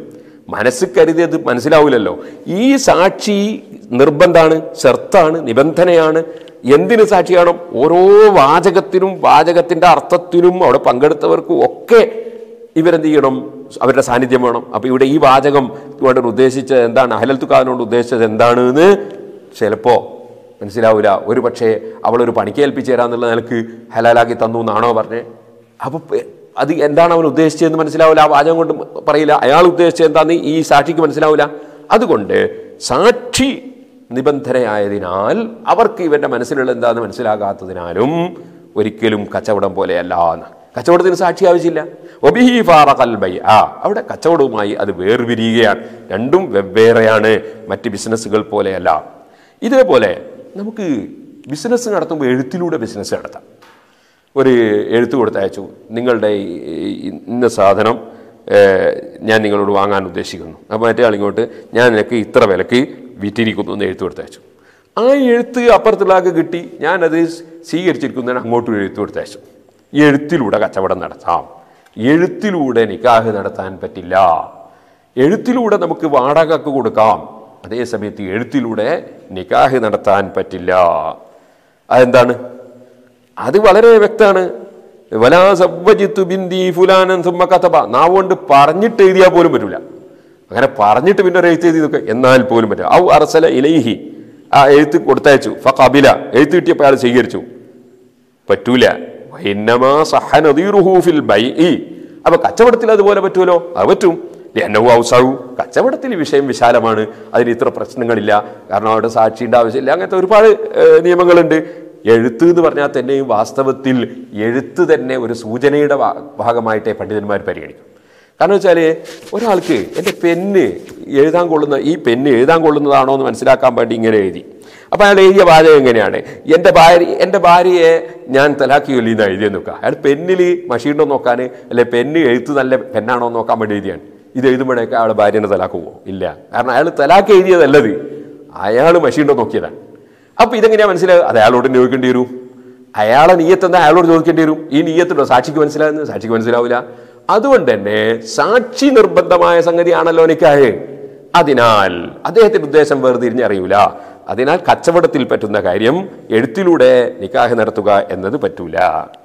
മനസ്സ് കരുതിയത് മനസ്സിലാവില്ലല്ലോ ഈ സാക്ഷി നിർബന്ധാണ് ഷർത്താണ് നിബന്ധനയാണ് എന്തിന് സാക്ഷി കാണും ഓരോ വാചകത്തിനും വാചകത്തിന്റെ അർത്ഥത്തിനും അവിടെ പങ്കെടുത്തവർക്കും ഒക്കെ ഇവരെന്ത് ചെയ്യണം അവരുടെ സാന്നിധ്യം വേണം അപ്പോൾ ഇവിടെ ഈ വാചകം കൊണ്ട് ഉദ്ദേശിച്ചത് എന്താണ് അഹലത്തുക്കാരനോട് ഉദ്ദേശിച്ചത് എന്താണ് എന്ന് ചിലപ്പോൾ മനസ്സിലാവില്ല ഒരു പക്ഷേ അവളൊരു പണിക്ക് ഏൽപ്പിച്ചു തരാന്നുള്ള നിലക്ക് ഹലാലാക്കി തന്നു എന്നാണോ പറഞ്ഞേ അപ്പോൾ അത് എന്താണ് അവൻ ഉദ്ദേശിച്ചതെന്ന് മനസ്സിലാവില്ല ആ വാചകം കൊണ്ട് പറയില്ല അയാൾ ഉദ്ദേശിച്ചത് എന്താന്ന് ഈ സാക്ഷിക്ക് മനസ്സിലാവില്ല അതുകൊണ്ട് സാക്ഷി നിബന്ധനയായതിനാൽ അവർക്ക് ഇവന്റെ മനസ്സിലുള്ള എന്താന്ന് മനസ്സിലാകാത്തതിനാലും ഒരിക്കലും കച്ചവടം പോലെയല്ല എന്ന് കച്ചവടത്തിന് സാക്ഷി ആവശ്യമില്ല ഒബിഹി ഫാറഖൽ ബൈ ആ അവിടെ കച്ചവടവുമായി അത് വേർപിരിയുകയാണ് രണ്ടും വെവ്വേറെയാണ് മറ്റ് ബിസിനസ്സുകൾ പോലെയല്ല ഇതേപോലെ നമുക്ക് ബിസിനസ് നടത്തുമ്പോൾ എഴുത്തിലൂടെ ബിസിനസ് നടത്താം ഒരു എഴുത്ത് കൊടുത്തയച്ചു നിങ്ങളുടെ ഈ- ഈ- ഇന്ന സാധനം ഏഹ്, ഞാൻ നിങ്ങളോട് വാങ്ങാൻ ഉദ്ദേശിക്കുന്നു അപ്പോൾ മറ്റേ ആളിങ്ങോട്ട് ഞാൻ നിനക്ക് ഇത്ര വിലക്ക് വിറ്റിരിക്കുന്നു എന്ന് എഴുത്ത് കൊടുത്തയച്ചു ആ എഴുത്ത് അപ്പുറത്തുള്ള ആൾക്ക് കിട്ടി ഞാനത് സ്വീകരിച്ചിരിക്കുന്നതിന് അങ്ങോട്ടും എഴുത്ത് കൊടുത്തയച്ചു ഈ എഴുത്തിലൂടെ കച്ചവടം നടത്താം എഴുത്തിലൂടെ നിക്കാഹ് നടത്താൻ പറ്റില്ല എഴുത്തിലൂടെ നമുക്ക് വാടകക്ക് കൊടുക്കാം അതേ സമയത്ത് എഴുത്തിലൂടെ നിക്കാഹ് നടത്താൻ പറ്റില്ല അതെന്താണ് അത് വളരെ വ്യക്തമാണ് വലാ സവ്വജിത്തു ബിന്ദി ഫുലാനൻ സുമ്മ കഥബ നാവുകൊണ്ട് പറഞ്ഞിട്ട് എഴുതിയാൽ പോലും പറ്റൂല അങ്ങനെ പറഞ്ഞിട്ട് പിന്നെ ഒരു എഴുത്ത് എഴുതി എന്നാൽ പോലും പറ്റില്ല ഔ അറസല ഇലൈഹി ആ എഴുത്ത് കൊടുത്തയച്ചു ഫഖബില എഴുത്ത് കിട്ടിയപ്പോൾ അയാൾ സ്വീകരിച്ചു പറ്റൂല വൈന്നമാ സഹ നദീറുഹു ഫിൽ ബൈഇ അപ്പൊ കച്ചവടത്തിൽ അതുപോലെ പറ്റുമല്ലോ അത് പറ്റും എന്നവും ഔസാവു കച്ചവടത്തിൽ ഈ വിഷയം വിശാലമാണ് അതിന് ഇത്ര പ്രശ്നങ്ങളില്ല കാരണം അവിടെ സാക്ഷിയുടെ ആവശ്യമില്ല അങ്ങനത്തെ ഒരുപാട് ഏഹ്, നിയമങ്ങളുണ്ട് എഴുത്ത് എന്ന് പറഞ്ഞാൽ തന്നെയും വാസ്തവത്തിൽ എഴുത്ത് തന്നെ ഒരു സൂചനയുടെ ഭാ- ഭാഗമായിട്ടേ പണ്ഡിതന്മാർ പരിഗണിക്കും കാരണം വെച്ചാൽ ഒരാൾക്ക് എൻ്റെ പെന്ന് എഴുതാൻ കൊള്ളുന്ന ഈ പെന്ന് എഴുതാൻ കൊള്ളുന്നതാണോ എന്ന് മനസ്സിലാക്കാൻ വേണ്ടി ഇങ്ങനെ എഴുതി അപ്പോൾ അയാൾ എഴുതിയ വാചകം എങ്ങനെയാണ് എൻ്റെ ഭാര്യ എൻ്റെ ഭാര്യയെ ഞാൻ തലാക്കി കൊല്ലിന്ന് എഴുതിയെന്ന് നോക്കുക അയാൾ പെന്നിൽ മഷീണ്ടോ നോക്കാൻ അല്ലെ പെന്ന് എഴുത്ത് നല്ല പെന്നാണോ എന്ന് നോക്കാൻ വേണ്ടി എഴുതിയാണ് ഇത് എഴുതുമ്പോഴേക്ക് അയാൾ ഭാര്യനെ തലാക്ക് പോകുമോ ഇല്ല കാരണം അയാൾ തലാക്ക് എഴുതിയതല്ലത് അയാൾ മഷീണ്ടോ നോക്കിയതാണ് അപ്പോൾ ഇതെങ്ങനെയാ മനസ്സിലാവുക അത് അയാളോട് ചോദിക്കേണ്ടി വരും അയാളെ നീയത്ത് എന്താ അയാളോട് ചോദിക്കേണ്ടി വരും ഈ നീയത്തുണ്ടോ സാക്ഷിക്ക് മനസ്സിലാകുന്നത് സാക്ഷിക്ക് മനസ്സിലാവില്ല അതുകൊണ്ട് തന്നെ സാക്ഷി നിർബന്ധമായ സംഗതിയാണല്ലോ നിക്കാഹ് അതിനാൽ അദ്ദേഹത്തിന്റെ ഉദ്ദേശം വേർതിരിഞ്ഞറിയൂല അതിനാൽ കച്ചവടത്തിൽ പറ്റുന്ന കാര്യം എഴുത്തിലൂടെ നിക്കാഹ് നടത്തുക എന്നത് പറ്റൂല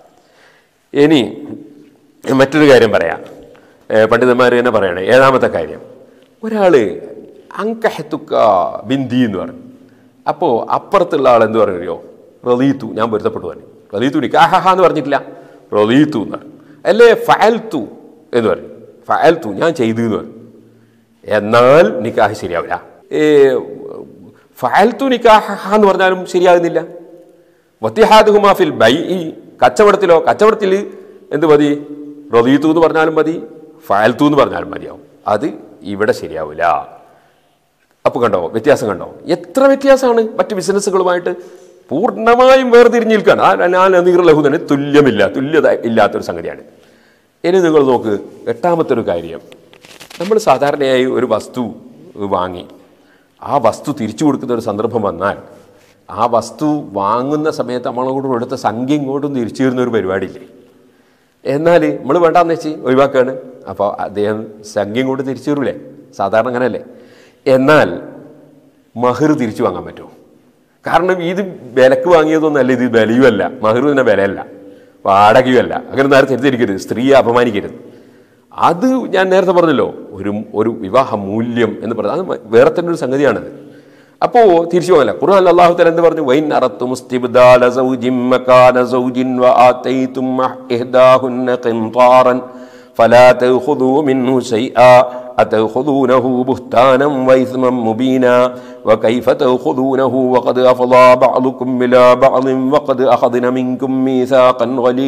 ഇനി മറ്റൊരു കാര്യം പറയാം ഏ, പണ്ഡിതന്മാർ തന്നെ പറയണേ ഏഴാമത്തെ കാര്യം ഒരാള് അങ്കഹത്തുക്ക ബിന്ദി എന്ന് പറഞ്ഞു അപ്പോൾ അപ്പുറത്തുള്ള ആൾ എന്ത് പറയുകയോ റലീത്തു ഞാൻ പൊരുത്തപ്പെട്ടു പറഞ്ഞു റലീത്തു നിക്കാഹ എന്ന് പറഞ്ഞിട്ടില്ല റലീത്തു എന്ന് പറഞ്ഞു അല്ലേ ഫയൽത്തു എന്ന് പറഞ്ഞു ഫയൽത്തു ഞാൻ ചെയ്തു എന്ന് പറഞ്ഞു എന്നാൽ നിക്കാഹ് ശരിയാവില്ല ഏ, ഫയൽത്തു നിക്കാഹ എന്ന് പറഞ്ഞാലും ശരിയാകുന്നില്ല വത്തിഹാദുഹുമാ ഫിൽ ബൈ കച്ചവടത്തിലോ കച്ചവടത്തിൽ എന്ത് മതി റലീത്തു എന്ന് പറഞ്ഞാലും മതി ഫയൽത്തു എന്ന് പറഞ്ഞാലും മതിയാവും അത് ഇവിടെ ശരിയാവില്ല അപ്പോൾ കണ്ടോ വ്യത്യാസം കണ്ടോ എത്ര വ്യത്യാസമാണ് മറ്റ് ബിസിനസ്സുകളുമായിട്ട് പൂർണ്ണമായും വേർതിരിഞ്ഞ് നിൽക്കുകയാണ് ആ ഞാൻ അനീർ ലഹുദന് തുല്യമില്ല തുല്യത ഇല്ലാത്തൊരു സംഗതിയാണ് ഇനി നിങ്ങൾ നോക്ക് എട്ടാമത്തെ ഒരു കാര്യം നമ്മൾ സാധാരണയായി ഒരു വസ്തു വാങ്ങി ആ വസ്തു തിരിച്ചു കൊടുക്കുന്ന ഒരു സന്ദർഭം വന്നാൽ ആ വസ്തു വാങ്ങുന്ന സമയത്ത് നമ്മളോട് എടുത്ത സംഖ്യ ഇങ്ങോട്ടും തിരിച്ചു തരുന്ന ഒരു പരിപാടിയില്ലേ എന്നാൽ നമ്മൾ വേണ്ടാന്ന് വെച്ച് ഒഴിവാക്കുകയാണ് അപ്പോൾ അദ്ദേഹം സംഖ്യ കൊണ്ട് തിരിച്ചു തരൂലേ സാധാരണ അങ്ങനെയല്ലേ എന്നാൽ മഹർ തിരിച്ചു വാങ്ങാൻ പറ്റുമോ കാരണം ഇത് വിലക്ക് വാങ്ങിയതൊന്നല്ല ഇത് വിലയുമല്ല മഹർ തന്നെ വിലയല്ല വാടകയുമല്ല അങ്ങനെ നേരത്തെ തെറ്റിദ്ധരിക്കരുത് സ്ത്രീയെ അപമാനിക്കരുത് അത് ഞാൻ നേരത്തെ പറഞ്ഞല്ലോ ഒരു ഒരു വിവാഹ മൂല്യം എന്ന് പറഞ്ഞത് അത് വേറെ തന്നെ ഒരു സംഗതിയാണത് അപ്പോൾ തിരിച്ചു പോകല ഖുർആൻ അല്ലാഹു തആല എന്ത് പറഞ്ഞു വൈൻ അറത്തും ഇസ്തിബ്ദാല സൗജിൻ മകാന സൗജിൻ വആതൈതും ഇഹ്ദാഹുന്ന ഖിൻതാറൻ فلا تأخذوا منه شيئا أتأخذونه بهتانا وإثما مبينا وكيف تأخذونه وقد أفضى بعضكم إلى بعض وقد أخذن منكم ميثاقا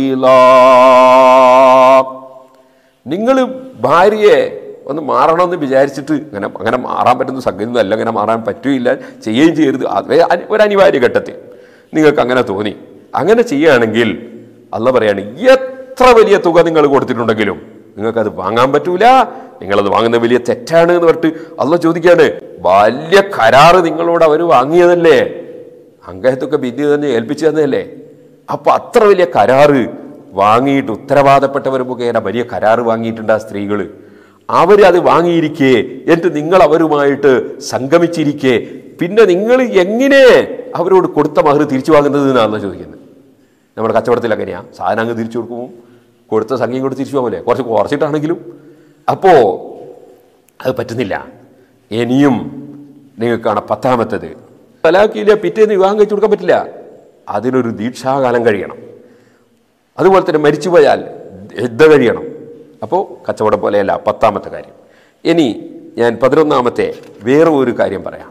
غليظا നിങ്ങൾ ഭാര്യയെ ഒന്ന് മാറണമെന്ന് വിചാരിച്ചിട്ട് അങ്ങനെ അങ്ങനെ മാറാൻ പറ്റുന്ന സംഗതി അല്ല അങ്ങനെ മാറാൻ പറ്റുകയില്ല ചെയ്യുകയും ചെയ്യരുത് അത് അനി- ഒരു അനിവാര്യ ഘട്ടത്തിൽ നിങ്ങൾക്ക് അങ്ങനെ തോന്നി അങ്ങനെ ചെയ്യുകയാണെങ്കിൽ അല്ല പറയാണ് എത്ര വലിയ തുക നിങ്ങൾ കൊടുത്തിട്ടുണ്ടെങ്കിലും നിങ്ങൾക്കത് വാങ്ങാൻ പറ്റൂല നിങ്ങളത് വാങ്ങുന്നത് വലിയ തെറ്റാണ് എന്ന് പറഞ്ഞിട്ട് അല്ല ചോദിക്കാണ് വലിയ കരാറ് നിങ്ങളോട് അവർ വാങ്ങിയതല്ലേ അങ്കഹത്തൊക്കെ വിദ്യ തന്നെ ഏൽപ്പിച്ചു തന്നെയല്ലേ അപ്പൊ അത്ര വലിയ കരാറ് വാങ്ങിയിട്ട് ഉത്തരവാദപ്പെട്ടവർ മുഖേന വലിയ കരാറ് വാങ്ങിയിട്ടുണ്ട് ആ സ്ത്രീകൾ അവർ അത് വാങ്ങിയിരിക്കേ എന്നിട്ട് നിങ്ങൾ അവരുമായിട്ട് സംഗമിച്ചിരിക്കേ പിന്നെ നിങ്ങൾ എങ്ങനെ അവരോട് കൊടുത്ത മഹർ തിരിച്ചു വാങ്ങുന്നത് എന്നാണ് ചോദിക്കുന്നത് നമ്മുടെ കച്ചവടത്തിൽ അങ്ങനെയാണ് സാധനം അങ്ങ് തിരിച്ചു കൊടുക്കുമ്പോൾ കൊടുത്ത സംഖ്യയും കൂടെ തിരിച്ചു വാങ്ങൂലേ കുറച്ച് കുറച്ചിട്ടാണെങ്കിലും അപ്പോൾ അത് പറ്റുന്നില്ല ഇനിയും നിങ്ങൾക്കാണ് പത്താമത്തത് തലാക്കിയില്ല പിറ്റേന്ന് വിവാഹം കഴിച്ചു കൊടുക്കാൻ പറ്റില്ല അതിനൊരു ദീക്ഷാകാലം കഴിയണം അതുപോലെ തന്നെ മരിച്ചുപോയാൽ യുദ്ധ കഴിയണം അപ്പോൾ കച്ചവടം പോലെയല്ല പത്താമത്തെ കാര്യം ഇനി ഞാൻ പതിനൊന്നാമത്തെ വേറെ ഒരു കാര്യം പറയാം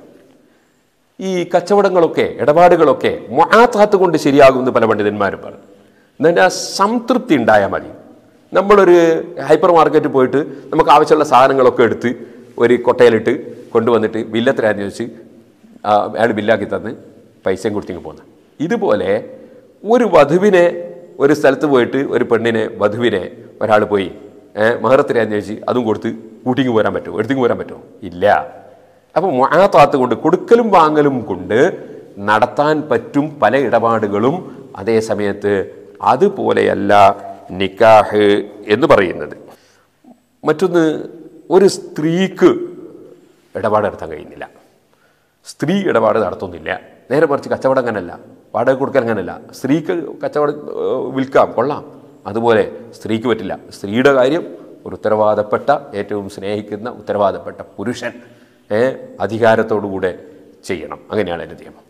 ഈ കച്ചവടങ്ങളൊക്കെ ഇടപാടുകളൊക്കെ മൊഹാത്താത്ത് കൊണ്ട് ശരിയാകുമെന്ന് പല പണ്ഡിതന്മാരും പറഞ്ഞു എന്നാൽ സംതൃപ്തി ഉണ്ടായാൽ മതി നമ്മളൊരു ഹൈപ്പർ മാർക്കറ്റിൽ പോയിട്ട് നമുക്ക് ആവശ്യമുള്ള സാധനങ്ങളൊക്കെ എടുത്ത് ഒരു കൊട്ടയിലിട്ട് കൊണ്ടുവന്നിട്ട് ബില്ലെത്രയാന്ന് ചോദിച്ച് ആ, അയാൾ ബില്ലാക്കി തന്ന് പൈസയും കൊടുത്തിങ്ങ് പോകുന്നത് ഇതുപോലെ ഒരു വധുവിനെ ഒരു സ്ഥലത്ത് പോയിട്ട് ഒരു പെണ്ണിനെ വധുവിനെ ഒരാൾ പോയി മഹറത്തിരാന്ന് ചോദിച്ച് അതും കൊടുത്ത് കൂട്ടിങ്ങ് പോരാൻ പറ്റുമോ എടുത്തിങ്ങ് പോരാൻ പറ്റുമോ ഇല്ല അപ്പോൾ മുആത്താത്ത് കൊണ്ട് കൊടുക്കലും വാങ്ങലും കൊണ്ട് നടത്താൻ പറ്റും പല ഇടപാടുകളും അതേ സമയത്ത് അതുപോലെയല്ല നിക്കാഹ് എന്ന് പറയുന്നത് മറ്റൊന്ന് ഒരു സ്ത്രീക്ക് ഇടപാട് നടത്താൻ കഴിയുന്നില്ല സ്ത്രീ ഇടപാട് നടത്തുന്നില്ല നേരെ മറിച്ച് കച്ചവടം അങ്ങനല്ല വാടക കൊടുക്കാൻ അങ്ങനല്ല സ്ത്രീക്ക് കച്ചവടം ഏഹ്, വിൽക്കാം കൊള്ളാം അതുപോലെ സ്ത്രീക്ക് പറ്റില്ല സ്ത്രീയുടെ കാര്യം ഒരു ഉത്തരവാദപ്പെട്ട ഏറ്റവും സ്നേഹിക്കുന്ന ഉത്തരവാദപ്പെട്ട പുരുഷൻ ഏഹ്, അധികാരത്തോടുകൂടെ ചെയ്യണം അങ്ങനെയാണ് എൻ്റെ നിയമം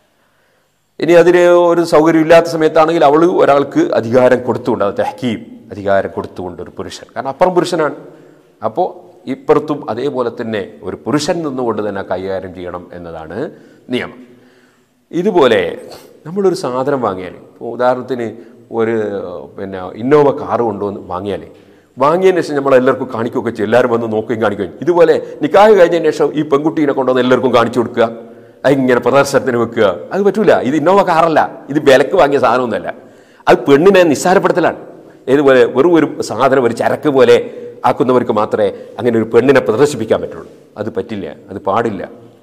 ഇനി അതിന് ഒരു സൗകര്യമില്ലാത്ത സമയത്താണെങ്കിൽ അവൾ ഒരാൾക്ക് അധികാരം കൊടുത്തുകൊണ്ട് അത് തെഹക്കീം അധികാരം കൊടുത്തുകൊണ്ട് ഒരു പുരുഷൻ കാരണം അപ്പുറം പുരുഷനാണ് അപ്പോൾ ഇപ്പുറത്തും അതേപോലെ തന്നെ ഒരു പുരുഷൻ നിന്നുകൊണ്ട് തന്നെ കൈകാര്യം ചെയ്യണം എന്നതാണ് നിയമം ഇതുപോലെ നമ്മളൊരു സാധനം വാങ്ങിയാൽ ഇപ്പോൾ ഉദാഹരണത്തിന് ഒരു പിന്നെ ഇന്നോവ കാറ് കൊണ്ടുവന്ന് വാങ്ങിയാൽ വാങ്ങിയതിന് ശേഷം നമ്മൾ എല്ലാവർക്കും കാണിക്കുകയൊക്കെ ചെയ്യും എല്ലാവരും വന്ന് നോക്കുകയും കാണിക്കുകയും ഇതുപോലെ നിക്കാഹ് കഴിഞ്ഞതിന് ശേഷം ഈ പെൺകുട്ടീനെ കൊണ്ടുവന്ന് എല്ലാവർക്കും കാണിച്ചു കൊടുക്കുക അതിങ്ങനെ പ്രദർശനത്തിന് വെക്കുക അത് പറ്റൂല ഇത് ഇന്നോവ കാറല്ല ഇത് വിലക്ക് വാങ്ങിയ സാധനമൊന്നുമല്ല അത് പെണ്ണിനെ നിസ്സാരപ്പെടുത്തലാണ് ഇതുപോലെ വെറും ഒരു സാധനം ഒരു ചരക്ക് പോലെ ആക്കുന്നവർക്ക് മാത്രമേ അങ്ങനെ ഒരു പെണ്ണിനെ പ്രദർശിപ്പിക്കാൻ പറ്റുള്ളൂ അത് പറ്റില്ല അത് പാടില്ല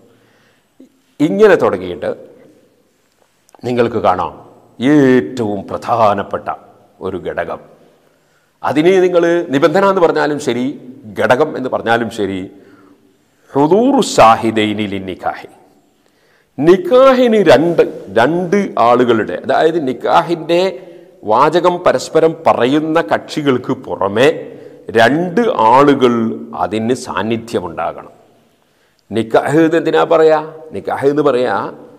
ഇങ്ങനെ തുടങ്ങിയിട്ട് നിങ്ങൾക്ക് കാണാം ഏറ്റവും പ്രധാനപ്പെട്ട ഒരു ഘടകം അതിന് നിങ്ങൾ നിബന്ധന എന്ന് പറഞ്ഞാലും ശരി ഘടകം എന്ന് പറഞ്ഞാലും ശരി ഹുദൂറു ഷാഹിദൈനിൽ നിക്കാഹി നിക്കാഹിന് രണ്ട് രണ്ട് ആളുകളുടെ അതായത് നിക്കാഹിൻ്റെ വാചകം പരസ്പരം പറയുന്ന കക്ഷികൾക്ക് പുറമെ രണ്ട് ആളുകൾ അതിന് സാന്നിധ്യമുണ്ടാകണം നിക്കാഹ് എന്ന് എന്തിനാ പറയാ നിക്കാഹ് എന്ന് പറയാ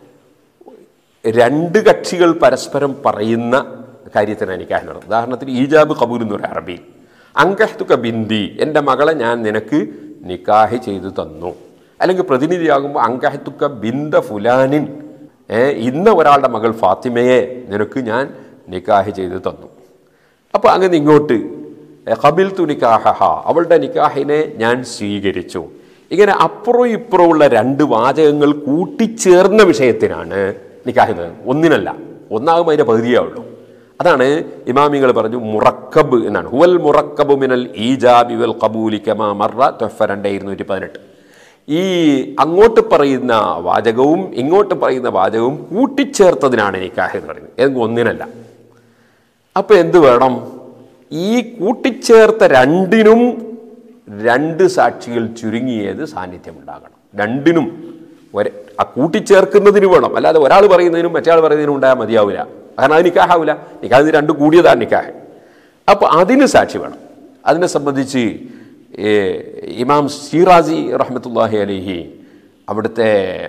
രണ്ട് കക്ഷികൾ പരസ്പരം പറയുന്ന കാര്യത്തിനാണ് നിക്കാഹ് നടത്തുന്നത് ഉദാഹരണത്തിന് ഈജാബ് കബൂൽ എന്ന് പറയും അറബിയിൽ അങ്കഹ്തുക ബിന്ദി എൻ്റെ മകളെ ഞാൻ നിനക്ക് നിക്കാഹ് ചെയ്തു തന്നു അല്ലെങ്കിൽ പ്രതിനിധിയാകുമ്പോൾ അങ്കഹ്തുക ബിന്ദ ഫുലാനിൻ ഏ, ഇന്ന ഒരാളുടെ മകൾ ഫാത്തിമയെ നിനക്ക് ഞാൻ നിക്കാഹ് ചെയ്തു തന്നു അപ്പോൾ അങ്ങനെ ഇങ്ങോട്ട് കബിൽ തു നിക്കാഹ അവളുടെ നിക്കാഹിനെ ഞാൻ സ്വീകരിച്ചു ഇങ്ങനെ അപ്പുറവും ഇപ്പുറമുള്ള രണ്ട് വാചകങ്ങൾ കൂട്ടിച്ചേർന്ന വിഷയത്തിനാണ് നിക്കാഹ് എന്ന് പറയുന്നത്. ഒന്നിനല്ല ഒന്നാകുമ്പോൾ അതിൻ്റെ പകുതിയേ ഉള്ളൂ അതാണ് ഇമാമിങ്ങൾ പറഞ്ഞു മുറക്കബ് എന്നാണ് ഹുവൽ മുറക്കബ് മിനൽ ഈജാബി വൽ കബൂലി കമാ മറ തൊഫ രണ്ട് ഇരുന്നൂറ്റി പതിനെട്ട് ഈ അങ്ങോട്ട് പറയുന്ന വാചകവും ഇങ്ങോട്ട് പറയുന്ന വാചകവും കൂട്ടിച്ചേർത്തതിനാണ് നിക്കാഹ് എന്ന് പറയുന്നത് ഏതെങ്കിലും ഒന്നിനല്ല അപ്പോൾ എന്ത് വേണം ഈ കൂട്ടിച്ചേർത്ത രണ്ടിനും രണ്ട് സാക്ഷികൾ ചുരുങ്ങിയത് സാന്നിധ്യമുണ്ടാകണം രണ്ടിനും ഒരേ ആ കൂട്ടിച്ചേർക്കുന്നതിന് വേണം അല്ലാതെ ഒരാൾ പറയുന്നതിനും മറ്റേ പറയുന്നതിനും ഉണ്ടായാൽ മതിയാവില്ല കാരണം അത് നിക്കാഹാവില്ല നിക്കാഹ് രണ്ട് കൂടിയതാണ് നിക്കാഹ് അപ്പോൾ അതിന് സാക്ഷി വേണം അതിനെ സംബന്ധിച്ച് ഏ, ഇമാം ഷീറാസി റഹ്മത്തുല്ലാഹി അലിഹി അവിടുത്തെ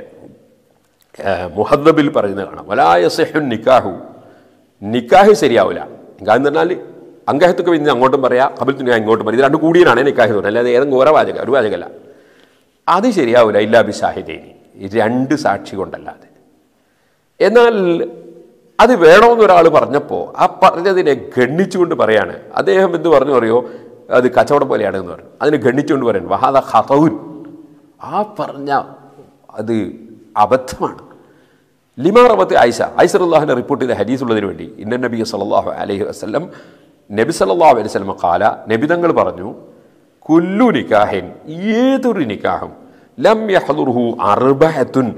ഏ, മുഹദ്ദബിൽ പറയുന്നത് കാണാം വലായസഹു നിക്കാഹു നിക്കാഹ് ശരിയാവില്ല നിക്കാഹ് എന്ന് പറഞ്ഞാൽ അങ്കഹത്തൊക്കെ പിന്നെ അങ്ങോട്ടും പറയാം കബിൽ ഞാൻ ഇങ്ങോട്ടും പറയാം ഇത് രണ്ട് കൂടിയനാണ് നിക്കാഹ് എന്ന് പറഞ്ഞാൽ അല്ലാതെ ഏതെങ്കിലും ഓരോ വാചകം ഒരു വാചകമല്ല അത് ശരിയാവില്ല ഇല്ലാ ബിസാഹിദീനി രണ്ട് സാക്ഷി കൊണ്ടല്ലാതെ എന്നാൽ അത് വേണമെന്ന് ഒരാൾ പറഞ്ഞപ്പോൾ ആ പറഞ്ഞതിനെ ഗണ്ണിച്ചുകൊണ്ട് പറയാണ് അദ്ദേഹം എന്ത് പറഞ്ഞു പറയോ അത് കച്ചവടം പോലെയാണ് എന്ന് പറഞ്ഞു അതിനെ ഗണ്ണിച്ചുകൊണ്ട് പറയാൻ വഹാദ ഹതൗൻ ആ പറഞ്ഞ അത് അബദ്ധമാണ് ലിമാ റബത്ത് ആയിഷ ഐസറുല്ലാഹിനെ റിപ്പോർട്ട് ചെയ്ത ഹദീസ് ഉള്ളതിന് വേണ്ടി ഇന്ന നബി സല്ലല്ലാഹു അലൈഹി വസല്ലം നബി സല്ലല്ലാഹു അലൈഹി വസല്ലം കാല നബിതങ്ങൾ പറഞ്ഞു കുല്ലു നിക്കാഹിൻ ഏതൊരു നിക്കാഹും ലം യഹ്ദുർഹു അർബഅത്തുൻ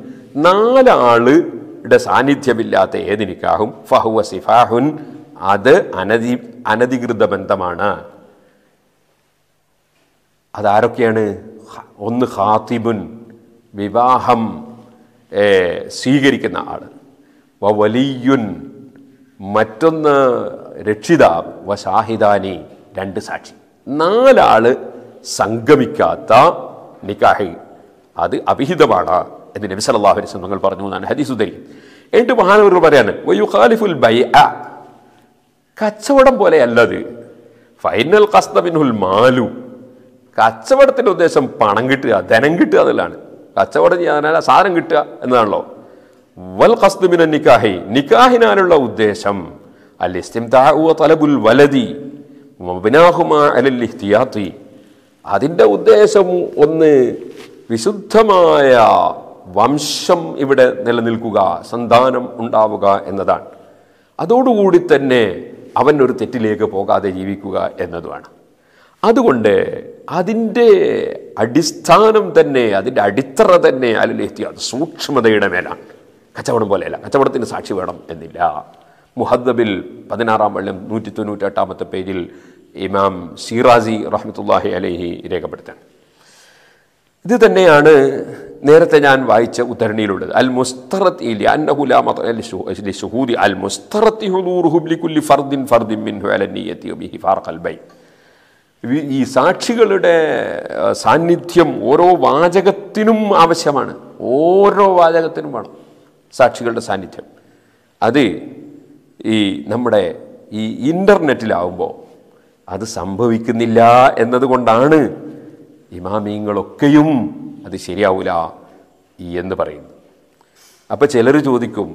നാലാളുടെ സാന്നിധ്യമില്ലാത്ത ഏത് നിക്കാഹും ഫഹുവ സിഫാഹുൻ അത് അനധി അനധികൃത ബന്ധമാണ് അതാരൊക്കെയാണ് ഹ- ഒന്ന് ഖാത്തിബുൻ വിവാഹം ഏ, സ്വീകരിക്കുന്ന ആൾ വ വലിയുൻ മറ്റൊന്ന് രക്ഷിതാവ് വ ഷാഹിദാനി രണ്ട് സാക്ഷി നാലാള് സംഗമിക്കാത്ത നിക്കാഹി അത് അവിഹിതമാണ് എന്ന് നബി സല്ലല്ലാഹു അലൈഹി വസല്ലം തങ്ങൾ പറഞ്ഞു എന്നാണ് ഹദീസ് ഉദ്ധരിക്കും എന്നിട്ട് മഹാനവർ പറയാണ് വയുഖാലിഫുൽ ബൈഅ കച്ചവടം പോലെയല്ലത് ഫൈനൽ കസ്തബിനുൽ മാലു കച്ചവടത്തിൻ്റെ ഉദ്ദേശം പണം കിട്ടുക ധനം കിട്ടുക എന്നുള്ളതാണ് കച്ചവടം ചെയ്യാനല്ല സാധനം കിട്ടുക എന്നതാണല്ലോ വൽ കസ്തുബിന നിക്കാഹി നിക്കാഹിനാലുള്ള ഉദ്ദേശം അൽ ഇസ്തിംതാഉ വ തലബുൽ വലതി വബ്നാഹുമാ അലൽ ഇഹ്തിയാത്തി അതിൻ്റെ ഉദ്ദേശം ഒന്ന് വിശുദ്ധമായ വംശം ഇവിടെ നിലനിൽക്കുക സന്താനം ഉണ്ടാവുക എന്നതാണ് അതോടുകൂടി തന്നെ അവൻ ഒരു തെറ്റിലേക്ക് പോകാതെ ജീവിക്കുക എന്നതുമാണ് അതുകൊണ്ട് അതിൻ്റെ അടിസ്ഥാനം തന്നെ അതിൻ്റെ അടിത്തറ തന്നെ അല്ലെ അത് സൂക്ഷ്മതയുടെ മേലാണ് കച്ചവടം പോലെയല്ല കച്ചവടത്തിന് സാക്ഷി വേണം എന്നില്ല മുഹദ്ദബിൽ പതിനാറാം വെള്ളം നൂറ്റി തൊണ്ണൂറ്റെട്ടാമത്തെ പേജിൽ ഇമാം ഷീറാസി റഹ്മത്തുല്ലാഹി അലൈഹി രേഖപ്പെടുത്താൻ ഇത് തന്നെയാണ് നേരത്തെ ഞാൻ വായിച്ച ഉദ്ധരണിയിലുള്ളത് അൽ മുസ്തറത്തി ലഅന്നഹു ലാ മത്അ ലിശു- ലിശുഹൂദി അൽ മുസ്തറത്തി ഹുദൂറുഹു ലികുല്ലി ഫർദിൻ ഫർദിൻ മിൻഹു അല നിയ്യത്തി വബിഹി ഫാറഖൽ ബൈ ഈ- ഈ സാക്ഷികളുടെ ആ, സാന്നിധ്യം ഓരോ വാചകത്തിനും ആവശ്യമാണ് ഓരോ വാചകത്തിനും വേണം സാക്ഷികളുടെ സാന്നിധ്യം അത് ഈ നമ്മുടെ ഈ ഇൻ്റർനെറ്റിലാവുമ്പോൾ അത് സംഭവിക്കുന്നില്ല എന്നതുകൊണ്ടാണ് ഇമാമീങ്ങളൊക്കെയും അത് ശരിയാവൂല എന്ന് പറയുന്നു അപ്പോൾ ചിലർ ചോദിക്കും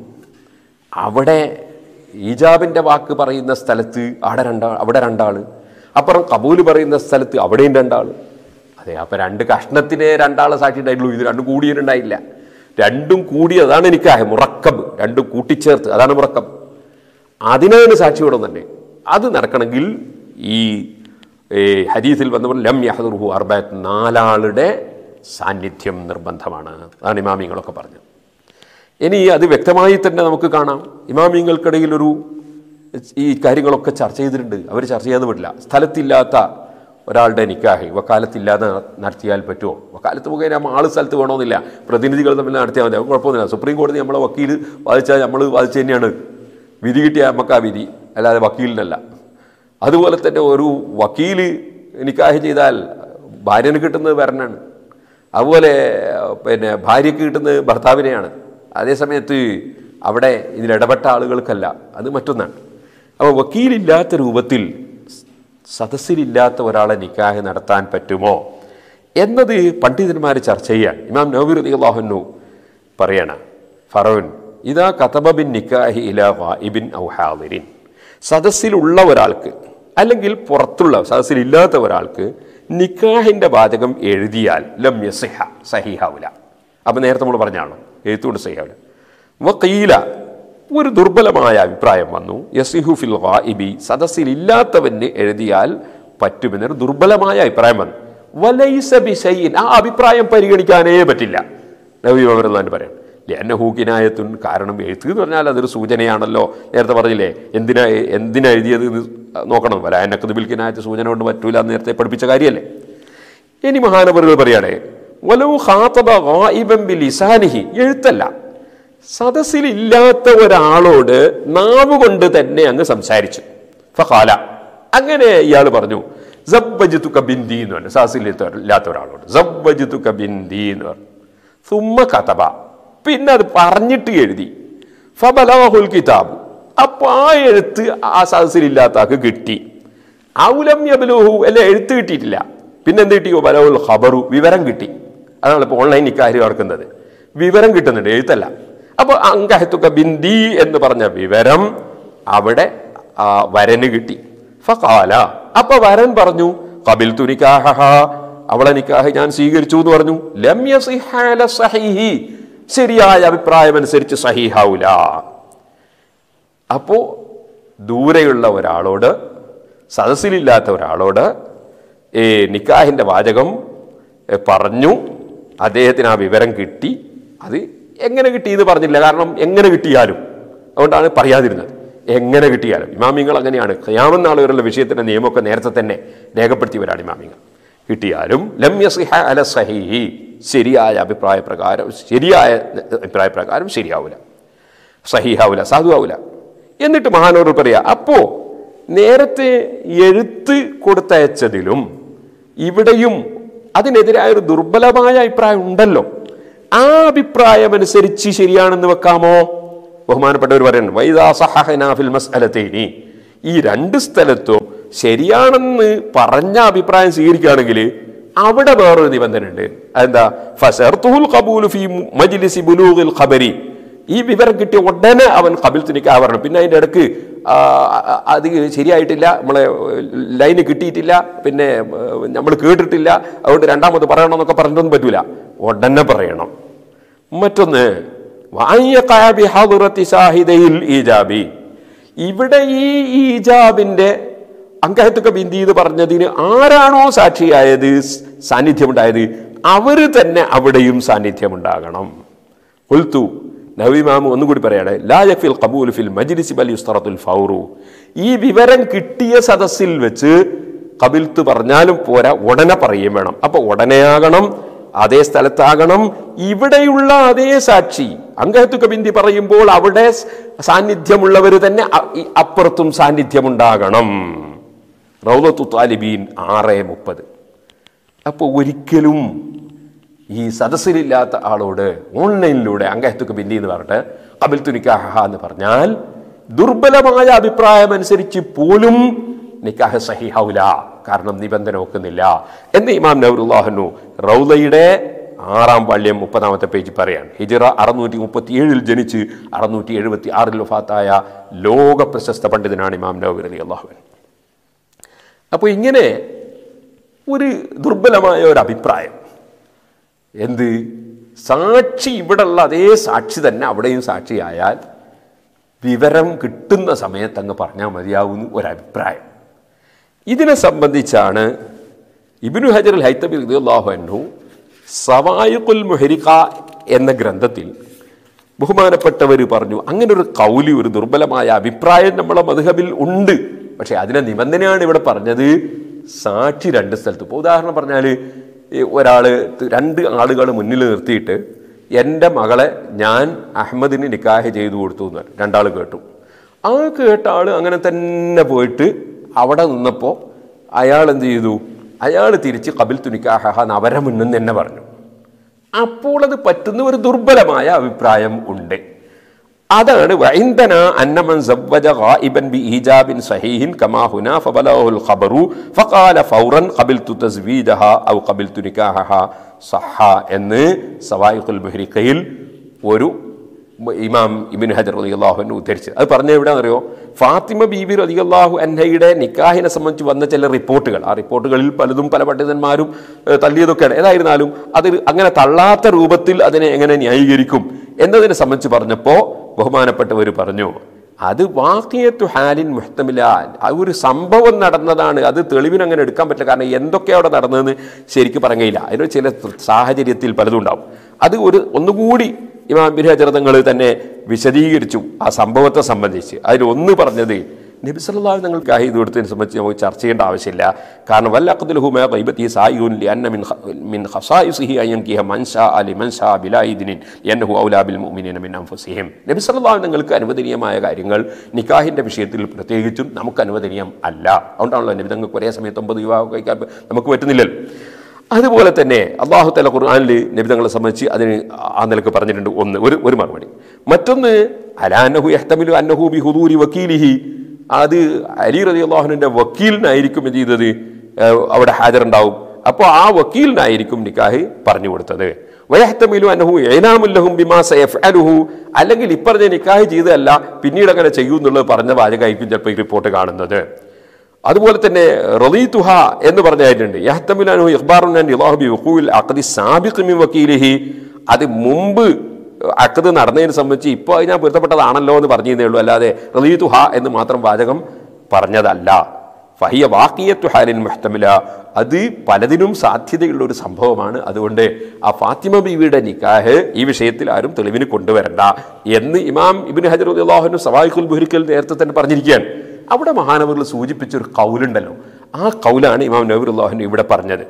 അവിടെ ഈജാബിൻ്റെ വാക്ക് പറയുന്ന സ്ഥലത്ത് അവിടെ രണ്ടാ അവിടെ രണ്ടാൾ അപ്പുറം കബൂല് പറയുന്ന സ്ഥലത്ത് അവിടെയും രണ്ടാൾ അതെ അപ്പം രണ്ട് കഷ്ണത്തിനെ രണ്ടാൾ സാക്ഷി ഉണ്ടായിട്ടുള്ളൂ ഇത് രണ്ടും കൂടിയിട്ടുണ്ടായില്ല രണ്ടും കൂടി അതാണ് എനിക്ക് മുറക്കബ് രണ്ടും കൂട്ടിച്ചേർത്ത് അതാണ് മുറക്കബ് അതിനാണ് സാക്ഷിയോടെ തന്നെ അത് നടക്കണമെങ്കിൽ ഈ ഏ, ഹദീസിൽ വന്നപ്പോൾ ലം യഹദുർഹു അർബാത്ത് നാലാളുടെ സാന്നിധ്യം നിർബന്ധമാണ് അതാണ് ഇമാമിങ്ങളൊക്കെ പറഞ്ഞത് ഇനി അത് വ്യക്തമായി തന്നെ നമുക്ക് കാണാം ഇമാമിങ്ങൾക്കിടയിൽ ഒരു ഈ കാര്യങ്ങളൊക്കെ ചർച്ച ചെയ്തിട്ടുണ്ട് അവർ ചർച്ച ചെയ്യാതെ വിടില്ല സ്ഥലത്തില്ലാത്ത ഒരാളുടെ നിക്കാഹ് വക്കാലത്തില്ലാതെ നടത്തിയാൽ പറ്റുമോ വക്കാലത്ത് മുഖേന ആൾ സ്ഥലത്ത് വേണമെന്നില്ല പ്രതിനിധികൾ തമ്മിൽ നടത്തിയാൽ മതി അത് കുഴപ്പമൊന്നുമില്ല സുപ്രീം കോടതി നമ്മളെ വക്കീൽ വാദിച്ചാൽ നമ്മൾ വാദിച്ചു തന്നെയാണ് വിധി കിട്ടിയ നമുക്ക് ആ വിധി അല്ലാതെ വക്കീലിനല്ല അതുപോലെ തന്നെ ഒരു വക്കീല് നിക്കാഹ് ചെയ്താൽ ഭാര്യന് കിട്ടുന്നത് വരനാണ് അതുപോലെ പിന്നെ ഭാര്യയ്ക്ക് കിട്ടുന്നത് ഭർത്താവിനെയാണ് അതേ സമയത്ത് അവിടെ ഇതിലിടപെട്ട ആളുകൾക്കല്ല അത് മറ്റൊന്നാണ് അപ്പോൾ വക്കീലില്ലാത്ത രൂപത്തിൽ സദസ്സിലില്ലാത്ത ഒരാളെ നിക്കാഹ് നടത്താൻ പറ്റുമോ എന്നത് പണ്ഡിതന്മാർ ചർച്ച ചെയ്യാൻ ഇമാം നവീർ അള്ളാഹുനു പറയണ ഫറോൻ ഇതാ കതബ ബിൻ നിക്കാഹി ഇലാ വാഇബിൻ ഔ ഹാദിരിൻ സദസ്സിലുള്ള ഒരാൾക്ക് അല്ലെങ്കിൽ പുറത്തുള്ള സദസ്സിലില്ലാത്ത ഒരാൾക്ക് നിക്കാഹിൻ്റെ വാചകം എഴുതിയാൽ ലം യസിഹ സഹിഹാവില്ല അപ്പം നേരത്തെ നമ്മൾ പറഞ്ഞാണോ എഴുത്തുകൊണ്ട് സഹിഹാവില്ല വക്കീല ഒരു ദുർബലമായ അഭിപ്രായം വന്നു യസിഹു ഫിൽ ഗായിബി സദസ്സിലില്ലാത്തവന് എഴുതിയാൽ പറ്റുമെന്നൊരു ദുർബലമായ അഭിപ്രായം വന്നു വലൈസ ബിശൈൻ ആ അഭിപ്രായം പരിഗണിക്കാനേ പറ്റില്ല നബി വിവരം പറയാം ലന്നഹൂക്കിനായത്തുൻ കാരണം എഴുത്ത് എന്ന് പറഞ്ഞാൽ അതൊരു സൂചനയാണല്ലോ നേരത്തെ പറഞ്ഞില്ലേ എന്തിനാ എന്തിനാ എഴുതിയത് എന്ന് നോക്കണം വല എന്നക്കത് ബിൽക്കിനായത്ത് സൂചന കൊണ്ട് പറ്റൂല എന്ന് നേരത്തെ പഠിപ്പിച്ച കാര്യമല്ലേ ഇനി മഹാനവറുകൾ പറയാണ് വലവു ഖാത്തബ ഗായിബൻ ബിലിസാനിഹി എഴുത്തല്ല സദസ്സിലില്ലാത്ത ഒരാളോട് നാവ് കൊണ്ട് തന്നെ അങ്ങ് സംസാരിച്ചു ഫഖാല അങ്ങനെ ഇയാൾ പറഞ്ഞു സബ്ബജിത്തുക ബിന്ദി എന്ന് പറഞ്ഞു സദസ്സിലില്ലാത്ത ഇല്ലാത്ത ഒരാളോട് സബ്ബജിത്തുക ബിന്ദി എന്ന് പറഞ്ഞു സുമ്മ കതബ പിന്നെ അത് പറഞ്ഞിട്ട് എഴുതി ഫബലഹുൽ കിതാബ് അപ്പൊ ആ എഴുത്ത് ആ സദസ്സിലില്ലാത്ത ആൾക്ക് കിട്ടി ഔലം യബലുഹു അല്ല എഴുത്ത് കിട്ടിയിട്ടില്ല പിന്നെ എന്ത് കിട്ടിയോ ബലവുൽ ഖബറു വിവരം കിട്ടി അതാണ് ഇപ്പോൾ ഓൺലൈൻ ഇക്കാര്യം ഓർക്കുന്നത് വിവരം കിട്ടുന്നുണ്ട് എഴുത്തല്ല അപ്പോൾ അങ്കഹത്തുക ബിന്ദി എന്ന് പറഞ്ഞ വിവരം അവിടെ ആ വരന് കിട്ടി ഫഖാല അപ്പൊ വരൻ പറഞ്ഞു കബിൽ തുനിക്കാഹ അവളെ നിക്കാഹ് ഞാൻ സ്വീകരിച്ചു എന്ന് പറഞ്ഞു ലം യസിഹാല സഹീഹി ശരിയായ അഭിപ്രായം അനുസരിച്ച് സഹീഹാവൂല അപ്പോൾ ദൂരെയുള്ള ഒരാളോട് സദസ്സിലില്ലാത്ത ഒരാളോട് ഈ നിക്കാഹിൻ്റെ വാചകം ഏ, പറഞ്ഞു അദ്ദേഹത്തിന് ആ വിവരം കിട്ടി അത് എങ്ങനെ കിട്ടിയെന്ന് പറഞ്ഞില്ല കാരണം എങ്ങനെ കിട്ടിയാലും അതുകൊണ്ടാണ് പറയാതിരുന്നത് എങ്ങനെ കിട്ടിയാലും ഇമാമിങ്ങൾ അങ്ങനെയാണ് ഖയാമെന്ന ആളുകളുടെ വിഷയത്തിൻ്റെ നിയമമൊക്കെ നേരത്തെ തന്നെ രേഖപ്പെടുത്തിയവരാണ് ഇമാമിങ്ങൾ കിട്ടിയാലും ലം യസിഹ അല സഹീഹി ശരിയായ അഭിപ്രായ പ്രകാരം ശരിയായ അഭിപ്രായ പ്രകാരം ശരിയാവില്ല സഹിഹാവില്ല സാധുവാവില്ല എന്നിട്ട് മഹാനോർ പറയാ അപ്പോ നേരത്തെ എഴുത്ത് കൊടുത്തയച്ചതിലും ഇവിടെയും അതിനെതിരായ ഒരു ദുർബലമായ അഭിപ്രായം ഉണ്ടല്ലോ ആ അഭിപ്രായം അനുസരിച്ച് ശരിയാണെന്ന് വെക്കാമോ ബഹുമാനപ്പെട്ടവർ പറയുന്നു വൈദാസഹനാഫിൽ മസ്അലത്തേനി ഈ രണ്ട് സ്ഥലത്തും ശരിയാണെന്ന് പറഞ്ഞ അഭിപ്രായം സ്വീകരിക്കുകയാണെങ്കിൽ അവിടെ വേറൊരു നിബന്ധന ഉണ്ട് അതെന്താ ഫസർത്തുൽ ഖബൂലു ഫി മജ്ലിസി ബുലൂഗിൽ ഖബരി ഈ വിവരം കിട്ടിയ ഉടനെ അവൻ കബിൽ തുനിക്കാ പറഞ്ഞു പിന്നെ അതിൻ്റെ ഇടക്ക് ആ, ആ, അത് ശരിയായിട്ടില്ല നമ്മളെ ലൈന് കിട്ടിയിട്ടില്ല പിന്നെ നമ്മൾ കേട്ടിട്ടില്ല അതുകൊണ്ട് രണ്ടാമത് പറയണമെന്നൊക്കെ പറഞ്ഞൊന്നും പറ്റൂല ഉടനെ പറയണം മറ്റൊന്ന് വായ്യഖഅ ബിഹദ്റത്തി സാഹിദയിൽ ഈജാബി ഇവിടെ ഈ ഈജാബിന്റെ അങ്കഹത്തുക്ക ബിന്ദി എന്ന് പറഞ്ഞതിന് ആരാണോ സാക്ഷിയായത് സാന്നിധ്യമുണ്ടായത് അവര് തന്നെ അവിടെയും സാന്നിധ്യമുണ്ടാകണം ഉൽത്തു നവീമാമു ഒന്നുകൂടി പറയാണ് ലായഫിൽ കബൂൽ ഫിൽ മജ്ലിസി ബൽ യുസ്തറത്തുൽ ഫൗറു ഈ വിവരം കിട്ടിയ സദസ്സിൽ വെച്ച് കബിൽത്ത് പറഞ്ഞാലും പോരാ ഉടനെ പറയുകയും വേണം അപ്പൊ ഉടനെയാകണം അതേ സ്ഥലത്താകണം ഇവിടെയുള്ള അതേ സാക്ഷി അങ്കഹത്തുക്ക ബിന്ദി പറയുമ്പോൾ അവിടെ സാന്നിധ്യമുള്ളവർ തന്നെ അ- ഈ അപ്പുറത്തും സാന്നിധ്യമുണ്ടാകണം റൗലത്തു താലിബീൻ ആറ് മുപ്പത് അപ്പോൾ ഒരിക്കലും ഈ സദസ്സിലില്ലാത്ത ആളോട് ഓൺലൈനിലൂടെ അങ്കഹത്തുക്ക് ബിന്ദി എന്ന് പറഞ്ഞിട്ട് കബിൽ തുനിക്കാഹ എന്ന് പറഞ്ഞാൽ ദുർബലമായ അഭിപ്രായം അനുസരിച്ച് പോലും നിക്കാഹ് സഹിഹൗല കാരണം നിബന്ധന വെക്കുന്നില്ല എന്ന് ഇമാം നവറുല്ലാഹനു റൗലയുടെ ആറാം പാള്യം മുപ്പതാമത്തെ പേജ് പറയാൻ ഹിജിറ അറുന്നൂറ്റി മുപ്പത്തി ഏഴിൽ ജനിച്ച് അറുന്നൂറ്റി എഴുപത്തി ആറിൽ വഫാത്തായ ലോക പ്രശസ്ത പണ്ഡിതനാണ് ഇമാം നവർ അലി അള്ളാഹുവൻ അപ്പോൾ ഇങ്ങനെ ഒരു ദുർബലമായ ഒരു അഭിപ്രായം എന്ത് സാക്ഷി ഇവിടെയുള്ള അതേ സാക്ഷി തന്നെ അവിടെയും സാക്ഷിയായാൽ വിവരം കിട്ടുന്ന സമയത്ത് അങ്ങ് പറഞ്ഞാൽ മതിയാവുന്ന ഒരഭിപ്രായം ഇതിനെ സംബന്ധിച്ചാണ് ഇബിനു ഹജർ ഹൈത്തബി റളിയല്ലാഹു അൻഹു സവായുൽ മുഹരിക എന്ന ഗ്രന്ഥത്തിൽ ബഹുമാനപ്പെട്ടവർ പറഞ്ഞു അങ്ങനെ ഒരു കൗലി ഒരു ദുർബലമായ അഭിപ്രായം നമ്മളെ മധുഹബിൽ ഉണ്ട് പക്ഷെ അതിനെ നിബന്ധനയാണ് ഇവിടെ പറഞ്ഞത് സാക്ഷി രണ്ട് സ്ഥലത്ത് ഇപ്പോൾ ഉദാഹരണം പറഞ്ഞാൽ ഒരാൾ രണ്ട് ആളുകൾ മുന്നിൽ നിർത്തിയിട്ട് എൻ്റെ മകളെ ഞാൻ അഹമ്മദിന് നിക്കാഹ് ചെയ്തു കൊടുത്തു എന്ന് പറഞ്ഞു. രണ്ടാൾ കേട്ടു ആ കേട്ട ആൾ അങ്ങനെ തന്നെ പോയിട്ട് അവിടെ നിന്നപ്പോൾ അയാൾ എന്ത് ചെയ്തു അയാൾ തിരിച്ച് കബിൽ തുനിക്കാഹ എന്ന് അവരെ മുന്നിൽ നിന്ന് തന്നെ പറഞ്ഞു അപ്പോൾ അത് പറ്റുന്ന ഒരു ദുർബലമായ അഭിപ്രായം ഉണ്ട് അതാണ് വൈന്ദന അന്നമൻ സവ്വജ ഗായിബൻ ബി ഈജാബിൻ സഹീഹിൻ കമാ ഹുനാ ഫബലഹുൽ ഖബറു ഫഖാല ഫൗറൻ ഖബിൽതു തസ്വീജഹ ഔ ഖബിൽതു നികാഹഹ സഹ എന്ന് സവായിഖുൽ മുഹ്രിഖയിൽ ഒരു ഇമാം ഇബിൻ ഹജർ റളിയല്ലാഹു അൻഹു ഉദ്ധരിച്ചത് അത് പറഞ്ഞ എവിടെയാണെന്നറിയോ ഫാത്തിമ ബീബി റളിയല്ലാഹു അൻഹയുടെ നിക്കാഹിനെ സംബന്ധിച്ച് വന്ന ചില റിപ്പോർട്ടുകൾ ആ റിപ്പോർട്ടുകളിൽ പലതും പല പണ്ഡിതന്മാരും ഏഹ്, തള്ളിയതൊക്കെയാണ് ഏതായിരുന്നാലും അത് അങ്ങനെ തള്ളാത്ത രൂപത്തിൽ അതിനെ എങ്ങനെ ന്യായീകരിക്കും എന്നതിനെ സംബന്ധിച്ച് പറഞ്ഞപ്പോൾ ബഹുമാനപ്പെട്ടവർ പറഞ്ഞു അത് വാക്കിയത്തു ഹാലിൻ മുഹത്തമില്ല ആ ഒരു സംഭവം നടന്നതാണ് അത് തെളിവിന് അങ്ങനെ എടുക്കാൻ പറ്റില്ല കാരണം എന്തൊക്കെ അവിടെ നടന്നതെന്ന് ശരിക്കും പറയുകയില്ല അതിന് ചില സാഹചര്യത്തിൽ പലതും ഉണ്ടാവും അത് ഒരു ഒന്നുകൂടി ഇമാം ബിരചരതങ്ങൾ തന്നെ വിശദീകരിച്ചു ആ സംഭവത്തെ സംബന്ധിച്ച് അതിൽ ഒന്ന് പറഞ്ഞത് നബി സല്ലല്ലാഹു അലൈഹി നിങ്ങൾക്ക് ചെയ്ത് കൊടുത്തതിനെ സംബന്ധിച്ച് നമുക്ക് ചർച്ച ചെയ്യേണ്ട ആവശ്യമില്ല കാരണം വല്ലഖദുലഹു മാ ഖൈബത്തി സായിഉൻ ലിഅന്ന മിൻ ഖ- മിൻ ഖസായിസിഹി അൻ യൻകിഹ മൻ ഷാ അലി മൻ ഷാ ബിലാ ഇദ്നിൻ യന്നഹു ഔലാ ബിൽ മുഅ്മിനീന മിൻ അൻഫുസിഹിം നബി സല്ലല്ലാഹു അലൈഹി നിങ്ങൾക്ക് അനുവദനീയമായ കാര്യങ്ങൾ നിക്കാഹിന്റെ വിഷയത്തിൽ പ്രത്യേകിച്ചും നമുക്ക് അനുവദനീയം അല്ല അതുകൊണ്ടാണല്ലോ നബി തങ്ങൾക്ക് ഒരേ സമയത്ത് ഒമ്പത് വിവാഹം കഴിക്കാൻ നമുക്ക് പറ്റുന്നില്ലല്ലോ അതുപോലെ തന്നെ അള്ളാഹു തല ഖുർആാനിൽ നബിതങ്ങളെ സംബന്ധിച്ച് അതിന് ആ നിലക്ക് പറഞ്ഞിട്ടുണ്ട് ഒന്ന് ഒരു ഒരു മറുപടി മറ്റൊന്ന് അലാനഹു യഹ്തമിലു അന്നഹു ബി ഹുദൂരി വക്കീലിഹി അത് അലി റതി അള്ളാഹുവിൻ്റെ വക്കീലിനായിരിക്കും എന്ത് ചെയ്തത് ഏഹ് അവിടെ ഹാജറുണ്ടാവും അപ്പോൾ ആ വക്കീലിനായിരിക്കും നിക്കാഹ് പറഞ്ഞു കൊടുത്തത് വയഹ്തമിലു അന്നഹു ഏനാമുല്ലഹും ബിമാ സയഫ്അലുഹു അല്ലെങ്കിൽ ഇപ്പറഞ്ഞ നിക്കാഹ് ചെയ്തതല്ല പിന്നീട് അങ്ങനെ ചെയ്യൂ എന്നുള്ളത് പറഞ്ഞ വാചകമായിരിക്കും ചിലപ്പോൾ ഈ റിപ്പോർട്ട് കാണുന്നത് അതുപോലെ തന്നെ റളീതുഹ എന്ന് പറഞ്ഞായിട്ടുണ്ട് യഹ്തമിലു ഇഖ്ബാറുൻ അൻ ഇല്ലാഹു ബി വഖൂൽ അഖദി സാബിഖ് മിൻ വക്കീലിഹി അത് മുമ്പ് അക്കത് നടന്നതിനെ സംബന്ധിച്ച് ഇപ്പോൾ അതിനാ പൊരുത്തപ്പെട്ടതാണല്ലോ എന്ന് പറഞ്ഞതേ ഉള്ളൂ അല്ലാതെ റളീതുഹ എന്ന് മാത്രം വാചകം പറഞ്ഞതല്ല ഫഹിയ വാക്കിയത്തു ഹാലിൻ മുഹ്തമില അത് പലതിനും സാധ്യതയുള്ള ഒരു സംഭവമാണ് അതുകൊണ്ട് ആ ഫാത്തിമ ബീവിയുടെ നിക്കാഹ് ഈ വിഷയത്തിൽ ആരും തെളിവിന് കൊണ്ടുവരണ്ട എന്ന് ഇമാം ഇബിൻ ഹജർ അള്ളാഹുനും സവായിഖുൽ ബുഹരിക്കൽ നേരത്തെ തന്നെ പറഞ്ഞിരിക്കുകയാണ് അവിടെ മഹാനവറുകൾ സൂചിപ്പിച്ച ഒരു കൗലുണ്ടല്ലോ ആ കൗലാണ് ഇമാം നബിർ അള്ളാഹുൻ ഇവിടെ പറഞ്ഞത്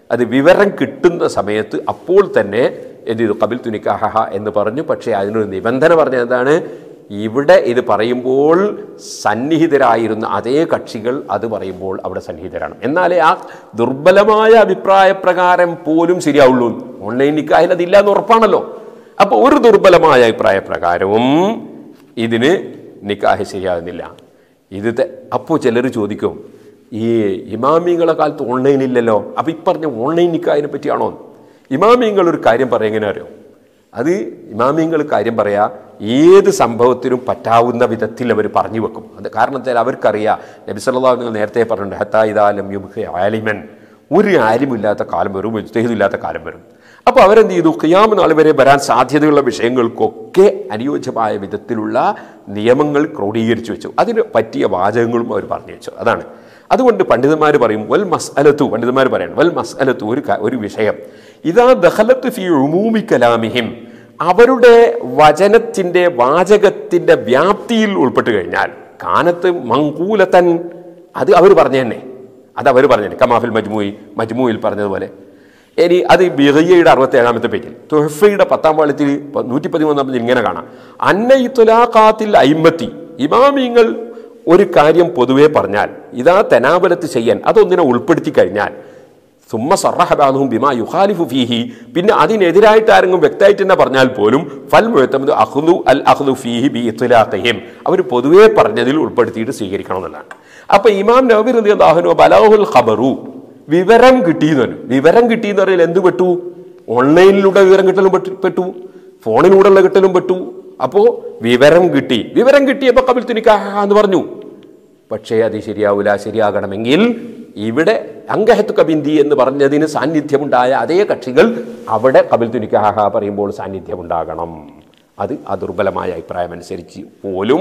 അത് വിവരം കിട്ടുന്ന സമയത്ത് അപ്പോൾ തന്നെ എന്ത് ചെയ്തു കപിൽ തുനിക്കാഹ എന്ന് പറഞ്ഞു പക്ഷേ അതിനൊരു നിബന്ധന പറഞ്ഞത് എന്താണ് ഇവിടെ ഇത് പറയുമ്പോൾ സന്നിഹിതരായിരുന്ന അതേ കക്ഷികൾ അത് പറയുമ്പോൾ അവിടെ സന്നിഹിതരാണ് എന്നാലേ ആ ദുർബലമായ അഭിപ്രായ പ്രകാരം പോലും ശരിയാവുള്ളൂ ഓൺലൈൻ നിക്കാഹിൽ അതില്ല എന്ന് ഉറപ്പാണല്ലോ അപ്പോൾ ഒരു ദുർബലമായ അഭിപ്രായ പ്രകാരവും ഇതിന് നിക്കാഹ് ശരിയാകുന്നില്ല ഇത് തെ- അപ്പോൾ ചിലർ ചോദിക്കും ഈ ഇമാമിങ്ങളെ കാലത്ത് ഓൺലൈൻ ഇല്ലല്ലോ അപ്പം ഈ പറഞ്ഞ ഓൺലൈൻ നിക്കാഹിനെ പറ്റിയാണോ ഇമാമിങ്ങൾ ഒരു കാര്യം പറയാൻ എങ്ങനെ അറിയോ അത് ഇമാമിങ്ങൾ കാര്യം പറയാ ഏത് സംഭവത്തിനും പറ്റാവുന്ന വിധത്തിൽ അവർ പറഞ്ഞു വെക്കും അത് കാരണത്താൽ അവർക്കറിയാം നബി സല്ലല്ലാഹു അലൈഹി വസല്ലം നേരത്തെ പറഞ്ഞിട്ടുണ്ട് ഹത്താ ഇദാലം യുബ്ഖി ആലിമൻ ഒരു ആലിമില്ലാത്ത കാലം വരും മുജ്തഹിദില്ലാത്ത കാലം വരും അപ്പോൾ അവരെന്ത് ചെയ്തു ഖിയാമ നാൾ വരെ വരാൻ സാധ്യതയുള്ള വിഷയങ്ങൾക്കൊക്കെ അനുയോജ്യമായ വിധത്തിലുള്ള നിയമങ്ങൾ ക്രോഡീകരിച്ചു വെച്ചു അതിന് പറ്റിയ വാചകങ്ങളും അവർ പറഞ്ഞു വെച്ചു അതാണ് അതുകൊണ്ട് പണ്ഡിതന്മാർ പറയും വൽ മസ്അലത്തു പണ്ഡിതന്മാർ പറയണം വൽ മസ്അലത്തു ഒരു ക- ഒരു വിഷയം ഇതാ ദഹലത്ത് ഫി ഉമൂമി കലാമിഹിം അവരുടെ വചനത്തിൻ്റെ വാചകത്തിൻ്റെ വ്യാപ്തിയിൽ ഉൾപ്പെട്ട് കഴിഞ്ഞാൽ കാനത്ത് മങ്കൂലത്തൻ അത് അവർ പറഞ്ഞു തന്നെ അത് അവർ പറഞ്ഞു തന്നെ കമാഫിൽ മജ്മൂയി മജ്മൂയിൽ പറഞ്ഞതുപോലെ ഇനി അത് ബിഹയ്യയുടെ അറുപത്തി ഏഴാമത്തെ പേജിൽ തുഹഫയുടെ പത്താം പാളത്തിൽ നൂറ്റി പതിമൂന്നാം പേജിൽ ഇങ്ങനെ കാണാം അന്നയിത്തുലാഖാത്തിൽ അയിമത്തി ഇമാമിങ്ങൾ ഒരു കാര്യം പൊതുവെ പറഞ്ഞാൽ ഇതാ തെനാബലത്ത് ചെയ്യാൻ അതൊന്നിനെ ഉൾപ്പെടുത്തി കഴിഞ്ഞാൽ സുമ്മ സറഹബാദും ബിമാ യുഹാലിഫു ഫീഹി പിന്നെ അതിനെതിരായിട്ട് ആരെങ്കിലും വ്യക്തമായിട്ട് തന്നെ പറഞ്ഞാൽ പോലും ഫൽ മുഴത്തമത് അഹ്ലു അൽ അഹ്ലു ഫീഹി ബി ഇത്തുലാഖയും അവർ പൊതുവെ പറഞ്ഞതിൽ ഉൾപ്പെടുത്തിയിട്ട് സ്വീകരിക്കണം എന്നുള്ളതാണ് അപ്പൊ ഇമാം നബി റലി അള്ളാഹുനു ബലാഹുൽ ഖബറു വിവരം കിട്ടിയെന്നു വിവരം കിട്ടിയെന്ന് പറഞ്ഞാൽ എന്ത് പെട്ടു ഓൺലൈനിലൂടെ വിവരം കിട്ടലും പെട്ടു- പെട്ടു ഫോണിലൂടെയുള്ള കിട്ടലും പെട്ടു അപ്പോൾ വിവരം കിട്ടി വിവരം കിട്ടിയപ്പോൾ കപിൽ തുനിക്കാഹ എന്ന് പറഞ്ഞു പക്ഷേ അത് ശരിയാവില്ല ശരിയാകണമെങ്കിൽ ഇവിടെ അങ്കഹത്ത് കബിന്തി എന്ന് പറഞ്ഞതിന് സാന്നിധ്യമുണ്ടായ അതേ കക്ഷികൾ അവിടെ കപിൽ തുനിക്കാഹ പറയുമ്പോൾ സാന്നിധ്യമുണ്ടാകണം അത് ആ ദുർബലമായ അഭിപ്രായം അനുസരിച്ച് പോലും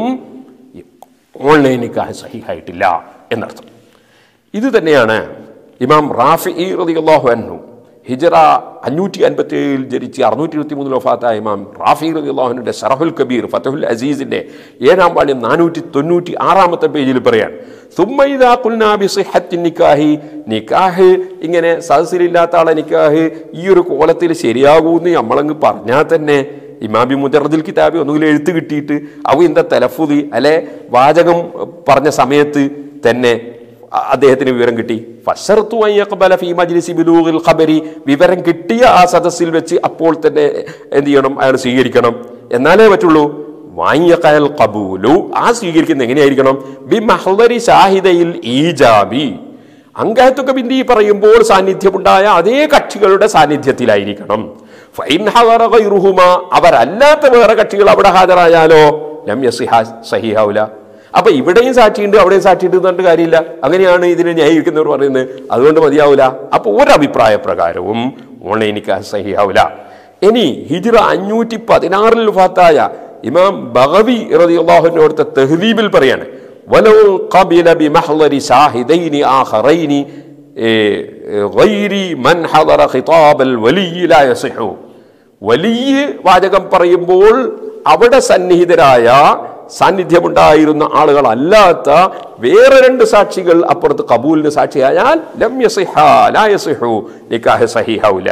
ഓൺലൈൻ നിക്കാഹ് സഹിഹായിട്ടില്ല എന്നർത്ഥം ഇത് തന്നെയാണ് ഇമാം റാഫി റളിയല്ലാഹു അൻഹു ഹിജറ അഞ്ഞൂറ്റി അൻപത്തി ഏഴിൽ ജനിച്ച് അറുന്നൂറ്റി ഇരുപത്തി മൂന്നിൽ വഫാത്തായ ഇമാം റാഫി റളിയല്ലാഹുവിൻ്റെ സറഹുൽ കബീർ ഫതഹുൽ അസീസിൻ്റെ ഏഴാം പാണ്യം നാനൂറ്റി തൊണ്ണൂറ്റി ആറാമത്തെ പേജിൽ പറയാണ് സുമ്മൈദാ ഖുൽനാ ബിസിഹത്തി നിക്കാഹി നിക്കാഹ് ഇങ്ങനെ സദസ്സിലില്ലാത്ത ആളെ നിക്കാഹ് ഈ ഒരു കോലത്തിൽ ശരിയാകൂന്ന് നമ്മളങ്ങ് പറഞ്ഞാൽ തന്നെ ഇമാബി മുജറദിൽ കിതാബി ഒന്നുകിൽ എഴുത്ത് കിട്ടിയിട്ട് അവ എന്താ തലഫുദി അല്ലെ വാചകം പറഞ്ഞ സമയത്ത് തന്നെ അ- അദ്ദേഹത്തിന് വിവരം കിട്ടി ഫശർത്തു അൻ യഖ്ബല ഫീ മജ്ലിസി ബുലൂഗിൽ ഖബരി വിവരം കിട്ടിയ ആ സദസ്സിൽ വെച്ച് അപ്പോൾ തന്നെ എന്ത് ചെയ്യണം അയാൾ സ്വീകരിക്കണം എന്നാലേ പറ്റുള്ളൂ വാങ്ങിയക്കയൽ കബൂലു ആ സ്വീകരിക്കുന്നത് എങ്ങനെയായിരിക്കണം ബി മഹ്ദരി ഷാഹിദയിൽ ഈജാബി അങ്കഹത്തൊക്കെ ബിന്ദി പറയുമ്പോൾ സാന്നിധ്യമുണ്ടായ അതേ കക്ഷികളുടെ സാന്നിധ്യത്തിലായിരിക്കണം ഫൈൻ ഹദറ ഗൈറുഹുമ അവരല്ലാത്ത വേറെ കക്ഷികൾ അവിടെ ഹാജരായാലോ ലം യസിഹ സഹിഹാവുല അപ്പൊ ഇവിടെയും സാക്ഷിയുണ്ട് അവിടെയും സാക്ഷിയുണ്ട് എന്ന് പറഞ്ഞിട്ട് കാര്യമില്ല അങ്ങനെയാണ് ഇതിനെ ന്യായീകരിക്കുന്നവർ പറയുന്നത് അതുകൊണ്ട് മതിയാവൂല അപ്പൊ ഒരഭിപ്രായ പ്രകാരവും ഓൺലൈനിക്ക് സഹിയാവൂല ഇനി ഹിജ്റ അഞ്ഞൂറ്റി പതിനാറിൽ ഫാത്തായ ഇമാം ബഗവി റളിയല്ലാഹുവിനോടുത്ത തെഹ്ലീബിൽ പറയാണ് വലോ ഖബില ബിമഹ്ളരി ഷാഹിദൈനി ആഖറൈനി ഏ, ഏ, ഗൈരി മൻ ഹദറ ഖിതാബൽ വലിയ ലാ യസിഹു വലിയ വാചകം പറയുമ്പോൾ അവിടെ സന്നിഹിതരായ സാന്നിധ്യമുണ്ടായിരുന്ന ആളുകളല്ലാത്ത വേറെ രണ്ട് സാക്ഷികൾ അപ്പുറത്ത് കബൂലിന് സാക്ഷിയായാൽ ലം യസിഹ ലാ യസിഹു നിക്കാഹ് സഹിഹൗല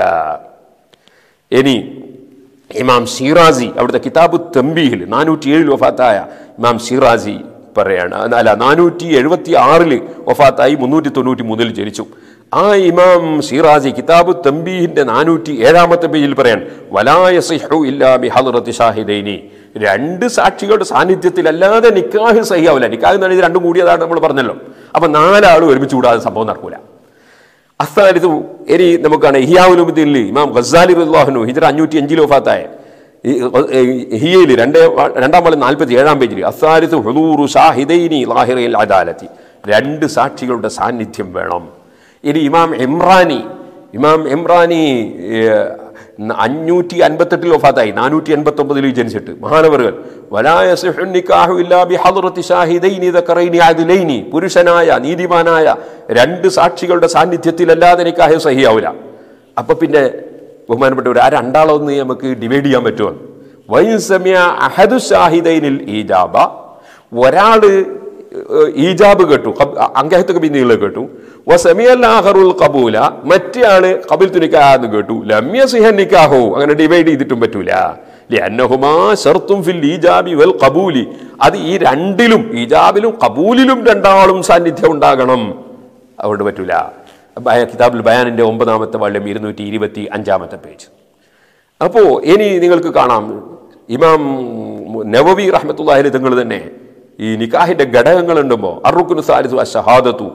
ഇനി ഇമാം ഷീറാസി അവിടുത്തെ കിതാബ് തമ്പീഹിൽ നാനൂറ്റി ഏഴിൽ വഫാത്തായ ഇമാം ഷീറാസി പറയാണ് അല്ല നാനൂറ്റി എഴുപത്തി ആറിൽ വഫാത്തായി മുന്നൂറ്റി തൊണ്ണൂറ്റി മൂന്നിൽ ജനിച്ചു ആ ഇമാം ഷീറാസി കിതാബ് തമ്പീഹിന്റെ നാനൂറ്റി ഏഴാമത്തെ പേജിൽ പറയാൻ വലായ സിഹു ഇല്ലാ ബിഹദ്റത്തി ഷാഹിദൈനി രണ്ട് സാക്ഷികളുടെ സാന്നിധ്യത്തിലല്ലാതെ നിക്കാഹ് സഹിയാവില്ല നിക്കാഹ് എന്ന് പറഞ്ഞാൽ ഇത് രണ്ടും കൂടിയതാണ് നമ്മൾ പറഞ്ഞല്ലോ അപ്പൊ നാലാൾ ഒരുമിച്ച് കൂടാതെ സംഭവം നടക്കൂല അസ്ഥാനത്ത് ഇനി നമുക്കാണ് ഹിയാവുലുദ്ദീനിൽ ഇമാം ഖസാലി റഹ്ലാഹുനു ഹിജറ അഞ്ഞൂറ്റി അഞ്ചിൽ വഫാത്തായ ഹിയയിൽ രണ്ട് രണ്ടാം പാളി നാൽപ്പത്തി ഏഴാം പേജിൽ അസ്ഥാനത്ത് ഹുദൂറു ഷാഹിദൈനി ലാഹിറയിൽ അദാലത്തി രണ്ട് സാക്ഷികളുടെ സാന്നിധ്യം വേണം ഇനി ഇമാം ഇമ്രാനി ഇമാം ഇമ്രാനി ഏഹ്, അഞ്ഞൂറ്റി അൻപത്തെട്ടിൽ വഫാത്തായി നാനൂറ്റി എൺപത്തി ഒമ്പതിൽ ജനിച്ചിട്ട് മഹാനവറുകൾ വലായ സിഹു നിക്കാഹു ഇല്ലാ ബിഹദ്റത്തി ഷാഹിദൈനി ദക്കറൈനി അദ്ലൈനി പുരുഷനായ നീതിമാനായ രണ്ട് സാക്ഷികളുടെ സാന്നിധ്യത്തിലല്ലാതെ നിക്കാഹ് സഹിയാവില്ല അപ്പൊ പിന്നെ ബഹുമാനപ്പെട്ടവർ ആ രണ്ടാളൊന്ന് നമുക്ക് ഡിവൈഡ് ചെയ്യാൻ പറ്റുമോ വൈൻ സമയ അഹദു ഷാഹിദൈനിൽ ഈജാബ ഒരാള് ഏഹ്, ഈജാബ് കേട്ടു ഖബ്- അങ്കഹത്ത് കബിന്ദികൾ കേട്ടു വസമിയല്ലാഹറുൽ കബൂല മറ്റേ ആള് കബിൽ തുനിക്കാന്ന് കേട്ടു ലമ്യ സിഹൻ നിക്കാഹോ അങ്ങനെ ഡിവൈഡ് ചെയ്തിട്ടും പറ്റൂല ലിഅന്നഹുമാ ശർത്തും ഫിൽ ഈജാബി വൽ ഖബൂലി അത് ഈ രണ്ടിലും ഈജാബിലും കബൂലിലും രണ്ടാളും സാന്നിധ്യം ഉണ്ടാകണം അതുകൊണ്ട് പറ്റൂല ബയ- കിതാബുൽ ബയാനിന്റെ ഒമ്പതാമത്തെ വള്ളം ഇരുന്നൂറ്റി ഇരുപത്തി അഞ്ചാമത്തെ പേജ് അപ്പോൾ ഇനി നിങ്ങൾക്ക് കാണാം ഇമാം നവവി റഹ്മത്തുല്ലാഹിൽ തങ്ങൾ തന്നെ ഈ നിക്കാഹിന്റെ ഘടകങ്ങൾ ഉണ്ടുമ്പോൾ അറുക്കുനു സാലിസു അഷഹാദത്തു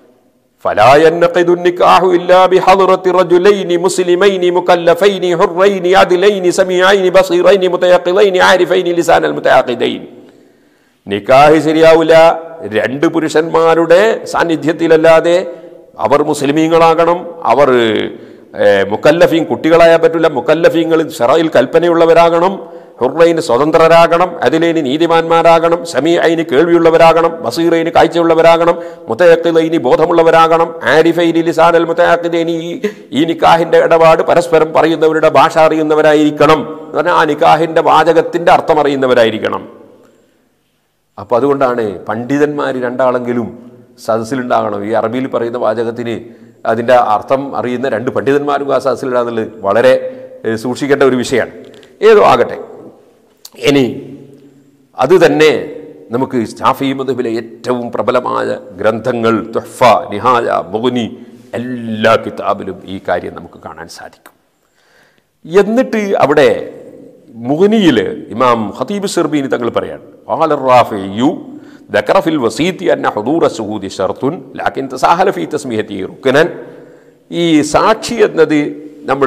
فلا ينقض النكاح إلا بحضرة رجلين مسلمين مكلفين حرين عدلين سميعين بصيرين متيقظين عارفين لسان المتعاقدين നിക്കാഹ് ശരിയാവില്ല രണ്ട് പുരുഷന്മാരുടെ സാന്നിധ്യത്തിലല്ലാതെ അവർ മുസ്ലിമീങ്ങളാകണം അവർ ഏഹ്, മുക്കല്ലഫീൻ കുട്ടികളായാൽ പറ്റില്ല മുക്കല്ലഫീങ്ങൾ ഷറയിൽ കൽപ്പനയുള്ളവരാകണം ഹുർറൈന് സ്വതന്ത്രരാകണം അതിലേന് നീതിമാന്മാരാകണം സമീഅയിന് കേൾവിയുള്ളവരാകണം ബസീറൈന് കാഴ്ചയുള്ളവരാകണം മുത്തയക്കിലൈനി ബോധമുള്ളവരാകണം ആരിഫൈനി ലിസാനൽ മുത്തയാക്കിദൈനി ഈ ഈ നിക്കാഹിന്റെ ഇടപാട് പരസ്പരം പറയുന്നവരുടെ ഭാഷ അറിയുന്നവരായിരിക്കണം എന്ന് പറഞ്ഞാൽ ആ നിക്കാഹിന്റെ വാചകത്തിന്റെ അർത്ഥം അറിയുന്നവരായിരിക്കണം അപ്പോൾ അതുകൊണ്ടാണ് പണ്ഡിതന്മാർ രണ്ടാളെങ്കിലും സദസ്സിലുണ്ടാകണം ഈ അറബിയിൽ പറയുന്ന വാചകത്തിന് അതിൻ്റെ അർത്ഥം അറിയുന്ന രണ്ട് പണ്ഡിതന്മാരും ആ സദസ്സിലുണ്ടാകുന്നത് വളരെ ഏഹ്, സൂക്ഷിക്കേണ്ട ഒരു വിഷയമാണ് ഏതോ ആകട്ടെ ഇനി അത് തന്നെ നമുക്ക് ഷാഫി മധുബിലെ ഏറ്റവും പ്രബലമായ ഗ്രന്ഥങ്ങൾ തുഹ്ഫ നിഹായ മുഗുനി എല്ലാ കിതാബിലും ഈ കാര്യം നമുക്ക് കാണാൻ സാധിക്കും എന്നിട്ട് അവിടെ മുഹനിയിൽ ഇമാം ഖതീബ് സിർബീനി തങ്ങൾ പറയാണ് قال الرافعي ذكر في الوسيط أن حضور الشهود شرط لكن تساهل في تسميته ركنا ഈ സാക്ഷി എന്നത് നമ്മൾ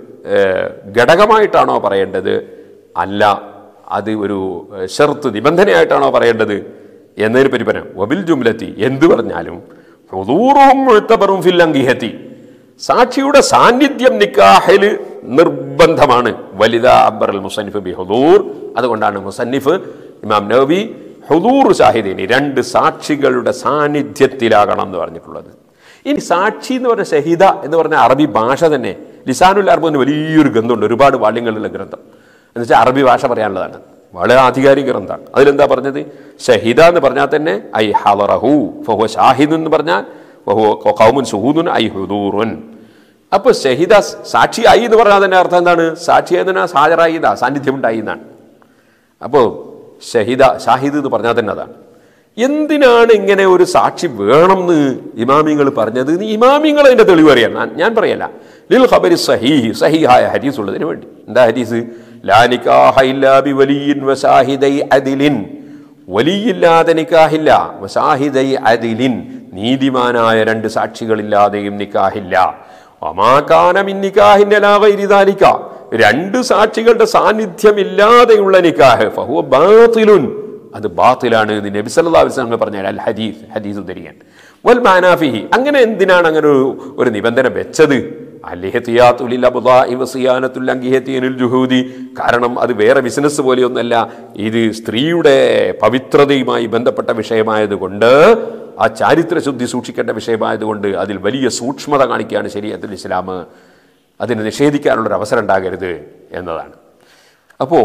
ഘടകമായിട്ടാണോ പറയേണ്ടത് അല്ല അത് ഒരു ഏഹ്, ഷർത്ത് നിബന്ധനയായിട്ടാണോ പറയേണ്ടത് എന്നതിനെ പറ്റി പറയാം വബിൽ ജുംലത്തി എന്ത് പറഞ്ഞാലും ഹുദൂറും മുഴുത്തബറും ഫിൽ അങ്കിഹത്തി സാക്ഷിയുടെ സാന്നിധ്യം നിക്കാഹിൽ നിർബന്ധമാണ് വലിത അബ്ബർ അൽ മുസന്നിഫ് ബി ഹുദൂർ അതുകൊണ്ടാണ് മുസന്നിഫ് ഇമാം നബി ഹുദൂർ ഷാഹിദീനി രണ്ട് സാക്ഷികളുടെ സാന്നിധ്യത്തിലാകണം എന്ന് പറഞ്ഞിട്ടുള്ളത് ഇനി സാക്ഷി എന്ന് പറഞ്ഞ ഷഹിദ എന്ന് പറഞ്ഞ അറബി ഭാഷ തന്നെ ലിസാനുൽ അറബ് എന്ന് വലിയൊരു ഗ്രന്ഥമുണ്ട് ഒരുപാട് വാള്യങ്ങളുള്ള ഗ്രന്ഥം എന്ന് വെച്ചാൽ അറബി ഭാഷ പറയാനുള്ളതാണ് വളരെ ആധികാരിക ഗ്രന്ഥമാണ് അതിലെന്താ പറഞ്ഞത് ഷഹിദ എന്ന് പറഞ്ഞാൽ തന്നെ ഐ ഹലറഹു ഫഹു ഷാഹിദ് എന്ന് പറഞ്ഞാൽ വഹുവ ഖൗമുൻ സുഹൂദുൻ ഐ ഹുദൂറുൻ അപ്പോൾ ഷഹിദ സാക്ഷിയായി എന്ന് പറഞ്ഞാൽ തന്നെ അർത്ഥം എന്താണ് സാക്ഷിയായതിനാ ഹാജരായി എന്നാ സാന്നിധ്യം ഉണ്ടായി എന്നാണ് അപ്പോൾ ഷഹിദ ഷാഹിദ് എന്ന് പറഞ്ഞാൽ തന്നെ അതാണ് എന്തിനാണ് ഇങ്ങനെ ഒരു സാക്ഷി വേണമെന്ന് ഇമാമിങ്ങൾ പറഞ്ഞത് നീ ഇമാമിങ്ങൾ അതിന്റെ തെളിവ് അറിയാം ഞാൻ- ഞാൻ പറയല്ല ലിൽ ഖബരി സഹീഹ് സഹീഹായ ഹദീസ് ഉള്ളതിന് വേണ്ടി എന്താ ഹദീസ് ലാ നിക്കാഹ ഇല്ലാ ബി വലിയിൻ വസാഹിദൈ അദിലിൻ വലിയില്ലാതെ നിക്കാഹില്ല വസാഹിദൈ അദിലിൻ നീതിമാനായ രണ്ട് സാക്ഷികളില്ലാതെയും നിക്കാഹില്ല ഒമാകാന മിൻ നിക്കാഹിന്റെ ലാ ഗൈരി ദാലിക രണ്ട് സാക്ഷികളുടെ സാന്നിധ്യമില്ലാതെയുള്ള നിക്കാഹ് ഫഹുവ ബാത്തിലുൻ അത് ബാത്തിലാണ് എന്ന് നബി സല്ലല്ലാഹു അലൈഹി വസല്ലം പറഞ്ഞ അൽ ഹദീസ് ഹദീസ് ഉദ്ധരിക്കാൻ വൽ മാനാഫിഹി അങ്ങനെ എന്തിനാണ് അങ്ങനെ ഒരു ഒരു നിബന്ധന വെച്ചത് അലിഹത്തിയാത്തുൽ അബ്ദാഇ വസിയാനത്തുൽ അങ്കിഹത്തിയനുൽ ജുഹൂദി കാരണം അത് വേറെ ബിസിനസ് പോലെയൊന്നല്ല ഇത് സ്ത്രീയുടെ പവിത്രതയുമായി ബന്ധപ്പെട്ട വിഷയമായതുകൊണ്ട് ആ ചാരിത്ര ശുദ്ധി സൂക്ഷിക്കേണ്ട വിഷയമായതുകൊണ്ട് അതിൽ വലിയ സൂക്ഷ്മത കാണിക്കുകയാണ് ശരീരത്തിൽ ഇസ്ലാം അതിനെ നിഷേധിക്കാനുള്ളൊരു അവസരം ഉണ്ടാകരുത് എന്നതാണ് അപ്പോൾ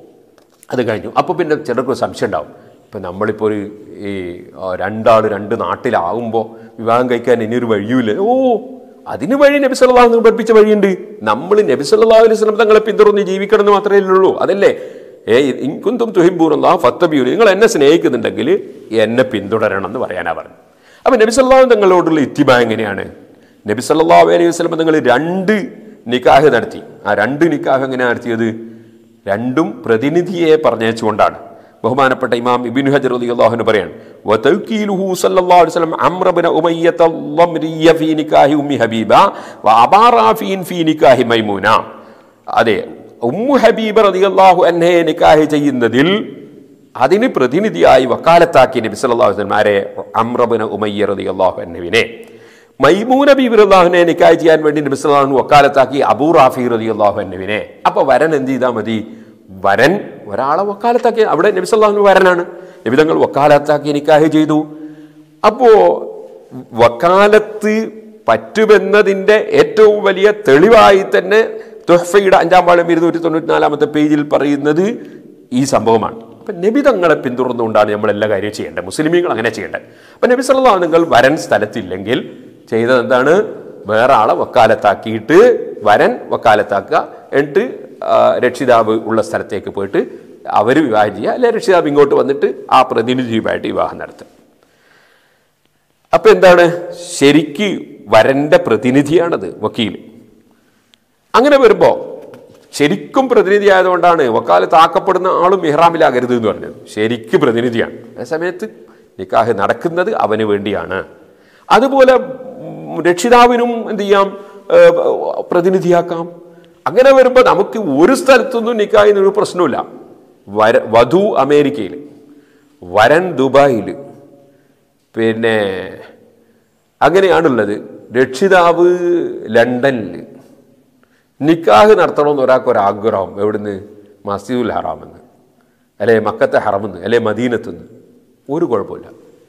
അത് കഴിഞ്ഞു അപ്പോൾ പിന്നെ ചിലർക്ക് ഒരു സംശയം ഉണ്ടാവും ഇപ്പം നമ്മളിപ്പോൾ ഒരു ഈ ആ, രണ്ടാൾ രണ്ട് നാട്ടിലാവുമ്പോൾ വിവാഹം കഴിക്കാൻ ഇനിയൊരു വഴിയുമില്ല ഓ അതിന് വഴി നബി സല്ലല്ലാഹു അലൈഹി വസല്ലം പഠിപ്പിച്ച വഴിയുണ്ട് നമ്മൾ നബി സല്ലല്ലാഹു അലൈഹി വസല്ലം തങ്ങളെ പിന്തുടർന്ന് ജീവിക്കണം എന്ന് മാത്രമേ ഉള്ളൂ അതല്ലേ ഏ ഇൻകുന്തും തുഹിബൂറല്ലാ ഫത്തബിയൂർ നിങ്ങൾ എന്നെ സ്നേഹിക്കുന്നുണ്ടെങ്കിൽ എന്നെ പിന്തുടരണം എന്ന് പറയാനാ പറഞ്ഞു അപ്പം നബി സല്ലല്ലാഹു തങ്ങളോടുള്ള ഇത്തിബ എങ്ങനെയാണ് നബി സല്ലല്ലാഹു അലൈഹി വസല്ലം തങ്ങൾ രണ്ട് നിക്കാഹ് നടത്തി ആ രണ്ട് നിക്കാഹ് എങ്ങനെയാണ് നടത്തിയത് രണ്ടും പ്രതിനിധിയെ പറഞ്ഞുകൊണ്ടാണ് ബഹുമാനപ്പെട്ട ഇമാം ഇബിൻ ഹജർ റളിയല്ലാഹു പറയാണ് വതൗക്കീലുഹു സല്ലല്ലാഹു അലൈഹി വസല്ലം അംർ ഇബ്ന ഉമയ്യത ളംരിയ ഫീ നിക്കാഹി ഉമ്മി ഹബീബ വഅബാ റാഫീൻ ഫീ നിക്കാഹി മൈമൂന അതെ ഉമ്മു ഹബീബ റളിയല്ലാഹു അൻഹയെ നിക്കാഹ് ചെയ്യുന്നതിൽ അതിന് പ്രതിനിധിയായി വക്കാലത്താക്കി നബി സല്ലല്ലാഹു അലൈഹി വസല്ലം ആരെ അംർ ഇബ്ന ഉമയ്യ റളിയല്ലാഹു അൻഹുവിനെ മൈമൂന ബീബി റളിയല്ലാഹുവിനെ നിക്കാഹ് ചെയ്യാൻ വേണ്ടി നബി സല്ലല്ലാഹു അലൈഹി വസല്ലം വക്കാലത്താക്കി അബൂ റാഫി റളിയല്ലാഹു അൻഹുവിനെ അപ്പോൾ വരൻ എന്ത് ചെയ്താൽ മതി വരൻ ഒരാളെ വക്കാലത്താക്കി അവിടെ നബി സല്ലല്ലാഹു അലൈഹി വസല്ലം വരനാണ് നബി തങ്ങൾ വക്കാലത്താക്കി നിക്കാഹ് ചെയ്തു അപ്പോ വക്കാലത്ത് പറ്റുമെന്നതിൻ്റെ ഏറ്റവും വലിയ തെളിവായി തന്നെ തുഹ്ഫയുടെ അഞ്ചാം പാളം ഇരുന്നൂറ്റി തൊണ്ണൂറ്റി നാലാമത്തെ പേജിൽ പറയുന്നത് ഈ സംഭവമാണ് അപ്പം നബി തങ്ങളെ പിന്തുടർന്നുകൊണ്ടാണ് നമ്മൾ എല്ലാ കാര്യവും ചെയ്യേണ്ടത് മുസ്ലിമീങ്ങൾ അങ്ങനെ ചെയ്യേണ്ടത് അപ്പം നബി സല്ലാ നിങ്ങൾ വരൻ സ്ഥലത്തില്ലെങ്കിൽ ചെയ്തത് എന്താണ് വേറെ ആളെ വക്കാലത്താക്കിയിട്ട് വരൻ വക്കാലത്താക്കുക എന്നിട്ട് ആ, രക്ഷിതാവ് ഉള്ള സ്ഥലത്തേക്ക് പോയിട്ട് അവർ വിവാഹം ചെയ്യുക അല്ലെ രക്ഷിതാവ് ഇങ്ങോട്ട് വന്നിട്ട് ആ പ്രതിനിധിയുമായിട്ട് വിവാഹം നടത്തുക അപ്പൊ എന്താണ് ശരിക്ക് വരന്റെ പ്രതിനിധിയാണത് വക്കീൽ അങ്ങനെ വരുമ്പോൾ ശരിക്കും പ്രതിനിധി ആയതുകൊണ്ടാണ് വക്കാലത്ത് ആക്കപ്പെടുന്ന ആളും ഇഹ്റാമിലാകരുത് എന്ന് പറഞ്ഞത് ശരിക്ക് പ്രതിനിധിയാണ് ആ സമയത്ത് നിക്കാഹ് നടക്കുന്നത് അവന് വേണ്ടിയാണ് അതുപോലെ ഉം, രക്ഷിതാവിനും എന്ത് ചെയ്യാം ഏർ, പ്രതിനിധിയാക്കാം അങ്ങനെ വരുമ്പോൾ നമുക്ക് ഒരു സ്ഥലത്തൊന്നും നിക്കാഹിന് ഒരു പ്രശ്നമില്ല വര വധു അമേരിക്കയിൽ വരൻ ദുബായിൽ പിന്നെ അങ്ങനെയാണുള്ളത് രക്ഷിതാവ് ലണ്ടനിൽ നിക്കാഹ് നടത്തണമെന്ന് ഒരാൾക്ക് ഒരാഗ്രഹം എവിടുന്ന് മസ്ജിദുൽ ഹറാമെന്ന് അല്ലെ മക്കത്തെ ഹറമെന്ന് അല്ലെ മദീനത്തുനിന്ന് ഒരു കുഴപ്പമില്ല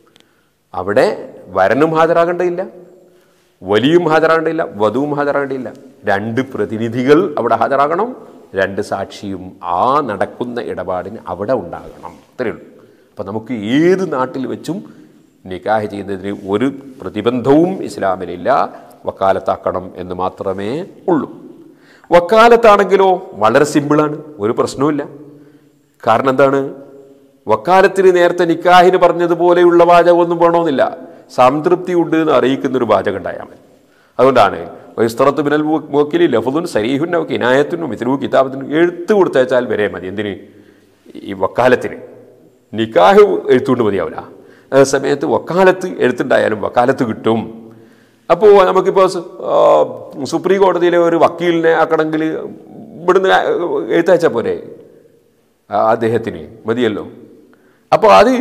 അവിടെ വരനും ഹാജരാകേണ്ടതില്ല വലിയും ഹാജരാകേണ്ടതില്ല വധുവും ഹാജരാകേണ്ടതില്ല രണ്ട് പ്രതിനിധികൾ അവിടെ ഹാജരാകണം രണ്ട് സാക്ഷിയും ആ നടക്കുന്ന ഇടപാടിന് അവിടെ ഉണ്ടാകണം അത്രയേ ഉള്ളൂ അപ്പം നമുക്ക് ഏത് നാട്ടിൽ വെച്ചും നിക്കാഹ് ചെയ്യുന്നതിന് ഒരു പ്രതിബന്ധവും ഇസ്ലാമിലില്ല വക്കാലത്താക്കണം എന്ന് മാത്രമേ ഉള്ളൂ വക്കാലത്താണെങ്കിലോ വളരെ സിമ്പിളാണ് ഒരു പ്രശ്നവുമില്ല കാരണം എന്താണ് വക്കാലത്തിന് നേരത്തെ നിക്കാഹിന് പറഞ്ഞതുപോലെയുള്ള വാചകമൊന്നും വേണമെന്നില്ല സംതൃപ്തി ഉണ്ട് എന്ന് അറിയിക്കുന്ന ഒരു വാചകം ഉണ്ടായാൽ മതി അതുകൊണ്ടാണ് വൈസ്തറത്ത് ബിനൽ വക്കീലി ലഫുദുൻ സരീഹുൻ കിനായത്തിനും മിഥിനു കിതാബത്തിനും എഴുത്ത് കൊടുത്തയച്ചാൽ വരെ മതി എന്തിന് ഈ വക്കാലത്തിന് നിക്കാഹ് എഴുത്തുകൊണ്ട് മതിയാവില്ല അതേ സമയത്ത് വക്കാലത്ത് എഴുത്തുണ്ടായാലും വക്കാലത്ത് കിട്ടും അപ്പോൾ നമുക്കിപ്പോൾ സു- ആ, സുപ്രീം കോടതിയിലെ ഒരു വക്കീലിനെ ആക്കണമെങ്കിൽ ഇവിടുന്ന് എഴുത്തയച്ചാൽ പോരെ ആ, അദ്ദേഹത്തിന് മതിയല്ലോ അപ്പോൾ അത്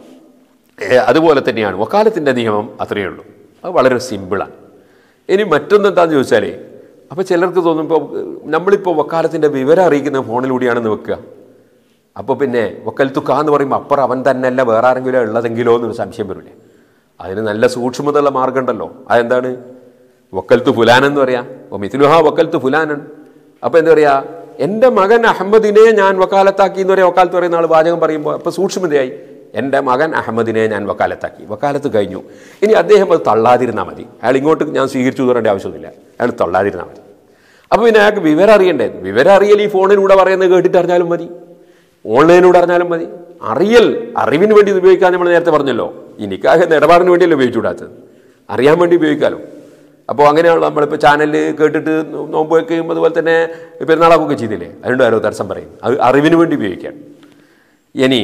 ഏ, അതുപോലെ തന്നെയാണ് വക്കാലത്തിൻ്റെ നിയമം അത്രയേ ഉള്ളൂ അത് വളരെ സിമ്പിളാണ് ഇനി മറ്റൊന്നെന്താന്ന് ചോദിച്ചാലേ അപ്പോൾ ചിലർക്ക് തോന്നുമ്പോൾ നമ്മളിപ്പോൾ വക്കാലത്തിൻ്റെ വിവരം അറിയിക്കുന്ന ഫോണിലൂടെയാണെന്ന് വെക്കുക അപ്പോൾ പിന്നെ വക്കൽത്തുക്ക എന്ന് പറയുമ്പോൾ അപ്പുറം അവൻ തന്നെയല്ല വേറെ ആരെങ്കിലും ഉള്ളതെങ്കിലോ എന്നൊരു സംശയം വരില്ലേ അതിന് നല്ല സൂക്ഷ്മതയുള്ള മാർഗം ഉണ്ടല്ലോ അതെന്താണ് വക്കൽത്ത് ഫുലാൻ എന്ന് പറയാം ഓ മിഥുലുഹ വക്കൽത്ത് ഫുലാനാണ് അപ്പോൾ എന്താ പറയുക എൻ്റെ മകൻ അഹമ്മദിനെ ഞാൻ വക്കാലത്താക്കി എന്ന് പറയാം വക്കാലത്ത് പറയുന്ന ആൾ വാചകം പറയുമ്പോൾ അപ്പോൾ സൂക്ഷ്മതയായി എൻ്റെ മകൻ അഹമ്മദിനെ ഞാൻ വക്കാലത്താക്കി വക്കാലത്ത് കഴിഞ്ഞു ഇനി അദ്ദേഹം അത് തള്ളാതിരുന്നാൽ മതി അയാൾ ഇങ്ങോട്ട് ഞാൻ സ്വീകരിച്ചു എന്ന് പറയേണ്ട ആവശ്യമൊന്നുമില്ല അയാൾ തള്ളാതിരുന്നാൽ മതി അപ്പോൾ പിന്നെ അയാൾക്ക് വിവരം അറിയണ്ടേ വിവരം അറിയൽ ഈ ഫോണിലൂടെ പറയുന്നത് കേട്ടിട്ട് അറിഞ്ഞാലും മതി ഓൺലൈനിലൂടെ അറിഞ്ഞാലും മതി അറിയൽ അറിവിന് വേണ്ടി ഇത് ഉപയോഗിക്കാൻ നമ്മൾ നേരത്തെ പറഞ്ഞല്ലോ ഈ നിക്കാഹ് എന്ന ഇടപാടിന് വേണ്ടിയല്ലേ ഉപയോഗിച്ചുകൂടാത്തത് അറിയാൻ വേണ്ടി ഉപയോഗിക്കാമല്ലോ അപ്പോൾ അങ്ങനെയാണല്ലോ നമ്മളിപ്പോൾ ചാനലിൽ കേട്ടിട്ട് നോമ്പ് വയ്ക്കുകയും അതുപോലെ തന്നെ പെരുന്നാളാക്കുകയൊക്കെ ചെയ്തില്ലേ അതുകൊണ്ട് ആരോ തടസ്സം പറയും അത് അറിവിന് വേണ്ടി ഉപയോഗിക്കാൻ ഇനി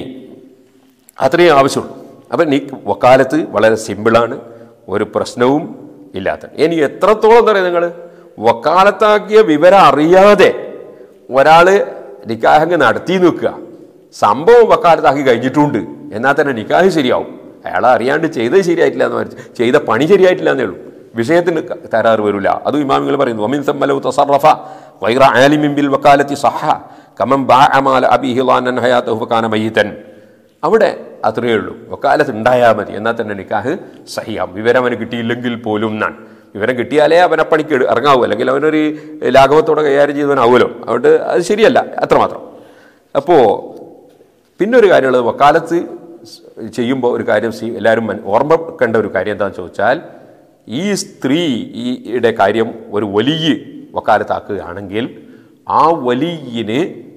അത്രയും ആവശ്യമുള്ളൂ അപ്പം നീ വക്കാലത്ത് വളരെ സിമ്പിളാണ് ഒരു പ്രശ്നവും ഇല്ലാത്ത ഇനി എത്രത്തോളം എന്താ പറയുക നിങ്ങൾ വക്കാലത്താക്കിയ വിവരം അറിയാതെ ഒരാൾ നിക്കാഹങ്ങ് നടത്തി നിൽക്കുക സംഭവം വക്കാലത്താക്കി കഴിഞ്ഞിട്ടുണ്ട് എന്നാൽ തന്നെ നിക്കാഹ് ശരിയാവും അയാളെ അറിയാണ്ട് ചെയ്തത് ശരിയായിട്ടില്ല എന്ന് പറഞ്ഞു ചെയ്ത പണി ശരിയായിട്ടില്ല എന്നേ ഉള്ളൂ വിഷയത്തിന് ക- തരാറ് വരില്ല അതും ഇമാമിങ്ങൾ പറയുന്നു ഒമിൻ തമ്മലു തസറഫ വൈറ ആലിമിൻ ബിൽ വക്കാലത്തി സഹ കമം ബാ അമാല അബിഹിലാനൻ ഹയാത്ത് ഹുഫക്കാന മയ്യത്തൻ അവിടെ അത്രയേ ഉള്ളൂ വക്കാലത്ത് ഉണ്ടായാൽ മതി എന്നാൽ തന്നെ നിക്കാഹ് സഹിയാം വിവരം അവന് കിട്ടിയില്ലെങ്കിൽ പോലും എന്നാണ് വിവരം കിട്ടിയാലേ അവനെ പണിക്ക് എടു- ഇറങ്ങാവൂ അല്ലെങ്കിൽ അവനൊരു ലാഘവത്തോടെ കൈകാര്യം ചെയ്തവനാവുമല്ലോ അതുകൊണ്ട് അത് ശരിയല്ല അത്രമാത്രം അപ്പോൾ പിന്നെ ഒരു കാര്യമുള്ളത് വക്കാലത്ത് സ് ചെയ്യുമ്പോൾ ഒരു കാര്യം സി- എല്ലാവരും മൻ- ഓർമ്മ കണ്ട ഒരു കാര്യം എന്താണെന്ന് ചോദിച്ചാൽ ഈ സ്ത്രീ ഈയുടെ കാര്യം ഒരു വലിയ വക്കാലത്താക്കുകയാണെങ്കിൽ ആ വലിയന്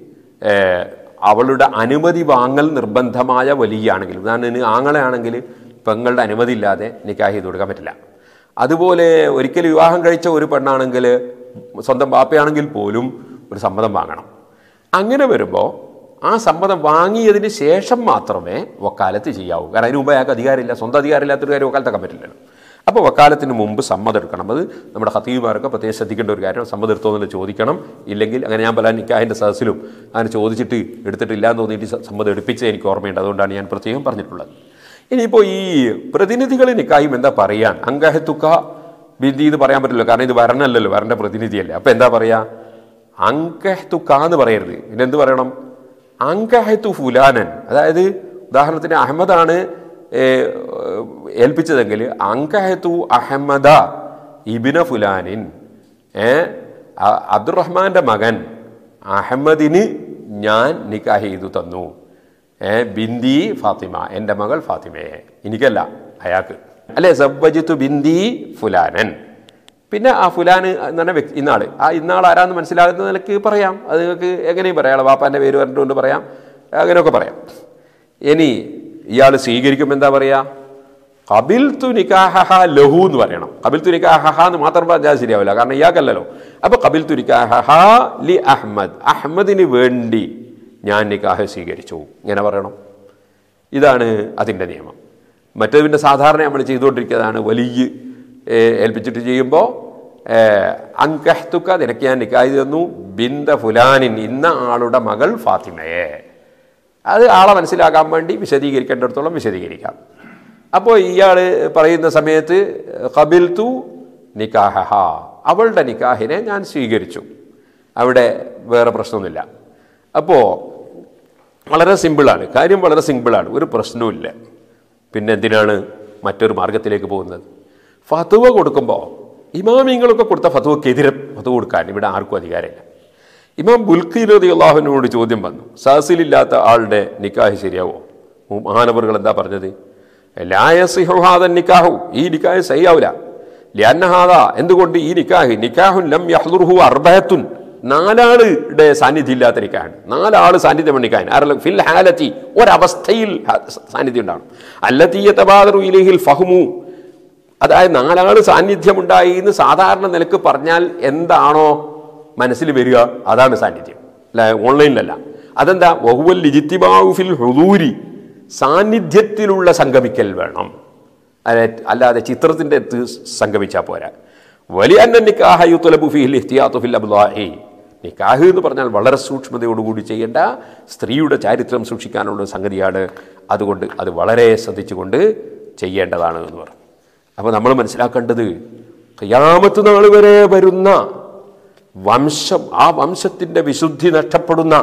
അവളുടെ അനുമതി വാങ്ങൽ നിർബന്ധമായ വലിയാണെങ്കിൽ ഉദാഹരണത്തിന് ആങ്ങളെയാണെങ്കിൽ പെങ്ങളുടെ അനുമതി ഇല്ലാതെ നിക്കാഹ് ചെയ്ത് കൊടുക്കാൻ പറ്റില്ല അതുപോലെ ഒരിക്കൽ വിവാഹം കഴിച്ച ഒരു പെണ്ണാണെങ്കിൽ സ്വന്തം ബാപ്പയാണെങ്കിൽ പോലും ഒരു സമ്മതം വാങ്ങണം അങ്ങനെ വരുമ്പോൾ ആ സമ്മതം വാങ്ങിയതിന് ശേഷം മാത്രമേ വക്കാലത്ത് ചെയ്യാവൂ കാരണം അതിന് മുമ്പ് അയാൾക്ക് അധികാരമില്ല സ്വന്തം അധികാരമില്ലാത്തൊരു കാര്യം വക്കാലത്താക്കാൻ പറ്റില്ലല്ലോ അപ്പോൾ വക്കാലത്തിന് മുമ്പ് സമ്മതം എടുക്കണം അത് നമ്മുടെ ഹത്തീമാരൊക്കെ പ്രത്യേകം ശ്രദ്ധിക്കേണ്ട ഒരു കാര്യം സമ്മതം എടുത്തോ എന്നുള്ളത് ചോദിക്കണം ഇല്ലെങ്കിൽ അങ്ങനെ ഞാൻ പല നിക്കാഹിൻ്റെ സദസ്സിലും അങ്ങനെ ചോദിച്ചിട്ട് എടുത്തിട്ടില്ല എന്ന് തോന്നിയിട്ട് സ- സമ്മതം എടുപ്പിച്ചത് എനിക്ക് ഓർമ്മയുണ്ട് അതുകൊണ്ടാണ് ഞാൻ പ്രത്യേകം പറഞ്ഞിട്ടുള്ളത് ഇനിയിപ്പോൾ ഈ പ്രതിനിധികൾ നിക്കായും എന്താ പറയാൻ അങ്കഹത്തുക്ക വിധി എന്ന് പറയാൻ പറ്റില്ല കാരണം ഇത് വരണല്ലോ വരൻ്റെ പ്രതിനിധിയല്ലേ അപ്പോൾ എന്താ പറയുക അങ്കഹത്തുക്ക എന്ന് പറയരുത് പിന്നെ എന്ത് പറയണം അങ്കഹത്തു ഫുലാനൻ അതായത് ഉദാഹരണത്തിന് അഹമ്മദാണ് ഏ, ഏൽപ്പിച്ചതെങ്കിൽ അങ്കഹത്തു അഹമ്മദ ഇബിന ഫുലാനിൻ ഏ അ- അബ്ദുറഹ്മാന്റെ മകൻ അഹമ്മദിന് ഞാൻ നിക്കാഹ് ചെയ്തു തന്നു ഏ ബിന്ദി ഫാത്തിമ എൻ്റെ മകൾ ഫാത്തിമയെ എനിക്കല്ല അയാൾക്ക് അല്ലേ സബ്ബജിത്തു ബിന്ദി ഫുലാനൻ പിന്നെ ആ ഫുലാന് എന്ന് പറഞ്ഞ വ്യക്തി ഇന്നാള് ആ ഇന്നാൾ ആരാന്ന് മനസ്സിലാകുന്ന നിലക്ക് പറയാം അത് നിങ്ങൾക്ക് എങ്ങനെയും പറയാം അയാളെ വാപ്പാൻ്റെ പേര് പറഞ്ഞിട്ടുണ്ട് പറയാം അങ്ങനെയൊക്കെ പറയാം ഇനി ഇയാൾ സ്വീകരിക്കുമ്പോൾ എന്താ പറയുക കബിൽ തു നിക്കാഹ ലഹു എന്ന് പറയണം കബിൽ തു നിക്കാഹ എന്ന് മാത്രം പറഞ്ഞാൽ ശരിയാവില്ല കാരണം ഇയാൾക്കല്ലല്ലോ അപ്പോൾ കബിൽ തു നിക്കാഹ ലി അഹ്മദ് അഹ്മദിന് വേണ്ടി ഞാൻ നിക്കാഹ് സ്വീകരിച്ചു ഇങ്ങനെ പറയണം ഇതാണ് അതിൻ്റെ നിയമം മറ്റേത് പിന്നെ സാധാരണ നമ്മൾ ചെയ്തുകൊണ്ടിരിക്കുന്നതാണ് വലിയ ഏ, ഏൽപ്പിച്ചിട്ട് ചെയ്യുമ്പോൾ അങ്കഹ്തുക്ക നിനക്ക് ഞാൻ നിക്കാഹ് തന്നു ബിന്ദ ഫുലാനിൻ ഇന്ന ആളുടെ മകൾ ഫാത്തിമയെ അത് ആളെ മനസ്സിലാക്കാൻ വേണ്ടി വിശദീകരിക്കേണ്ടിടത്തോളം വിശദീകരിക്കാം അപ്പോൾ ഇയാൾ പറയുന്ന സമയത്ത് കബിൽ തു നിക്കാഹ അവളുടെ നിക്കാഹിനെ ഞാൻ സ്വീകരിച്ചു അവിടെ വേറെ പ്രശ്നമൊന്നുമില്ല അപ്പോൾ വളരെ സിമ്പിളാണ് കാര്യം വളരെ സിമ്പിളാണ് ഒരു പ്രശ്നവുമില്ല പിന്നെ എന്തിനാണ് മറ്റൊരു മാർഗത്തിലേക്ക് പോകുന്നത് ഫതുവ കൊടുക്കുമ്പോൾ ഇമാമിങ്ങളൊക്കെ കൊടുത്ത ഫതുവക്കെതിരെ ഫതുവ കൊടുക്കാൻ ഇവിടെ ആർക്കും അധികാരമില്ല ഇമാം ബുൽഖീരതി അള്ളാഹുവിനോട് ചോദ്യം വന്നു സാസിലില്ലാത്ത ആളുടെ നിക്കാഹ് ശരിയാവോ മഹാനവറുകൾ എന്താ പറഞ്ഞത് ലായസിഹാദൻ നിക്കാഹു ഈ നിക്കാഹ് സഹിയാവില്ല ലിയന്നഹാദ എന്തുകൊണ്ട് ഈ നിക്കാഹ് നിക്കാഹുൻ ലം യഹ്ലുർഹു അർബഹത്തുൻ നാലാളുടെ സാന്നിധ്യം ഇല്ലാത്ത നിക്കാഹാണ് നാലാള് സാന്നിധ്യം നിക്കാഹൻ ആരെല്ലാം ഫിൽ ഹാലത്തി ഒരവസ്ഥയിൽ ഹ- സാന്നിധ്യം ഉണ്ടാവണം അല്ലത്തീയ തബാദറു ഇലഹിൽ ഫഹ്മു അതായത് നാലാള് സാന്നിധ്യം ഉണ്ടായി എന്ന് സാധാരണ നിലക്ക് പറഞ്ഞാൽ എന്താണോ മനസ്സിൽ വരിക അതാണ് സാന്നിധ്യം അല്ല ഓൺലൈനിലല്ല അതെന്താ വഹുവൽ ലിജിത്തിബാവു ഫിൽ ഹുദൂരി സാന്നിധ്യത്തിലുള്ള സംഗമിക്കൽ വേണം അല്ലെ അല്ലാതെ ചിത്രത്തിൻ്റെ അടുത്ത് സംഗമിച്ചാൽ പോരാ വലിയ നിക്കാഹ് യുത്തുലബു ഫിഹിൽ ഇഹ്തിയാത്തു ഫിൽ അബ്ദാഹി നിക്കാഹ് എന്ന് പറഞ്ഞാൽ വളരെ സൂക്ഷ്മതയോടുകൂടി ചെയ്യേണ്ട സ്ത്രീയുടെ ചാരിത്രം സൂക്ഷിക്കാനുള്ള സംഗതിയാണ് അതുകൊണ്ട് അത് വളരെ ശ്രദ്ധിച്ചുകൊണ്ട് ചെയ്യേണ്ടതാണ് എന്ന് പറഞ്ഞു അപ്പോൾ നമ്മൾ മനസ്സിലാക്കേണ്ടത് ഖിയാമത്ത് നാൾ വരെ വരുന്ന വംശം ആ വംശത്തിൻ്റെ വിശുദ്ധി നഷ്ടപ്പെടുന്ന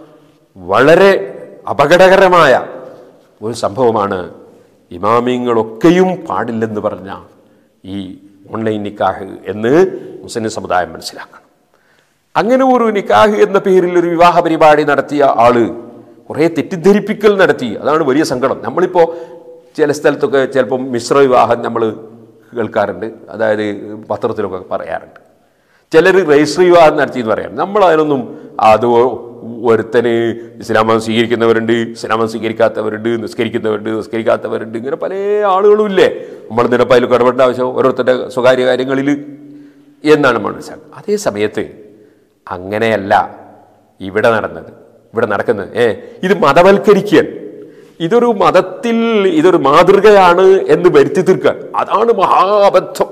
വളരെ അപകടകരമായ ഒരു സംഭവമാണ് ഇമാമിങ്ങളൊക്കെയും പാടില്ലെന്ന് പറഞ്ഞ ഈ ഓൺലൈൻ നിക്കാഹ് എന്ന് മുസ്ലിം സമുദായം മനസ്സിലാക്കണം അങ്ങനെ ഒരു നിക്കാഹ് എന്ന പേരിൽ ഒരു വിവാഹ പരിപാടി നടത്തിയ ആള് കുറേ തെറ്റിദ്ധരിപ്പിക്കൽ നടത്തി അതാണ് വലിയ സങ്കടം നമ്മളിപ്പോൾ ചില സ്ഥലത്തൊക്കെ ചിലപ്പം മിശ്ര വിവാഹം നമ്മൾ കേൾക്കാറുണ്ട് അതായത് പത്രത്തിലൊക്കെ പറയാറുണ്ട് ചിലർ രജിസ്റ്റർ വിവാഹം നടത്തി എന്ന് പറയാം നമ്മൾ അതിനൊന്നും അത് ഒരുത്തന് ഇസ്ലാം മതം സ്വീകരിക്കുന്നവരുണ്ട് ഇസ്ലാം മതം സ്വീകരിക്കാത്തവരുണ്ട് നിസ്കരിക്കുന്നവരുണ്ട് നിസ്കരിക്കാത്തവരുണ്ട് ഇങ്ങനെ പല ആളുകളും ഇല്ലേ നമ്മൾ ഇതിനപ്പം അതിൽ ഇടപെടേണ്ട ആവശ്യം ഓരോരുത്തരുടെ സ്വകാര്യ കാര്യങ്ങളിൽ എന്നാണ് നമ്മൾ മനസ്സിലാക്കുന്നത് അതേ സമയത്ത് അങ്ങനെയല്ല ഇവിടെ നടന്നത് ഇവിടെ നടക്കുന്നത് ഏ ഇത് മതവൽക്കരിക്കാൻ ഇതൊരു മതത്തിൽ ഇതൊരു മാതൃകയാണ് എന്ന് വരുത്തി തീർക്കാൻ അതാണ് മഹാബദ്ധം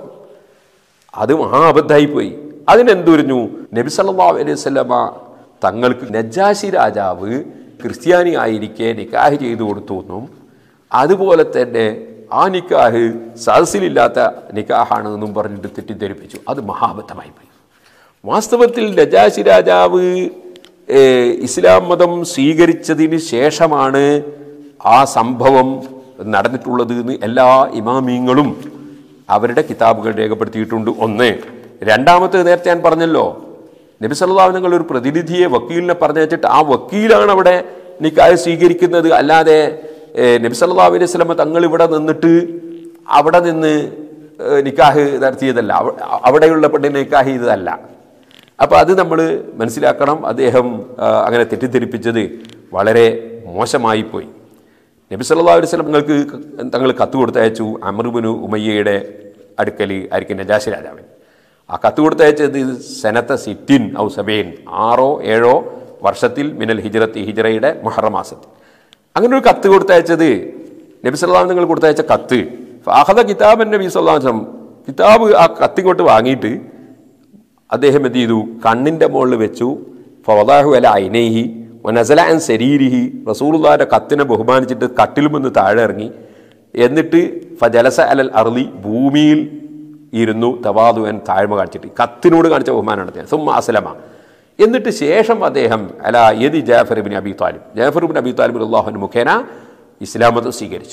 അത് മഹാബദ്ധായിപ്പോയി അതിനെന്തുരിഞ്ഞു നബി സല്ലല്ലാഹു അലൈഹി വസല്ലമ തങ്ങൾക്ക് നജാശി രാജാവ് ക്രിസ്ത്യാനി ആയിരിക്കെ നിക്കാഹ് ചെയ്തു കൊടുത്തു എന്നും അതുപോലെ തന്നെ ആ നിക്കാഹ് സദസ്സിലില്ലാത്ത നിക്കാഹാണ് എന്നും പറഞ്ഞിട്ട് തെറ്റിദ്ധരിപ്പിച്ചു അത് മഹാബദ്ധമായി പോയി വാസ്തവത്തിൽ നജാശി രാജാവ് ഏഹ്, ഇസ്ലാം മതം സ്വീകരിച്ചതിന് ശേഷമാണ് ആ സംഭവം നടന്നിട്ടുള്ളത് എന്ന് എല്ലാ ഇമാമീങ്ങളും അവരുടെ കിതാബുകൾ രേഖപ്പെടുത്തിയിട്ടുണ്ട് ഒന്ന് രണ്ടാമത്തെ നേരത്തെ ഞാൻ പറഞ്ഞല്ലോ നബി സല്ലല്ലാഹു നിങ്ങൾ ഒരു പ്രതിനിധിയെ വക്കീലിനെ പറഞ്ഞയച്ചിട്ട് ആ വക്കീലാണ് അവിടെ നിക്കാഹ് സ്വീകരിക്കുന്നത് അല്ലാതെ ഏഹ്, നബി സല്ലല്ലാഹു അലൈഹി വസല്ലമ തങ്ങൾ ഇവിടെ നിന്നിട്ട് അവിടെ നിന്ന് ഏഹ്, നിക്കാഹ് നടത്തിയതല്ല അവ- അവിടെയുള്ള പെണ്ണിനെ നിക്കാഹ് ചെയ്തതല്ല അപ്പോൾ അത് നമ്മൾ മനസ്സിലാക്കണം അദ്ദേഹം ആ, അങ്ങനെ തെറ്റിദ്ധരിപ്പിച്ചത് വളരെ മോശമായി പോയി നബി സല്ലല്ലാഹു അലൈഹി വസല്ലം നിങ്ങൾക്ക് തങ്ങൾ കത്ത് കൊടുത്തയച്ചു അമറുബിനു ഉമയ്യയുടെ അടുക്കൽ ആയിരിക്കും നജാശി രാജാവൻ ആ കത്ത് കൊടുത്തയച്ചത് സെനത്ത സിറ്റിൻ ഔ സബേൻ ആറോ ഏഴോ വർഷത്തിൽ മിനൽ ഹിജ്റത്ത് ഹിജ്റയുടെ മുഹറം മാസത്തിൽ അങ്ങനെ ഒരു കത്ത് കൊടുത്തയച്ചത് നബി സല്ലല്ലാഹു നിങ്ങൾ കൊടുത്തയച്ച കത്ത് ഫാഹദ കിതാബൻ നബി സല്ലല്ലാഹു അലൈഹി വസല്ലം കിതാബ് ആ കത്തിങ്ങോട്ട് വാങ്ങിയിട്ട് അദ്ദേഹം എന്ത് ചെയ്തു കണ്ണിൻ്റെ മുകളിൽ വെച്ചു ഫവദാഹു അല ഐനൈഹി വനസല അൻ ശരീരിഹി റസൂലുള്ളാഹിന്റെ കത്തിനെ ബഹുമാനിച്ചിട്ട് കട്ടിൽ നിന്ന് താഴെ ഇറങ്ങി എന്നിട്ട് ഫജലസ അലൽ അർലി ഭൂമിയിൽ ഇരുന്നു തവാദുവൻ താഴ്മ കാണിച്ചിട്ട് കത്തിനോട് കാണിച്ച ബഹുമാനമാണ് അദ്ദേഹം സുമ്മ അസലമ എന്നിട്ട് ശേഷം അദ്ദേഹം അല യദി Jafar bin Abi Talib Jafar bin Abi Talib അള്ളാഹുന് മുഖേന ഇസ്ലാം മതം സ്വീകരിച്ചു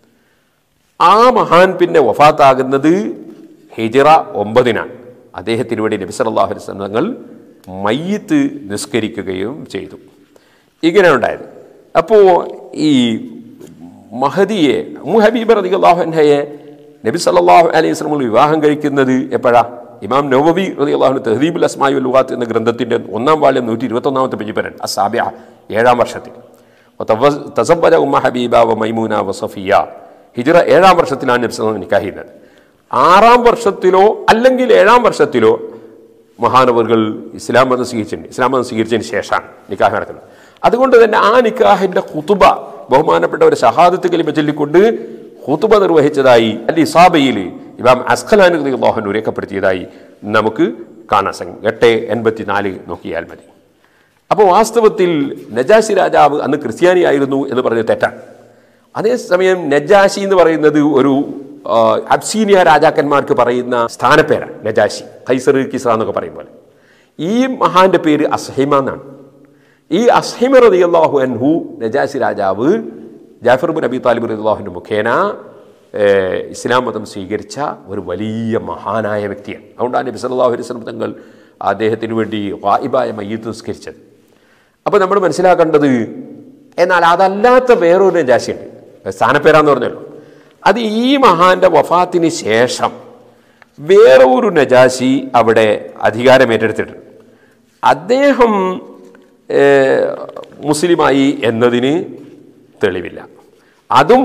ആ മഹാൻ പിന്നെ വഫാത്താകുന്നത് ഹിജറ ഒമ്പതിനാണ് അദ്ദേഹത്തിന് വേണ്ടി നബി സല്ലല്ലാഹു അലൈഹി വസല്ലം തങ്ങൾ മയ്യത്ത് നിസ്കരിക്കുകയും ചെയ്തു ഇങ്ങനെ ഉണ്ടായത് അപ്പോൾ ഈ മഹദിയെ മുഹബീബ് റതിഅള്ളാഹുഹയെ നബി സല്ലല്ലാഹു അലൈഹി വസല്ലം വിവാഹം കഴിക്കുന്നത് എപ്പോഴാ ഇമാം നവവി റതിഅള്ളാഹു തെഹദീബുൽ അസ്മായി ലുഗാത്ത് എന്ന ഗ്രന്ഥത്തിൻ്റെ ഒന്നാം വാള്യം നൂറ്റി ഇരുപത്തൊന്നാമത്തെ പേജിപ്പരൻ അസാബിയ ഏഴാം വർഷത്തിൽ തസബര ഉമ്മ ഹബീബ വ മൈമൂന വ സഫിയ ഹിജ്റ ഏഴാം വർഷത്തിലാണ് നബി സല്ലല്ലാഹു നിക്കാഹ് ചെയ്യുന്നത് ആറാം വർഷത്തിലോ അല്ലെങ്കിൽ ഏഴാം വർഷത്തിലോ മഹാനവറുകൾ ഇസ്ലാം മതം സ്വീകരിച്ചിട്ടുണ്ട് ഇസ്ലാം മതം സ്വീകരിച്ചതിന് ശേഷമാണ് നിക്കാഹ് നടക്കുന്നത് അതുകൊണ്ട് തന്നെ ആ നിക്കാഹിന്റെ ഖുതുബ ബഹുമാനപ്പെട്ട ഒരു ഷഹാദത്ത് കലിമ ചൊല്ലിക്കൊണ്ട് ഖുതുബ നിർവഹിച്ചതായി അൽ ഇസാബയിൽ ഇമാം അസ്ഖലാൻ അള്ളാഹുൻ രേഖപ്പെടുത്തിയതായി നമുക്ക് കാണാൻ സാധിക്കും എട്ട് എൺപത്തിനാല് നോക്കിയാൽ മതി അപ്പോൾ വാസ്തവത്തിൽ നജാശി രാജാവ് അന്ന് ക്രിസ്ത്യാനിയായിരുന്നു എന്ന് പറഞ്ഞത് തെറ്റാണ് അതേസമയം നജാശി എന്ന് പറയുന്നത് ഒരു ആ, അബ്സീനിയ രാജാക്കന്മാർക്ക് പറയുന്ന സ്ഥാനപ്പേരാണ് നജാശി ഖൈസർ കിസ്ര എന്നൊക്കെ പറയും പോലെ ഈ മഹാന്റെ പേര് അസ്ഹിമ എന്നാണ് ഈ അസ്ഹിമ റളിയല്ലാഹു അൻഹു നജാശി രാജാവ് ജാഫർ ബിൻ അബി താലിബ് റളിയല്ലാഹുവിന്റെ മുഖേന ഏഹ്, ഇസ്ലാം മതം സ്വീകരിച്ച ഒരു വലിയ മഹാനായ വ്യക്തിയാണ് അതുകൊണ്ടാണ് നബി സല്ലല്ലാഹു അലൈഹി വസല്ലം തങ്ങൾ അദ്ദേഹത്തിന് വേണ്ടി വായിബായ മയ്യത്ത് നിസ്കരിച്ചത് അപ്പോൾ നമ്മൾ മനസ്സിലാക്കേണ്ടത് എന്നാൽ അതല്ലാത്ത വേറൊരു നജാശിയുണ്ട് സ്ഥാനപ്പേരാന്ന് പറഞ്ഞല്ലോ അത് ഈ മഹാന്റെ വഫാത്തിന് ശേഷം വേറെ ഒരു നജാശി അവിടെ അധികാരം ഏറ്റെടുത്തിട്ടുണ്ട് അദ്ദേഹം ഏഹ്, മുസ്ലിമായി എന്നതിന് തെളിവില്ല അതും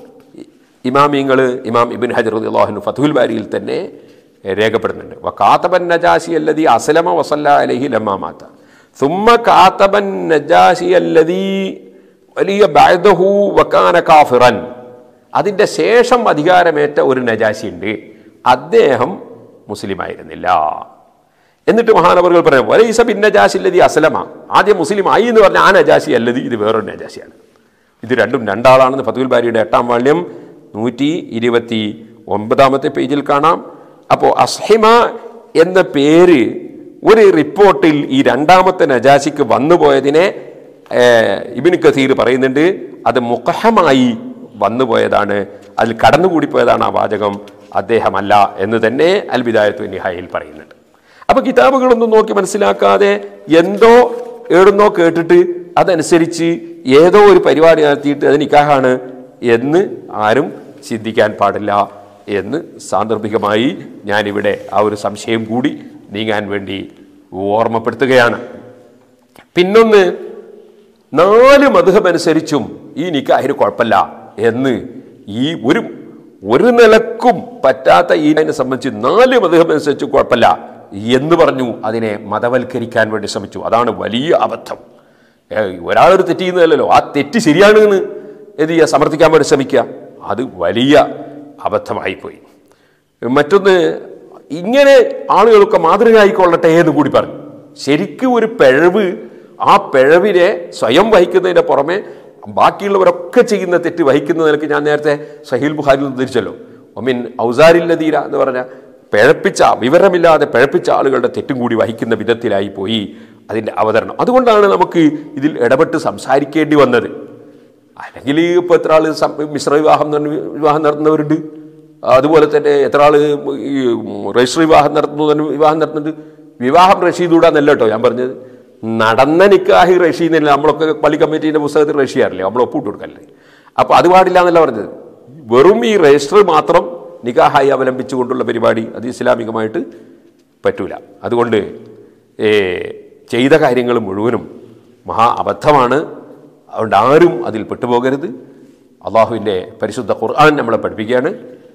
ഇമാമിങ്ങൾ ഇമാം ഇബിൻ ഹജർ അള്ളാഹുൻ ഫതുൽ ബാരിയിൽ തന്നെ രേഖപ്പെടുന്നുണ്ട് വക്കാത്തബൻ നജാശി അല്ലതി അസലമ വസല്ല അലഹി ലമ്മാമാത്ത സുമ്മ കാത്തബൻ നജാശി അല്ലതി വലിയ ബാദഹു വക്കാന കാഫിറൻ അതിൻ്റെ ശേഷം അധികാരമേറ്റ ഒരു നജാശി ഉണ്ട് അദ്ദേഹം മുസ്ലിമായിരുന്നില്ല എന്നിട്ട് മഹാനവറുകൾ പറയാം വലൈസ ബിൻ നജാശി അല്ലതി അസലമ ആദ്യം മുസ്ലിം ആയി എന്ന് പറഞ്ഞ ആ നജാശി അല്ലതി ഇത് വേറൊരു നജാശിയാണ് ഇത് രണ്ടും രണ്ടാളാണെന്ന് ഫതുൽ ബാരിയുടെ എട്ടാം വാള്യം നൂറ്റി ഇരുപത്തി ഒമ്പതാമത്തെ പേജിൽ കാണാം അപ്പോൾ അസ്ഹിമ എന്ന പേര് ഒരു റിപ്പോർട്ടിൽ ഈ രണ്ടാമത്തെ നജാശിക്ക് വന്നുപോയതിനെ ഏഹ്, ഇബിൻ കസീർ പറയുന്നുണ്ട് അത് മുഖഹമായി വന്നുപോയതാണ് അതിൽ കടന്നുകൂടിപ്പോയതാണ് ആ വാചകം അദ്ദേഹമല്ല എന്ന് തന്നെ അൽബിദായത്തു നിഹായിൽ പറയുന്നുണ്ട് അപ്പൊ കിതാബുകളൊന്നും നോക്കി മനസ്സിലാക്കാതെ എന്തോ എവിടുന്നോ കേട്ടിട്ട് അതനുസരിച്ച് ഏതോ ഒരു പരിപാടി നടത്തിയിട്ട് അത് നിക്കാഹാണ് എന്ന് ആരും ചിന്തിക്കാൻ പാടില്ല എന്ന് സാന്ദർഭികമായി ഞാനിവിടെ ആ ഒരു സംശയം കൂടി നീങ്ങാൻ വേണ്ടി ഓർമ്മപ്പെടുത്തുകയാണ് പിന്നൊന്ന് നാല് മധുഹം അനുസരിച്ചും ഈ നിക്കാഹിന് കുഴപ്പമില്ല എന്ന് ഈ ഒരു ഒരു നിലക്കും പറ്റാത്ത ഈ അതിനെ സംബന്ധിച്ച് നാല് മധുഹം അനുസരിച്ച് കുഴപ്പമില്ല എന്ന് പറഞ്ഞു അതിനെ മതവൽക്കരിക്കാൻ വേണ്ടി ശ്രമിച്ചു അതാണ് വലിയ അബദ്ധം ഏ, ഒരാളൊരു തെറ്റ് ചെയ്യുന്നതല്ലല്ലോ ആ തെറ്റ് ശരിയാണ് എന്ന് എന്ത് ചെയ്യുക സമർത്ഥിക്കാൻ വേണ്ടി ശ്രമിക്കുക അത് വലിയ അബദ്ധമായിപ്പോയി മറ്റൊന്ന് ഇങ്ങനെ ആളുകളൊക്കെ മാതൃകയായിക്കൊള്ളട്ടെ എന്ന് കൂടി പറഞ്ഞു ശരിക്കും ഒരു പിഴവ് ആ പിഴവിനെ സ്വയം വഹിക്കുന്നതിൻ്റെ പുറമെ ബാക്കിയുള്ളവരൊക്കെ ചെയ്യുന്ന തെറ്റ് വഹിക്കുന്ന നിലയ്ക്ക് ഞാൻ നേരത്തെ സഹീൽ ബുഖാരിൽ നിന്ന് തിരിച്ചല്ലോ ഒമിൻ ഔസാരില്ലതീര എന്ന് പറഞ്ഞ പിഴപ്പിച്ച വിവരമില്ലാതെ പിഴപ്പിച്ച ആളുകളുടെ തെറ്റും കൂടി വഹിക്കുന്ന വിധത്തിലായി പോയി അതിൻ്റെ അവതരണം അതുകൊണ്ടാണ് നമുക്ക് ഇതിൽ ഇടപെട്ട് സംസാരിക്കേണ്ടി വന്നത് അല്ലെങ്കിൽ ഇപ്പോൾ എത്ര ആൾ മിശ്ര വിവാഹം എന്ന് പറഞ്ഞ് വിവാഹം നടത്തുന്നവരുണ്ട് അതുപോലെ തന്നെ എത്ര ആൾ ഈ രജിസ്റ്റർ വിവാഹം നടത്തുന്നു വിവാഹം നടത്തുന്നുണ്ട് വിവാഹം റഷീദൂടാന്നല്ല കേട്ടോ ഞാൻ പറഞ്ഞത് നടന്ന നിക്കാഹി റഷീദല്ല നമ്മളൊക്കെ പള്ളി കമ്മിറ്റീൻ്റെ പുസ്തകത്തിൽ റഷിയാറില്ലേ നമ്മൾ ഒപ്പിട്ട് കൊടുക്കല്ലേ അപ്പോൾ അത് പാടില്ല എന്നല്ല പറഞ്ഞത് വെറും ഈ രജിസ്റ്റർ മാത്രം നിക്കാഹായി അവലംബിച്ചുകൊണ്ടുള്ള പരിപാടി അത് ഇസ്ലാമികമായിട്ട് പറ്റൂല അതുകൊണ്ട് ഏ, ചെയ്ത കാര്യങ്ങൾ മുഴുവനും മഹാ അബദ്ധമാണ് അതുകൊണ്ട് ആരും അതിൽ പെട്ടുപോകരുത് അള്ളാഹുവിൻ്റെ പരിശുദ്ധ ഖുർആൻ നമ്മളെ പഠിപ്പിക്കുകയാണ്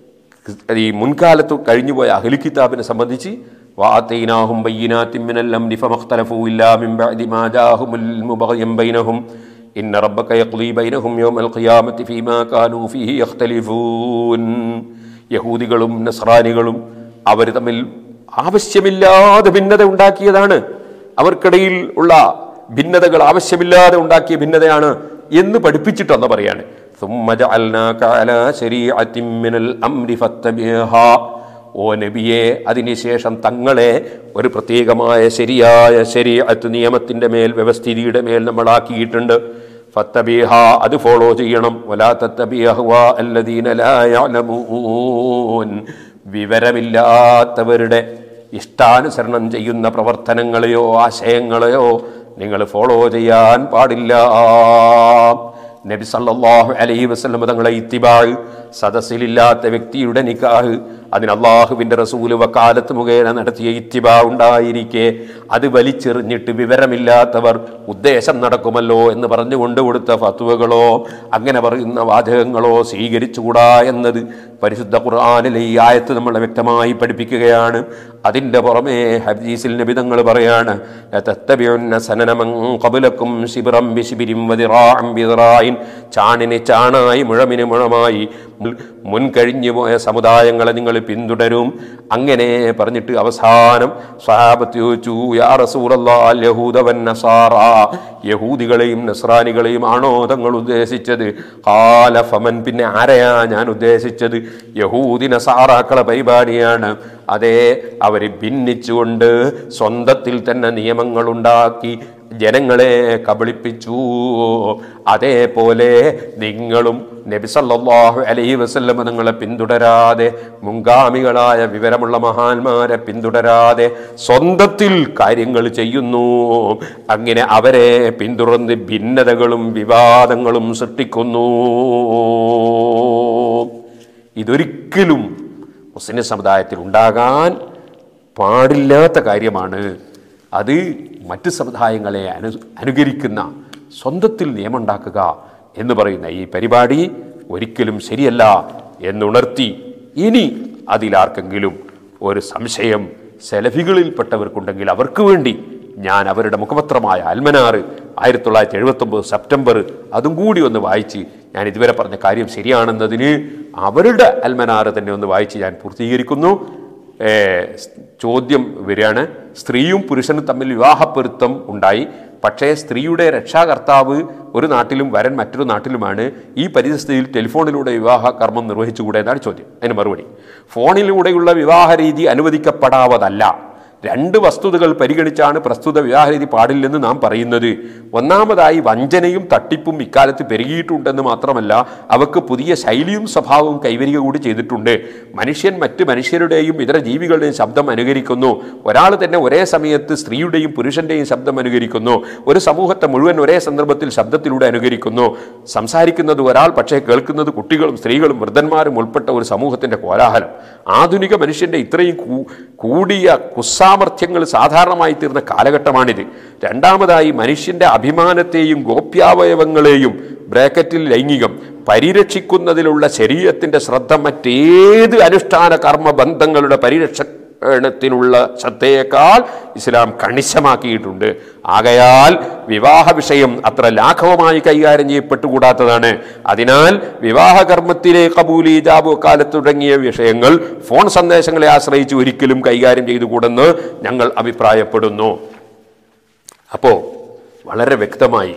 ഈ മുൻകാലത്ത് കഴിഞ്ഞുപോയ അഹ്ലി കിതാബിനെ സംബന്ധിച്ച് വാത്തൈനാഹും ബയ്യിനാത്തിൻ മിനൽ അംരി ഫമഖ്തലഫൂ ഇല്ലാ മിൻ ബഅദി മാ ജാഅഹുമുൽ മുബഗ്യം ബൈനഹും ഇന്ന റബ്ബക യഖ്ളി ബൈനഹും യൗമൽ ഖിയാമത്തി ഫീമാ കാനൂ ഫീഹി യഖ്തലിഫൂൻ യഹൂദികളും നസ്രാനികളും അവർ തമ്മിൽ ആവശ്യമില്ലാതെ ഭിന്നത ഉണ്ടാക്കിയതാണ് അവർക്കിടയിൽ ഉള്ള ഭിന്നതകൾ ആവശ്യമില്ലാതെ ഉണ്ടാക്കിയ ഭിന്നതയാണ് എന്ന് പഠിപ്പിച്ചിട്ടെന്ന് പറയാണ് ثم جعلناك على شريعة من الأمر فاتبعها ഓ നബിയെ അതിനുശേഷം തങ്ങളെ ഒരു പ്രത്യേകമായ ശരിയായ ശരീഅത്ത് നിയമത്തിൻ്റെ മേൽ വ്യവസ്ഥിതിയുടെ മേൽ നമ്മളാക്കിയിട്ടുണ്ട് ഫത്തബിഹ അത് ഫോളോ ചെയ്യണം വലാ തത്തബിഹ്വാ അല്ലദീന ലാ യഅലമൂൻ വിവരമില്ലാത്തവരുടെ ഇഷ്ടാനുസരണം ചെയ്യുന്ന പ്രവർത്തനങ്ങളെയോ ആശയങ്ങളെയോ നിങ്ങൾ ഫോളോ ചെയ്യാൻ പാടില്ല നബി സല്ലല്ലാഹു അലൈഹി വസല്ലം തങ്ങളെ ഇത്തിബാഴ് സദസ്സിലില്ലാത്ത വ്യക്തിയുടെ നിക്കാഹ് അതിന് അള്ളാഹുവിൻ്റെ റസൂല് വക്കാലത്ത് മുഖേന നടത്തിയ ഇത്തിബാ ഉണ്ടായിരിക്കെ അത് വലിച്ചെറിഞ്ഞിട്ട് വിവരമില്ലാത്തവർ ഉദ്ദേശം നടക്കുമല്ലോ എന്ന് പറഞ്ഞുകൊണ്ട് കൊടുത്ത ഫത്വകളോ അങ്ങനെ പറയുന്ന വാചകങ്ങളോ സ്വീകരിച്ചുകൂടാ എന്നത് പരിശുദ്ധ ഖുർആാനിലെ ഈ ആയത്ത് നമ്മളെ വ്യക്തമായി പഠിപ്പിക്കുകയാണ് അതിൻ്റെ പുറമേ ഹദീസിൽ നബിതങ്ങൾ പറയാണ് "ലതത്തബിഉന്ന സനന മൻ ഖബലക്കും ശിബ്റൻ ബിശിബ്രിൻ വദിറാഅൻ ബിദിറാഇൻ." ചാണിന് ചാണായി മുഴമിന് മുഴമായി മുൻകഴിഞ്ഞു പോയ സമുദായങ്ങളെ നിങ്ങൾ പിന്തുടരും അങ്ങനെ പറഞ്ഞിട്ട് അവസാനം സ്വഹാബത്ത് ചോദിച്ചു യാ റസൂലല്ലാഹ് യഹൂദ വൻ നസാറ യഹൂദികളെയും നസ്രാനികളെയും ആണോ തങ്ങൾ ഉദ്ദേശിച്ചത് കാല ഫമൻ പിന്നെ ആരെയാ ഞാൻ ഉദ്ദേശിച്ചത് യഹൂദി നസാറാക്കളെ പരിപാടിയാണ് അതേ അവർ ഭിന്നിച്ചുകൊണ്ട് സ്വന്തത്തിൽ തന്നെ നിയമങ്ങളുണ്ടാക്കി ജനങ്ങളെ കബളിപ്പിച്ചു അതേപോലെ നിങ്ങളും നബിസല്ലാഹു അലൈഹി വസല്ലമ നിങ്ങളെ പിന്തുടരാതെ മുൻഗാമികളായ വിവരമുള്ള മഹാന്മാരെ പിന്തുടരാതെ സ്വന്തത്തിൽ കാര്യങ്ങൾ ചെയ്യുന്നു അങ്ങനെ അവരെ പിന്തുടർന്ന് ഭിന്നതകളും വിവാദങ്ങളും സൃഷ്ടിക്കുന്നു ഇതൊരിക്കലും മുസ്ലിം സമുദായത്തിൽ ഉണ്ടാകാൻ പാടില്ലാത്ത കാര്യമാണ് അത് മറ്റ് സമുദായങ്ങളെ അനു അനുകരിക്കുന്ന സ്വന്തത്തിൽ നിയമമുണ്ടാക്കുക എന്ന് പറയുന്ന ഈ പരിപാടി ഒരിക്കലും ശരിയല്ല എന്നുണർത്തി ഇനി അതിലാർക്കെങ്കിലും ഒരു സംശയം സെലഫികളിൽപ്പെട്ടവർക്കുണ്ടെങ്കിൽ അവർക്ക് വേണ്ടി ഞാൻ അവരുടെ മുഖപത്രമായ അൽമനാറ് ആയിരത്തി തൊള്ളായിരത്തി എഴുപത്തൊമ്പത് സെപ്റ്റംബർ അതും കൂടി ഒന്ന് വായിച്ച് ഞാൻ ഇതുവരെ പറഞ്ഞ കാര്യം ശരിയാണെന്നതിന് അവരുടെ അൽമനാറ് തന്നെ ഒന്ന് വായിച്ച് ഞാൻ പൂർത്തീകരിക്കുന്നു ഏ, സ് ചോദ്യം വരികയാണ് സ്ത്രീയും പുരുഷനും തമ്മിൽ വിവാഹപ്പൊരുത്തം ഉണ്ടായി പക്ഷേ സ്ത്രീയുടെ രക്ഷാകർത്താവ് ഒരു നാട്ടിലും വരൻ മറ്റൊരു നാട്ടിലുമാണ് ഈ പരിസ്ഥിതിയിൽ ടെലിഫോണിലൂടെ വിവാഹ കർമ്മം നിർവഹിച്ചുകൂടെ എന്നാണ് ചോദ്യം അതിന് മറുപടി ഫോണിലൂടെയുള്ള വിവാഹ രീതി അനുവദിക്കപ്പെടാവതല്ല രണ്ട് വസ്തുതകൾ പരിഗണിച്ചാണ് പ്രസ്തുത വിവാഹരീതി പാടില്ലെന്ന് നാം പറയുന്നത് ഒന്നാമതായി വഞ്ചനയും തട്ടിപ്പും ഇക്കാലത്ത് പെരുകിയിട്ടുണ്ടെന്ന് മാത്രമല്ല അവക്ക് പുതിയ ശൈലിയും സ്വഭാവവും കൈവരിക കൂടി ചെയ്തിട്ടുണ്ട് മനുഷ്യൻ മറ്റ് മനുഷ്യരുടെയും ഇതര ജീവികളുടെയും ശബ്ദം അനുകരിക്കുന്നു ഒരാൾ തന്നെ ഒരേ സമയത്ത് സ്ത്രീയുടെയും പുരുഷന്റെയും ശബ്ദം അനുകരിക്കുന്നു ഒരു സമൂഹത്തെ മുഴുവൻ ഒരേ സന്ദർഭത്തിൽ ശബ്ദത്തിലൂടെ അനുകരിക്കുന്നു സംസാരിക്കുന്നത് ഒരാൾ പക്ഷേ കേൾക്കുന്നത് കുട്ടികളും സ്ത്രീകളും വൃദ്ധന്മാരും ഉൾപ്പെട്ട ഒരു സമൂഹത്തിന്റെ കോലാഹലം ആധുനിക മനുഷ്യന്റെ ഇത്രയും കൂ- കൂടിയ കുസാമർത്ഥ്യങ്ങൾ സാധാരണമായി തീർന്ന കാലഘട്ടമാണിത് രണ്ടാമതായി മനുഷ്യന്റെ അഭിമാനത്തെയും ഗോപ്യാവയവങ്ങളെയും ബ്രാക്കറ്റിൽ ലൈംഗികം പരിരക്ഷിക്കുന്നതിലുള്ള ശരീരത്തിന്റെ ശ്രദ്ധ മറ്റേത് അനുഷ്ഠാന കർമ്മ ബന്ധങ്ങളുടെ പരിരക്ഷണത്തിനുള്ള ശ്രദ്ധയേക്കാൾ ഇസ്ലാം കണിശമാക്കിയിട്ടുണ്ട് ആകയാൽ വിവാഹ വിഷയം അത്ര ലാഘവമായി കൈകാര്യം ചെയ്യപ്പെട്ടുകൂടാത്തതാണ് അതിനാൽ വിവാഹകർമ്മത്തിലെ കബൂലി ജാബു കാലത്ത് തുടങ്ങിയ വിഷയങ്ങൾ ഫോൺ സന്ദേശങ്ങളെ ആശ്രയിച്ച് ഒരിക്കലും കൈകാര്യം ചെയ്തുകൂടെന്ന് ഞങ്ങൾ അഭിപ്രായപ്പെടുന്നു അപ്പോൾ വളരെ വ്യക്തമായി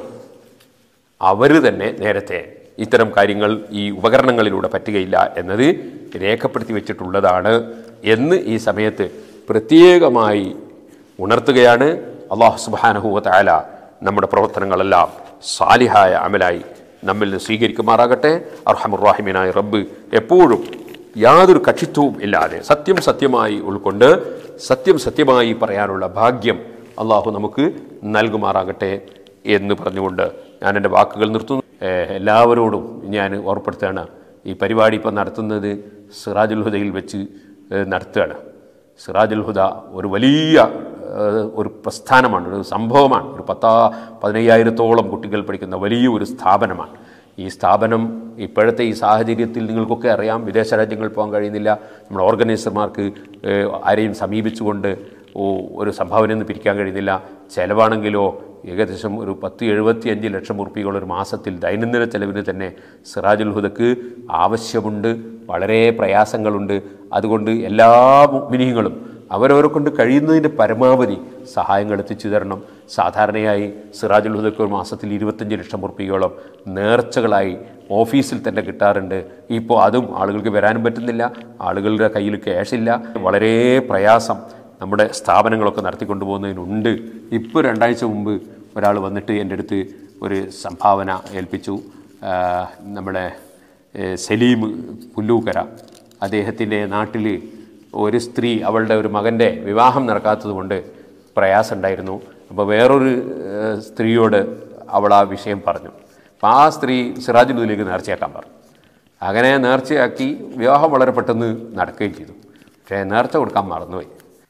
അവർ തന്നെ നേരത്തെ ഇത്തരം കാര്യങ്ങൾ ഈ ഉപകരണങ്ങളിലൂടെ പറ്റുകയില്ല എന്നത് രേഖപ്പെടുത്തി വെച്ചിട്ടുള്ളതാണ് എന്ന് ഈ സമയത്ത് പ്രത്യേകമായി ഉണർത്തുകയാണ് അള്ളാഹു സുബാനഹുവ താല നമ്മുടെ പ്രവർത്തനങ്ങളെല്ലാം സാലിഹായ അമലായി നമ്മിൽ നിന്ന് സ്വീകരിക്കുമാറാകട്ടെ അർഹമുറാഹിമിനായ റബ്ബ് എപ്പോഴും യാതൊരു കക്ഷിത്വവും ഇല്ലാതെ സത്യം സത്യമായി ഉൾക്കൊണ്ട് സത്യം സത്യമായി പറയാനുള്ള ഭാഗ്യം അള്ളാഹു നമുക്ക് നൽകുമാറാകട്ടെ എന്ന് പറഞ്ഞുകൊണ്ട് ഞാൻ എൻ്റെ വാക്കുകൾ നിർത്തുന്നു ഏഹ് എല്ലാവരോടും ഞാൻ ഓർപ്പെടുത്തുകയാണ് ഈ പരിപാടി ഇപ്പം നടത്തുന്നത് സിറാജുൽ ഹുദയിൽ വെച്ച് ഏഹ് നടത്തുകയാണ് സിറാജുൽ ഹുദ ഒരു വലിയ ഏഹ്, ഒരു പ്രസ്ഥാനമാണ് ഒരു സംഭവമാണ് ഒരു പത്താ പതിനയ്യായിരത്തോളം കുട്ടികൾ പഠിക്കുന്ന വലിയ ഒരു സ്ഥാപനമാണ് ഈ സ്ഥാപനം ഇപ്പോഴത്തെ ഈ സാഹചര്യത്തിൽ നിങ്ങൾക്കൊക്കെ അറിയാം വിദേശ രാജ്യങ്ങളിൽ പോകാൻ കഴിയുന്നില്ല നമ്മുടെ ഓർഗനൈസർമാർക്ക് ഏഹ്, ആരെയും സമീപിച്ചുകൊണ്ട് ഓ ഒരു സംഭാവനയൊന്നും പിരിക്കാൻ കഴിയുന്നില്ല ചിലവാണെങ്കിലോ ഏകദേശം ഒരു പത്ത് എഴുപത്തി അഞ്ച് ലക്ഷം ഉറുപ്പികൾ ഒരു മാസത്തിൽ ദൈനംദിന ചെലവിന് തന്നെ സിറാജുൽ ഹുദക്ക് ആവശ്യമുണ്ട് വളരെ പ്രയാസങ്ങളുണ്ട് അതുകൊണ്ട് എല്ലാ മിനിങ്ങളും അവരവരെ കൊണ്ട് കഴിയുന്നതിൻ്റെ പരമാവധി സഹായങ്ങൾ എത്തിച്ചു തരണം സാധാരണയായി സിറാജുൽ ഹുദക്ക് ഒരു മാസത്തിൽ ഇരുപത്തഞ്ച് ലക്ഷം ഉറുപ്പികയോളം നേർച്ചകളായി ഓഫീസിൽ തന്നെ കിട്ടാറുണ്ട് ഇപ്പോൾ അതും ആളുകൾക്ക് വരാനും പറ്റുന്നില്ല ആളുകളുടെ കയ്യിൽ ക്യാഷില്ല വളരെ പ്രയാസം നമ്മുടെ സ്ഥാപനങ്ങളൊക്കെ നടത്തിക്കൊണ്ടു പോകുന്നതിനുണ്ട് ഇപ്പോൾ രണ്ടാഴ്ച മുമ്പ് ഒരാൾ വന്നിട്ട് എൻ്റെ അടുത്ത് ഒരു സംഭാവന ഏൽപ്പിച്ചു ആ, നമ്മുടെ ഏ, സലീം പുല്ലൂക്കര അദ്ദേഹത്തിൻ്റെ നാട്ടിൽ ഒരു സ്ത്രീ അവളുടെ ഒരു മകൻ്റെ വിവാഹം നടക്കാത്തതുകൊണ്ട് പ്രയാസമുണ്ടായിരുന്നു അപ്പോൾ വേറൊരു ഏഹ്, സ്ത്രീയോട് അവൾ ആ വിഷയം പറഞ്ഞു അപ്പോൾ ആ സ്ത്രീ സിറാജുലുദ്ദീനിലേക്ക് നേർച്ചയാക്കാൻ പറഞ്ഞു അങ്ങനെ നേർച്ചയാക്കി വിവാഹം വളരെ പെട്ടെന്ന് നടക്കുകയും ചെയ്തു പക്ഷേ നേർച്ച കൊടുക്കാൻ മറന്നുപോയി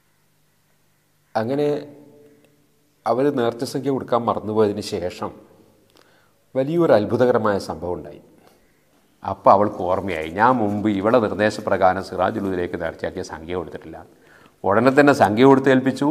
അങ്ങനെ അവർ നേർച്ച സംഖ്യ കൊടുക്കാൻ മറന്നുപോയതിന് ശേഷം വലിയൊരു അത്ഭുതകരമായ സംഭവം ഉണ്ടായി അപ്പോൾ അവൾക്ക് ഓർമ്മയായി ഞാൻ മുമ്പ് ഇവളെ നിർദ്ദേശപ്രകാരം സിറാജുലുദ്ദീനിലേക്ക് നേർച്ചയാക്കിയ സംഖ്യ കൊടുത്തിട്ടില്ല ഉടനെ തന്നെ സംഖ്യ കൊടുത്തേൽപ്പിച്ചു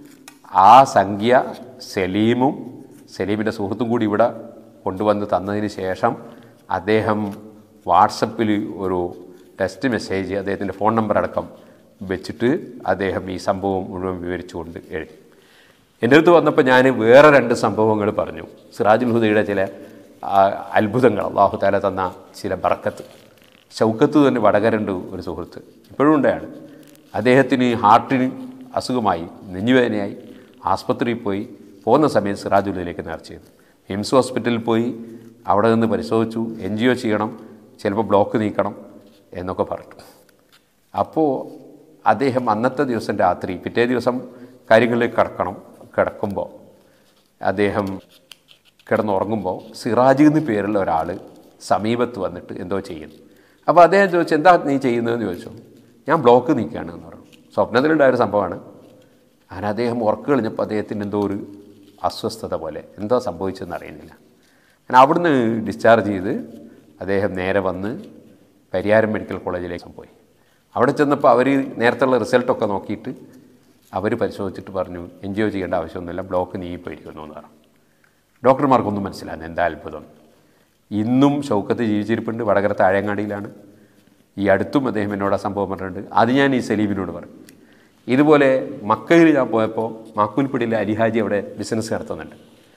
ആ സംഖ്യ സലീമും സലീമിൻ്റെ സുഹൃത്തും കൂടി ഇവിടെ കൊണ്ടുവന്ന് തന്നതിന് ശേഷം അദ്ദേഹം വാട്സപ്പിൽ ഒരു ടെക്സ്റ്റ് മെസ്സേജ് അദ്ദേഹത്തിൻ്റെ ഫോൺ നമ്പർ അടക്കം വെച്ചിട്ട് അദ്ദേഹം ഈ സംഭവം മുഴുവൻ വിവരിച്ചുകൊണ്ട് എഴുതി എൻ്റെ അടുത്ത് വന്നപ്പോൾ ഞാൻ വേറെ രണ്ട് സംഭവങ്ങൾ പറഞ്ഞു സിറാജുൽ ഹുദയുടെ ചില ആ, അത്ഭുതങ്ങൾ അള്ളാഹു താല തന്ന ചില ബറക്കത്ത് ഷൗക്കത്ത് തന്നെ വടകരണ്ട് ഒരു സുഹൃത്ത് ഇപ്പോഴും ഉണ്ടായാണ് അദ്ദേഹത്തിന് ഹാർട്ടിന് അസുഖമായി നെഞ്ഞുവേദനയായി ആസ്പത്രിയിൽ പോയി പോകുന്ന സമയത്ത് സിറാജുല്ലിലേക്ക് നേർച്ച ചെയ്തു ഹിംസ് ഹോസ്പിറ്റലിൽ പോയി അവിടെ നിന്ന് പരിശോധിച്ചു എൻ ജി ഒ ചെയ്യണം ചിലപ്പോൾ ബ്ലോക്ക് നീക്കണം എന്നൊക്കെ പറഞ്ഞു അപ്പോൾ അദ്ദേഹം അന്നത്തെ ദിവസം രാത്രി പിറ്റേ ദിവസം കാര്യങ്ങളിലേക്ക് കിടക്കണം കിടക്കുമ്പോൾ അദ്ദേഹം കിടന്നുറങ്ങുമ്പോൾ സിറാജ് എന്ന് പേരുള്ള ഒരാൾ സമീപത്ത് വന്നിട്ട് എന്തോ ചെയ്യുന്നു അപ്പോൾ അദ്ദേഹം ചോദിച്ചു എന്താ നീ ചെയ്യുന്നതെന്ന് ചോദിച്ചു ഞാൻ ബ്ലോക്ക് നീക്കുകയാണ് എന്ന് പറഞ്ഞു സ്വപ്നത്തിലുണ്ടായ ഒരു സംഭവമാണ് അങ്ങനെ അദ്ദേഹം ഉറക്ക് കളിഞ്ഞപ്പോൾ അദ്ദേഹത്തിന് എന്തോ ഒരു അസ്വസ്ഥത പോലെ എന്തോ സംഭവിച്ചതെന്ന് അറിയുന്നില്ല അങ്ങനെ അവിടുന്ന് ഡിസ്ചാർജ് ചെയ്ത് അദ്ദേഹം നേരെ വന്ന് പരിയാരം മെഡിക്കൽ കോളേജിലേക്ക് പോയി അവിടെ ചെന്നപ്പോൾ അവർ നേരത്തുള്ള റിസൾട്ടൊക്കെ നോക്കിയിട്ട് അവർ പരിശോധിച്ചിട്ട് പറഞ്ഞു എൻ ജി ഒ ചെയ്യേണ്ട ആവശ്യമൊന്നുമില്ല ബ്ലോക്ക് നീങ്ങിപ്പോയിരിക്കുന്നു എന്ന് പറഞ്ഞു ഡോക്ടർമാർക്കൊന്നും മനസ്സിലാകുന്നു എന്താ അത്ഭുതം ഇന്നും ഷൗക്കത്ത് ജീവിച്ചിരിപ്പുണ്ട് വടകര താഴങ്ങാടിയിലാണ് ഈ അടുത്തും അദ്ദേഹം എന്നോട് ആ സംഭവം പറഞ്ഞിട്ടുണ്ട് അത് ഞാൻ ഈ സലീമിനോട് പറയും ഇതുപോലെ മക്കയിൽ ഞാൻ പോയപ്പോൾ മാക്കൂൽപ്പിടിയിലെ അലിഹാജി അവിടെ ബിസിനസ് നടത്തുന്നുണ്ട്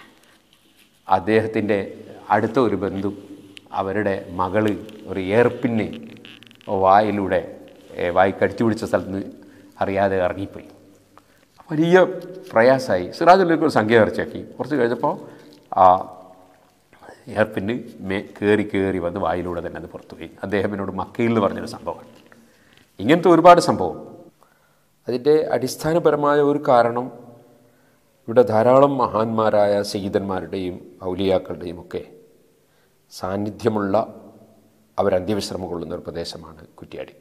അദ്ദേഹത്തിൻ്റെ അടുത്ത ഒരു ബന്ധു അവരുടെ മകള് ഒരു എയർപിന്നെ വായിലൂടെ ഏ, വായി കടിച്ചു പിടിച്ച സ്ഥലത്ത് നിന്ന് അറിയാതെ ഇറങ്ങിപ്പോയി വലിയ പ്രയാസമായി സിറാജുലേക്ക് ഒരു സംഖ്യ ഇറച്ചാക്കി കുറച്ച് കഴിഞ്ഞപ്പോൾ ആ എയർപിന്ന് മേ കയറി കയറി വന്ന് വായിലൂടെ തന്നെ അത് പുറത്തുപോയി അദ്ദേഹം എന്നോട് മക്കയിൽ നിന്ന് പറഞ്ഞൊരു സംഭവമാണ് ഇങ്ങനത്തെ ഒരുപാട് സംഭവം അതിൻ്റെ അടിസ്ഥാനപരമായ ഒരു കാരണം ഇവിടെ ധാരാളം മഹാന്മാരായ സയ്യിദന്മാരുടെയും ഔലിയാക്കളുടെയും ഒക്കെ സാന്നിധ്യമുള്ള അവർ അന്ത്യവിശ്രമം കൊള്ളുന്ന ഒരു പ്രദേശമാണ് കുറ്റ്യാടി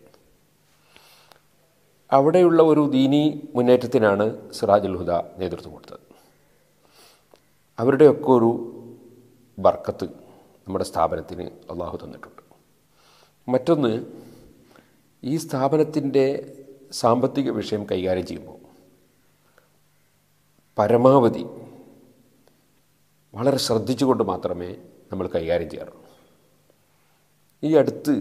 അവിടെയുള്ള ഒരു ദീനി മുന്നേറ്റത്തിനാണ് സിറാജുൽ ഹുദ നേതൃത്വം കൊടുത്തത് അവരുടെയൊക്കെ ഒരു ബർക്കത്ത് നമ്മുടെ സ്ഥാപനത്തിന് അള്ളാഹു തന്നിട്ടുണ്ട് മറ്റൊന്ന് ഈ സ്ഥാപനത്തിൻ്റെ സാമ്പത്തിക വിഷയം കൈകാര്യം ചെയ്യുമ്പോൾ പരമാവധി വളരെ ശ്രദ്ധിച്ചുകൊണ്ട് മാത്രമേ നമ്മൾ കൈകാര്യം ചെയ്യാറുള്ളൂ ഈ അടുത്ത്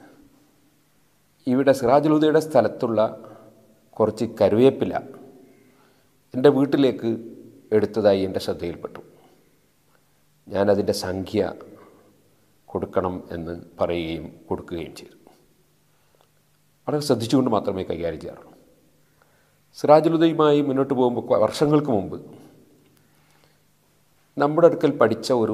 ഇവിടെ സിറാജുലുദയുടെ സ്ഥലത്തുള്ള കുറച്ച് കരുവേപ്പില എൻ്റെ വീട്ടിലേക്ക് എടുത്തതായി എൻ്റെ ശ്രദ്ധയിൽപ്പെട്ടു ഞാനതിൻ്റെ സംഖ്യ കൊടുക്കണം എന്ന് പറയുകയും കൊടുക്കുകയും ചെയ്തു വളരെ ശ്രദ്ധിച്ചുകൊണ്ട് മാത്രമേ കൈകാര്യം ചെയ്യാറുള്ളൂ സിറാജുലുദയുമായി മുന്നോട്ട് പോകുമ്പോൾ കൊ- വർഷങ്ങൾക്ക് മുമ്പ് നമ്മുടെ അടുക്കൽ പഠിച്ച ഒരു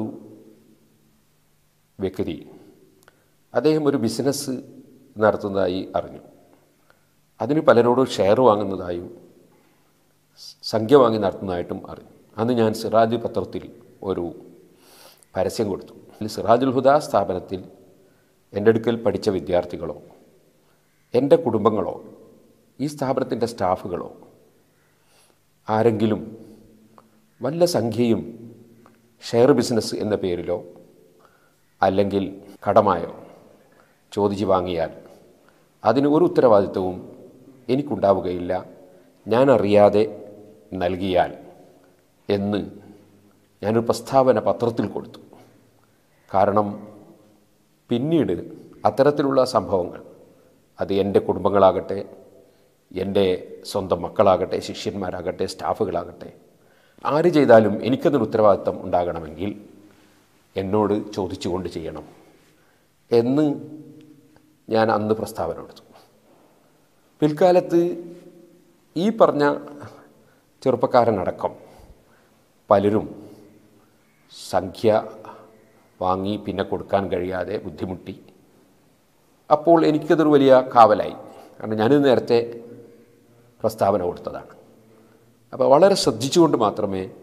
വ്യക്തി അദ്ദേഹം ഒരു ബിസിനസ് നടത്തുന്നതായി അറിഞ്ഞു അതിന് പലരോടും ഷെയർ വാങ്ങുന്നതായും സംഖ്യ വാങ്ങി നടത്തുന്നതായിട്ടും അറിഞ്ഞു അന്ന് ഞാൻ സിറാജ് പത്രത്തിൽ ഒരു പരസ്യം കൊടുത്തു അതിൽ സിറാജുൽ ഹുദ സ്ഥാപനത്തിൽ എൻ്റെ അടുക്കൽ പഠിച്ച വിദ്യാർത്ഥികളോ എൻ്റെ കുടുംബങ്ങളോ ഈ സ്ഥാപനത്തിൻ്റെ സ്റ്റാഫുകളോ ആരെങ്കിലും വല്ല സംഖ്യയും ഷെയർ ബിസിനസ് എന്ന പേരിലോ അല്ലെങ്കിൽ കടമായോ ചോദിച്ച് വാങ്ങിയാൽ അതിന് ഒരു ഉത്തരവാദിത്വവും എനിക്കുണ്ടാവുകയില്ല ഞാൻ അറിയാതെ നൽകിയാൽ എന്ന് ഞാനൊരു പ്രസ്താവന പത്രത്തിൽ കൊടുത്തു കാരണം പിന്നീട് അത്തരത്തിലുള്ള സംഭവങ്ങൾ അത് എൻ്റെ കുടുംബങ്ങളാകട്ടെ എൻ്റെ സ്വന്തം മക്കളാകട്ടെ ശിഷ്യന്മാരാകട്ടെ സ്റ്റാഫുകളാകട്ടെ ആര് ചെയ്താലും എനിക്കതിന് ഉത്തരവാദിത്തം ഉണ്ടാകണമെങ്കിൽ എന്നോട് ചോദിച്ചുകൊണ്ട് ചെയ്യണം എന്ന് ഞാൻ അന്ന് പ്രസ്താവന കൊടുത്തു പിൽക്കാലത്ത് ഈ പറഞ്ഞ ചെറുപ്പക്കാരനടക്കം പലരും സംഖ്യ വാങ്ങി പിന്നെ കൊടുക്കാൻ കഴിയാതെ ബുദ്ധിമുട്ടി അപ്പോൾ എനിക്കതൊരു വലിയ കാവലായി കാരണം ഞാനിത് നേരത്തെ പ്രസ്താവന കൊടുത്തതാണ് അപ്പോൾ വളരെ ശ്രദ്ധിച്ചുകൊണ്ട് മാത്രമേ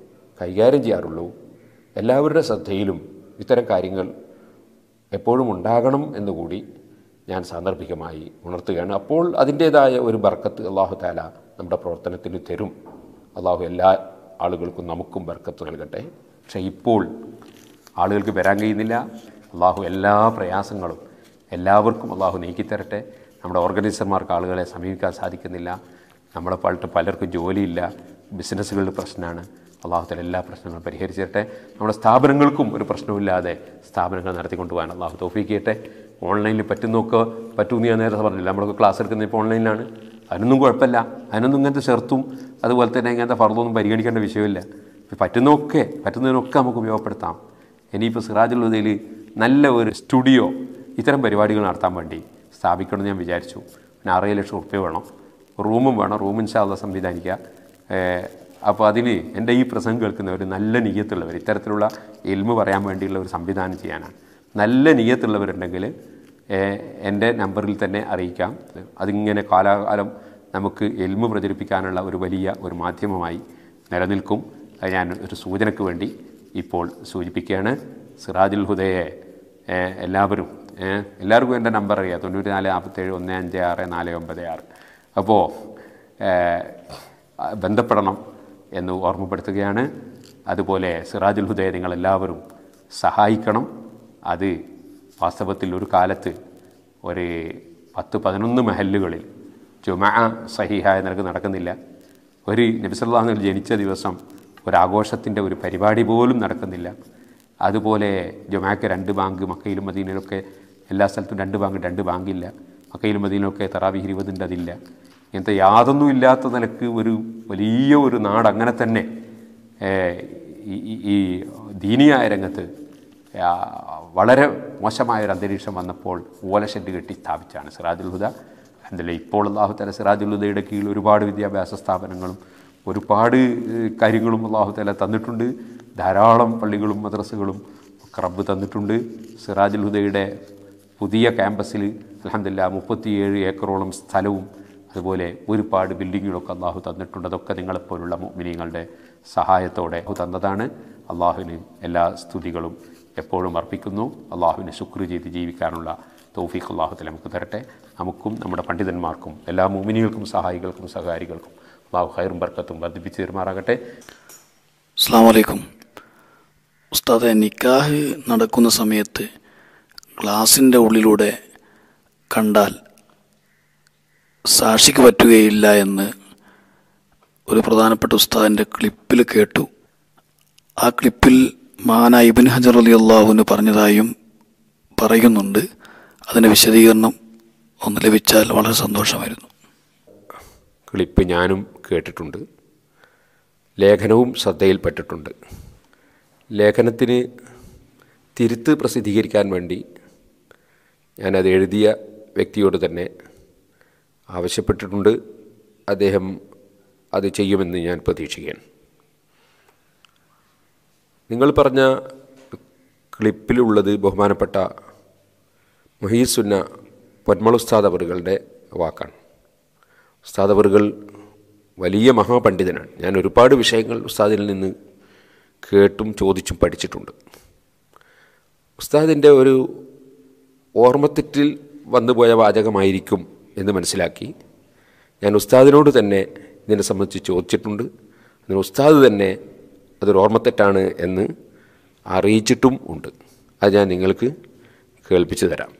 കൈകാര്യം ചെയ്യാറുള്ളൂ എല്ലാവരുടെ ശ്രദ്ധയിലും ഇത്തരം കാര്യങ്ങൾ എപ്പോഴും ഉണ്ടാകണം എന്നുകൂടി ഞാൻ സാന്ദർഭികമായി ഉണർത്തുകയാണ് അപ്പോൾ അതിൻ്റേതായ ഒരു ബർക്കത്ത് അള്ളാഹു താല നമ്മുടെ പ്രവർത്തനത്തിന് തരും അള്ളാഹു എല്ലാ ആളുകൾക്കും നമുക്കും ബർക്കത്ത് നൽകട്ടെ പക്ഷേ ഇപ്പോൾ ആളുകൾക്ക് വരാൻ കഴിയുന്നില്ല അള്ളാഹു എല്ലാ പ്രയാസങ്ങളും എല്ലാവർക്കും അള്ളാഹു നീക്കിത്തരട്ടെ നമ്മുടെ ഓർഗനൈസർമാർക്ക് ആളുകളെ സമീപിക്കാൻ സാധിക്കുന്നില്ല നമ്മളെ പോലത്തെ പലർക്കും ജോലിയില്ല ബിസിനസ്സുകളുടെ പ്രശ്നമാണ് അള്ളാഹുത്തല എല്ലാ പ്രശ്നങ്ങളും പരിഹരിച്ചിട്ടെ നമ്മുടെ സ്ഥാപനങ്ങൾക്കും ഒരു പ്രശ്നവുമില്ലാതെ സ്ഥാപനങ്ങൾ നടത്തിക്കൊണ്ടുപോകാൻ അള്ളാഹു തോഫീക്ക് ചെയ്യട്ടെ ഓൺലൈനിൽ പറ്റുന്നൊക്കെ പറ്റുമെന്ന് ഞാൻ നേരത്തെ പറഞ്ഞില്ല നമ്മളൊക്കെ ക്ലാസ് എടുക്കുന്നത് ഇപ്പോൾ ഓൺലൈനിലാണ് അതിനൊന്നും കുഴപ്പമില്ല അതിനൊന്നും ഇങ്ങനത്തെ ഷെർത്തും അതുപോലെ തന്നെ ഇങ്ങനത്തെ ഫർദൊന്നും പരിഗണിക്കേണ്ട വിഷയമില്ല പറ്റുന്നതൊക്കെ പറ്റുന്നതിനൊക്കെ നമുക്ക് ഉപയോഗപ്പെടുത്താം ഇനിയിപ്പോൾ സിറാജുൽ ഉദയിൽ നല്ല ഒരു സ്റ്റുഡിയോ ഇത്തരം പരിപാടികൾ നടത്താൻ വേണ്ടി സ്ഥാപിക്കണമെന്ന് ഞാൻ വിചാരിച്ചു പിന്നെ അറേ ലക്ഷം ഉറുപ്പ്യ വേണം റൂമും വേണം റൂം ഇൻഷാല്ല സംവിധാനിക്കുക ഏഹ് അപ്പോൾ അതിന് എൻ്റെ ഈ പ്രസംഗം കേൾക്കുന്നവർ നല്ല നീയത്തുള്ളവർ ഇത്തരത്തിലുള്ള എൽമ് പറയാൻ വേണ്ടിയുള്ള ഒരു സംവിധാനം ചെയ്യാനാണ് നല്ല നീയത്തുള്ളവരുണ്ടെങ്കിൽ ഏഹ് എൻ്റെ നമ്പറിൽ തന്നെ അറിയിക്കാം അതിങ്ങനെ കാലാകാലം നമുക്ക് എൽമ് പ്രചരിപ്പിക്കാനുള്ള ഒരു വലിയ ഒരു മാധ്യമമായി നിലനിൽക്കും അത് ഞാൻ ഒരു സൂചനയ്ക്ക് വേണ്ടി ഇപ്പോൾ സൂചിപ്പിക്കുകയാണ് സിറാജുൽ ഹുദയെ ഏഹ് എല്ലാവരും ഏഹ് എല്ലാവർക്കും എൻ്റെ നമ്പർ അറിയാം തൊണ്ണൂറ്റി നാല് നാൽപ്പത്തേഴ് ഒന്ന് അഞ്ച് ആറ് നാല് ഒമ്പത് ആറ് അപ്പോൾ ബന്ധപ്പെടണം എന്ന് ഓർമ്മപ്പെടുത്തുകയാണ് അതുപോലെ സിറാജുൽ ഹുദയെ നിങ്ങളെല്ലാവരും സഹായിക്കണം അത് വാസ്തവത്തിൽ ഒരു കാലത്ത് ഒരു പത്ത് പതിനൊന്ന് മഹല്ലുകളിൽ ജുമാ സഹിഹായ നിലക്ക് നടക്കുന്നില്ല ഒരു നബിസല്ലാഹുൽ ജനിച്ച ദിവസം ഒരാഘോഷത്തിൻ്റെ ഒരു പരിപാടി പോലും നടക്കുന്നില്ല അതുപോലെ ജുമാക്ക് രണ്ട് ബാങ്ക് മക്കയിലും മദീനയിലൊക്കെ എല്ലാ സ്ഥലത്തും രണ്ട് ബാങ്ക് രണ്ട് ബാങ്കില്ല മക്കയിലും മദീനയിലൊക്കെ തറാവി ഇരുപതിൻ്റെ അതില്ല ഇങ്ങനത്തെ യാതൊന്നും ഇല്ലാത്ത നിലക്ക് ഒരു വലിയ ഒരു നാട് അങ്ങനെ തന്നെ ഏഹ്, ഈ- ഈ- ഈ ദീനിയായ രംഗത്ത് ആ, വളരെ മോശമായ ഒരു അന്തരീക്ഷം വന്നപ്പോൾ ഓലഷെഡ് കെട്ടി സ്ഥാപിച്ചാണ് സിറാജുൽ ഹുദ അല്ല ഇപ്പോൾ അള്ളാഹു തല സിറാജുൽ ഹുദയുടെ കീഴിൽ ഒരുപാട് വിദ്യാഭ്യാസ സ്ഥാപനങ്ങളും ഒരുപാട് ഏഹ്, കാര്യങ്ങളും അള്ളാഹു തല തന്നിട്ടുണ്ട് ധാരാളം പള്ളികളും മദ്രസകളും ഒക്കെ റബ്ബ് തന്നിട്ടുണ്ട് സിറാജുൽ ഹുദയുടെ പുതിയ ക്യാമ്പസിൽ അലഹമില്ല മുപ്പത്തിയേഴ് ഏക്കറോളം സ്ഥലവും അതുപോലെ ഒരുപാട് ബിൽഡിങ്ങുകളൊക്കെ അള്ളാഹു തന്നിട്ടുണ്ട് അതൊക്കെ നിങ്ങളെപ്പോലുള്ള മിനിങ്ങളുടെ സഹായത്തോടെ അള്ളാഹു തന്നതാണ് അള്ളാഹുവിന് എല്ലാ സ്തുതികളും എപ്പോഴും അർപ്പിക്കുന്നു അള്ളാഹുവിന് ശുക്ർ ചെയ്ത് ജീവിക്കാനുള്ള തൗഫീഖ് അള്ളാഹുത്തിൽ നമുക്ക് തരട്ടെ നമുക്കും നമ്മുടെ പണ്ഡിതന്മാർക്കും എല്ലാ മുമിനികൾക്കും സഹായികൾക്കും സഹകാരികൾക്കും അള്ളാഹു ഹൈറും ബർക്കത്തും വർദ്ധിപ്പിച്ച് തരുമാറാകട്ടെ അസ്സാം വലൈക്കും ഉസ്താദെ നിക്കാഹ് നടക്കുന്ന സമയത്ത് ഗ്ലാസിൻ്റെ ഉള്ളിലൂടെ കണ്ടാൽ സാക്ഷിക്ക് പറ്റുകയില്ല എന്ന് ഒരു പ്രധാനപ്പെട്ട ഉസ്താദിൻ്റെ ക്ലിപ്പിൽ കേട്ടു ആ ക്ലിപ്പിൽ മഹാന ഇബിൻ ഹജർ അലി അള്ളാഹുവിന് പറഞ്ഞതായും പറയുന്നുണ്ട് അതിൻ്റെ വിശദീകരണം ഒന്ന് ലഭിച്ചാൽ വളരെ സന്തോഷമായിരുന്നു ക്ലിപ്പ് ഞാനും കേട്ടിട്ടുണ്ട് ലേഖനവും ശ്രദ്ധയിൽപ്പെട്ടിട്ടുണ്ട് ലേഖനത്തിന് തിരുത്ത് പ്രസിദ്ധീകരിക്കാൻ വേണ്ടി ഞാനത് എഴുതിയ വ്യക്തിയോട് തന്നെ ആവശ്യപ്പെട്ടിട്ടുണ്ട് അദ്ദേഹം അത് ചെയ്യുമെന്ന് ഞാൻ പ്രതീക്ഷിക്കുകയാണ് നിങ്ങൾ പറഞ്ഞ ക്ലിപ്പിലുള്ളത് ബഹുമാനപ്പെട്ട മൊഹീസുന്ന പൊന്മൾ ഉസ്താദ് അവറുകളുടെ വാക്കാണ് ഉസ്താദ് അവറുകൾ വലിയ മഹാപണ്ഡിതനാണ് ഞാൻ ഒരുപാട് വിഷയങ്ങൾ ഉസ്താദിൽ നിന്ന് കേട്ടും ചോദിച്ചും പഠിച്ചിട്ടുണ്ട് ഉസ്താദിൻ്റെ ഒരു ഓർമ്മത്തെറ്റിൽ വന്നുപോയ വാചകമായിരിക്കും എന്ന് മനസ്സിലാക്കി ഞാൻ ഉസ്താദിനോട് തന്നെ ഇതിനെ സംബന്ധിച്ച് ചോദിച്ചിട്ടുണ്ട് അതിന് ഉസ്താദ് തന്നെ അതൊരു ഓർമ്മത്തെറ്റാണ് എന്ന് അറിയിച്ചിട്ടും ഉണ്ട് അത് ഞാൻ നിങ്ങൾക്ക് കേൾപ്പിച്ചു തരാം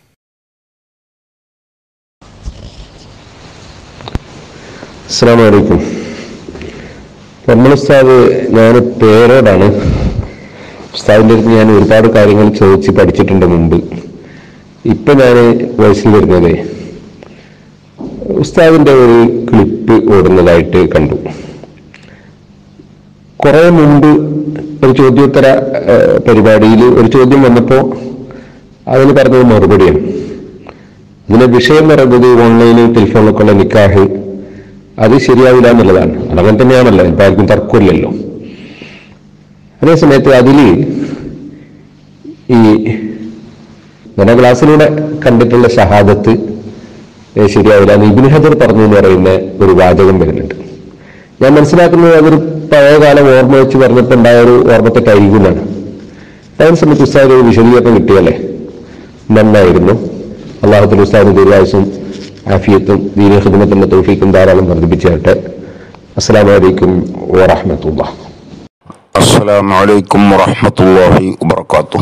അസ്സാം വലൈക്കും നമ്മൾ ഉസ്താദ് ഞാൻ പേരോടാണ് ഉസ്താദിൻ്റെ അടുത്ത് ഞാൻ ഒരുപാട് കാര്യങ്ങൾ ചോദിച്ച് പഠിച്ചിട്ടുണ്ട് മുമ്പ് ഇപ്പൊ ഞാൻ വയസ്സിൽ വരുന്നത് ഉസ്താദിന്റെ ഒരു ക്ലിപ്പ് ഓടുന്നതായിട്ട് കണ്ടു കുറെ മുമ്പ് ഒരു ചോദ്യോത്തര പരിപാടിയിൽ ഒരു ചോദ്യം വന്നപ്പോൾ അതിന് പറഞ്ഞത് മറുപടിയാണ് ഇതിലെ വിഷയം പറയുന്നത് ഓൺലൈനിൽ ടെലിഫോണിലൊക്കെ ഉള്ള നിക്കാഹ് അത് ശരിയാവില്ല എന്നുള്ളതാണ് അതങ്ങനെ തന്നെയാണല്ലോ ഇപ്പൊ ആർക്കും തർക്കമില്ലല്ലോ അതേസമയത്ത് അതിൽ ഈ ഞാൻ ആ ക്ലാസ്സിലൂടെ കണ്ടിട്ടുള്ള ഷഹാദത്ത് ഏ, ശരിയാവില്ല എന്ന് ഇബിൻ ഹജർ പറഞ്ഞു എന്ന് പറയുന്ന ഒരു വാചകം വരുന്നുണ്ട് ഞാൻ മനസ്സിലാക്കുന്നത് അതൊരു പഴയകാലം ഓർമ്മ വെച്ച് പറഞ്ഞപ്പോൾ ഉണ്ടായ ഒരു ഓർമ്മത്തെട്ടായിരിക്കും എന്നാണ് അതിനെ സംബന്ധിച്ച് ഉസ്താദിന് ഒരു വിശദീകരണം കിട്ടിയല്ലേ നന്നായിരുന്നു അള്ളാഹുത്തിന്റെ ഉസ്താദിന് ദീർഘായുസും ആഫിയത്തും ദീന ഹിദ്മത്തിന്റെ തൗഫീക്കും ധാരാളം വർദ്ധിപ്പിച്ചാട്ടെ അസ്സാം വലൈക്കും വാഹമത്തുള്ള السلام عليكم ورحمة الله وبركاته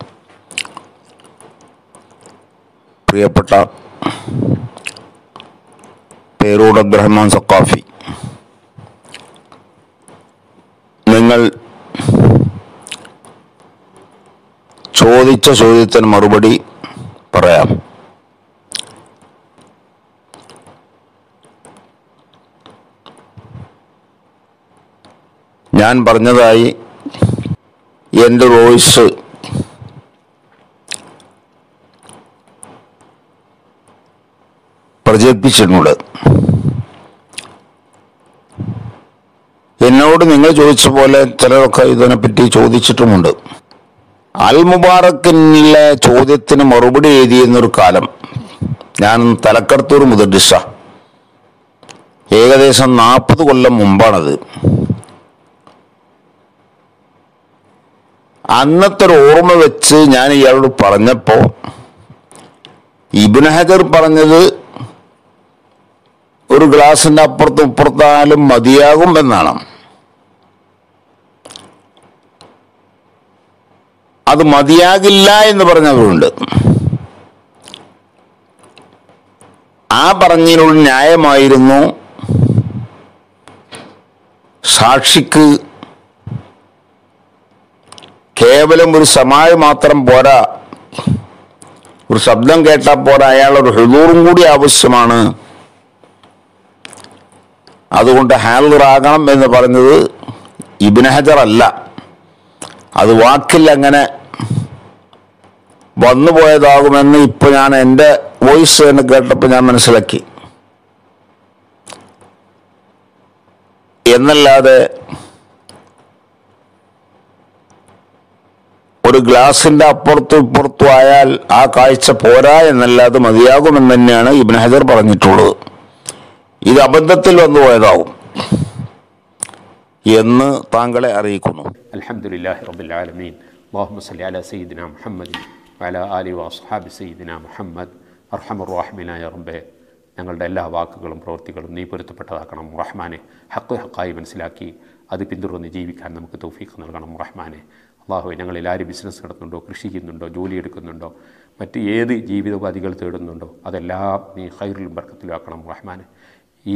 പ്രിയപ്പെട്ട പേരൂട് അബ്ദുറഹ്മാൻ സക്കാഫി നിങ്ങൾ ചോദിച്ച ചോദ്യത്തിന് മറുപടി പറയാം ഞാൻ പറഞ്ഞതായി എൻ്റെ വോയിസ് പ്രചരിപ്പിച്ചിട്ടുണ്ട് എന്നോട് നിങ്ങൾ ചോദിച്ച പോലെ ചിലരൊക്കെ ഇതിനെപ്പറ്റി ചോദിച്ചിട്ടുമുണ്ട് അൽ മുബാറക്കിലെ ചോദ്യത്തിന് മറുപടി എഴുതിയെന്നൊരു കാലം ഞാൻ തലക്കടത്തൂർ മുതഡിസ ഏകദേശം നാൽപ്പത് കൊല്ലം മുമ്പാണത് അന്നത്തെ ഒരു ഓർമ്മ വെച്ച് ഞാൻ ഇയാളോട് പറഞ്ഞപ്പോ ഇബിൻ ഹജർ പറഞ്ഞത് ഒരു ഗ്ലാസിന്റെ അപ്പുറത്തും ഇപ്പുറത്തായാലും മതിയാകും എന്നാണ് അത് മതിയാകില്ല എന്ന് പറഞ്ഞവരുണ്ട് ആ പറഞ്ഞതിനുള്ള ന്യായമായിരുന്നു സാക്ഷിക്ക് കേവലം ഒരു സമാഴ് മാത്രം പോരാ ഒരു ശബ്ദം കേട്ടാൽ പോരാ അയാൾ ഒരു ഹുദൂറും കൂടി ആവശ്യമാണ് അതുകൊണ്ട് ഹാലറാകണം എന്ന് പറഞ്ഞത് ഇബിൻ ഹജർ അല്ല അത് വാക്കിൽ അങ്ങനെ വന്നുപോയതാകുമെന്ന് ഇപ്പൊ ഞാൻ എൻ്റെ വോയിസ് തന്നെ കേട്ടപ്പോൾ ഞാൻ മനസ്സിലാക്കി എന്നല്ലാതെ ഒരു ഗ്ലാസിന്റെ അപ്പുറത്തും ഇപ്പുറത്തും ആയാൽ ആ കാഴ്ച പോരാ എന്നല്ലാതെ മതിയാകുമെന്ന് തന്നെയാണ് ഇബിൻ ഹജർ പറഞ്ഞിട്ടുള്ളത് ഇത് അബദ്ധത്തിൽ വന്നു പോയതാവും എന്ന് താങ്കളെ അറിയിക്കുന്നു الحمد لله رب العالمين اللهم صل على سيدنا محمد وعلى آله وأصحاب سيدنا محمد أرحم الراحمين يا رب ഞങ്ങളുടെ എല്ലാ വാക്കുകളും പ്രവൃത്തികളും നീ പൊരുത്തപ്പെട്ടതാക്കണം റഹ്മാനെ ഹക്ക് ഹക്കായി മനസ്സിലാക്കി അത് പിന്തുടർന്ന് ജീവിക്കാൻ നമുക്ക് തൗഫീഖ് നൽകണം റഹ്മാനെ അള്ളാഹു ഞങ്ങളിൽ ആര് ബിസിനസ് നടത്തുന്നുണ്ടോ കൃഷി ചെയ്യുന്നുണ്ടോ ജോലി എടുക്കുന്നുണ്ടോ മറ്റ് ഏത് ജീവിതോപാധികൾ തേടുന്നുണ്ടോ അതെല്ലാം നീ ഹൈറിലും ബർക്കത്തിലും ആക്കണം റഹ്മാനെ ഈ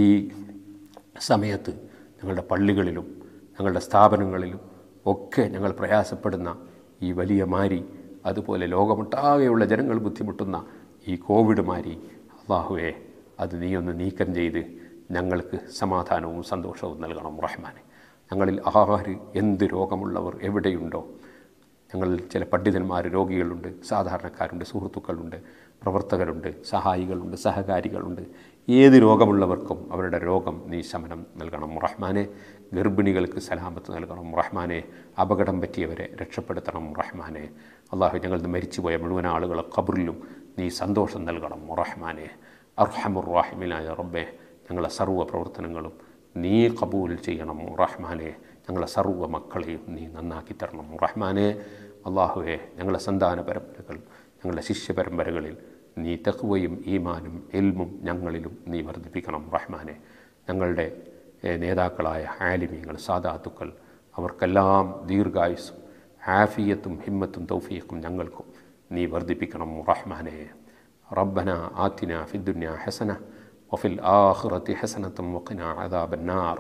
സമയത്ത് ഞങ്ങളുടെ പള്ളികളിലും ഞങ്ങളുടെ സ്ഥാപനങ്ങളിലും ഒക്കെ ഞങ്ങൾ പ്രയാസപ്പെടുന്ന ഈ വലിയ മാരി അതുപോലെ ലോകമൊട്ടാകെയുള്ള ജനങ്ങൾ ബുദ്ധിമുട്ടുന്ന ഈ കോവിഡ് മാരി അള്ളാഹുവെ അത് നീ ഒന്ന് നീക്കം ചെയ്ത് ഞങ്ങൾക്ക് സമാധാനവും സന്തോഷവും നൽകണം റഹ്മാനെ ഞങ്ങളിൽ ആര് എന്ത് രോഗമുള്ളവർ എവിടെയുണ്ടോ ഞങ്ങളിൽ ചില പണ്ഡിതന്മാർ രോഗികളുണ്ട് സാധാരണക്കാരുണ്ട് സുഹൃത്തുക്കളുണ്ട് പ്രവർത്തകരുണ്ട് സഹായികളുണ്ട് സഹകാരികളുണ്ട് ഏത് രോഗമുള്ളവർക്കും അവരുടെ രോഗം നീ ശമനം നൽകണം റഹ്മാനെ ഗർഭിണികൾക്ക് സലാമത്ത് നൽകണം റഹ്മാനെ അപകടം പറ്റിയവരെ രക്ഷപ്പെടുത്തണം റഹ്മാനെ അള്ളാഹു ഞങ്ങൾ മരിച്ചുപോയ മുഴുവൻ ആളുകളെ ഖബറിലും നീ സന്തോഷം നൽകണം റഹ്മാനെ അർഹമുറാഹിമിനായ റബ്ബെ ഞങ്ങളെ സർവ്വ പ്രവർത്തനങ്ങളും നീ കബൂൽ ചെയ്യണം റഹ്മാനെ ഞങ്ങളെ സർവ്വ മക്കളെയും നീ നന്നാക്കി തരണം റഹ്മാനെ അള്ളാഹുവെ ഞങ്ങളെ സന്താന പരമ്പരകൾ ഞങ്ങളുടെ ശിഷ്യ പരമ്പരകളിൽ നീ തെക്കുവയും ഈമാനും എൽമും ഞങ്ങളിലും നീ വർദ്ധിപ്പിക്കണം റഹ്മാനെ ഞങ്ങളുടെ ഏഹ്, നേതാക്കളായ ആലിമീങ്ങൾ സാദാത്തുക്കൾ അവർക്കെല്ലാം ദീർഘായുസ്സും ആഫിയത്തും ഹിമ്മത്തും തൗഫീഖും ഞങ്ങൾക്കും നീ വർദ്ധിപ്പിക്കണം റഹ്മാനെ ربنا آتنا في الدنيا حسنة وفي الآخرة حسنة وقنا عذاب النار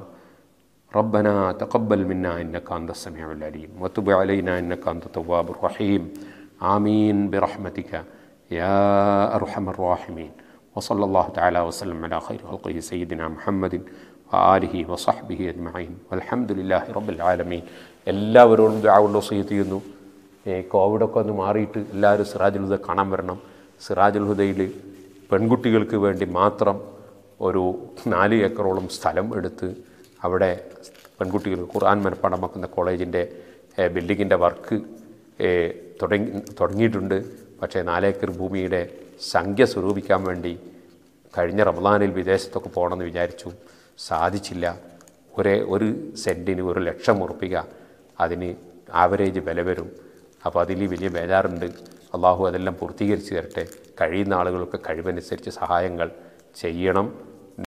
ربنا تقبل منا إنك أنت السميع العليم وتب علينا إنك أنت التواب الرحيم آمين برحمتك يا أرحم الراحمين وصلى الله تعالى وسلم على خير خلقه سيدنا محمد وآله وصحبه أجمعين والحمد لله رب العالمين എല്ലാവരോടും ദുആവുള്ള വസീയത്ത് ചെയ്യുന്നു ഈ കോവിഡൊക്കെ ഒന്ന് മാറിയിട്ട് എല്ലാവരും സിറാജുൽ ഹുദ കാണാൻ വരണം സിറാജുൽ ഹുദയിൽ പെൺകുട്ടികൾക്ക് വേണ്ടി മാത്രം ഒരു നാല് ഏക്കറോളം സ്ഥലം എടുത്ത് അവിടെ പെൺകുട്ടികൾ ഖുർആൻ മനപ്പാടമാക്കുന്ന കോളേജിൻ്റെ ബിൽഡിങ്ങിൻ്റെ വർക്ക് തുടങ്ങി തുടങ്ങിയിട്ടുണ്ട് പക്ഷേ നാലേക്കർ ഭൂമിയുടെ സംഖ്യ സ്വരൂപിക്കാൻ വേണ്ടി കഴിഞ്ഞ റമദാനിൽ വിദേശത്തൊക്കെ പോകണമെന്ന് വിചാരിച്ചു സാധിച്ചില്ല ഒരേ ഒരു സെൻറ്റിന് ഒരു ലക്ഷം ഉറപ്പിക അതിന് ആവറേജ് വില വരും അപ്പോൾ അതിൽ വലിയ ബേജാറുണ്ട് അള്ളാഹു അതെല്ലാം പൂർത്തീകരിച്ച് തരട്ടെ കഴിയുന്ന ആളുകൾക്ക് കഴിവനുസരിച്ച് സഹായങ്ങൾ ചെയ്യണം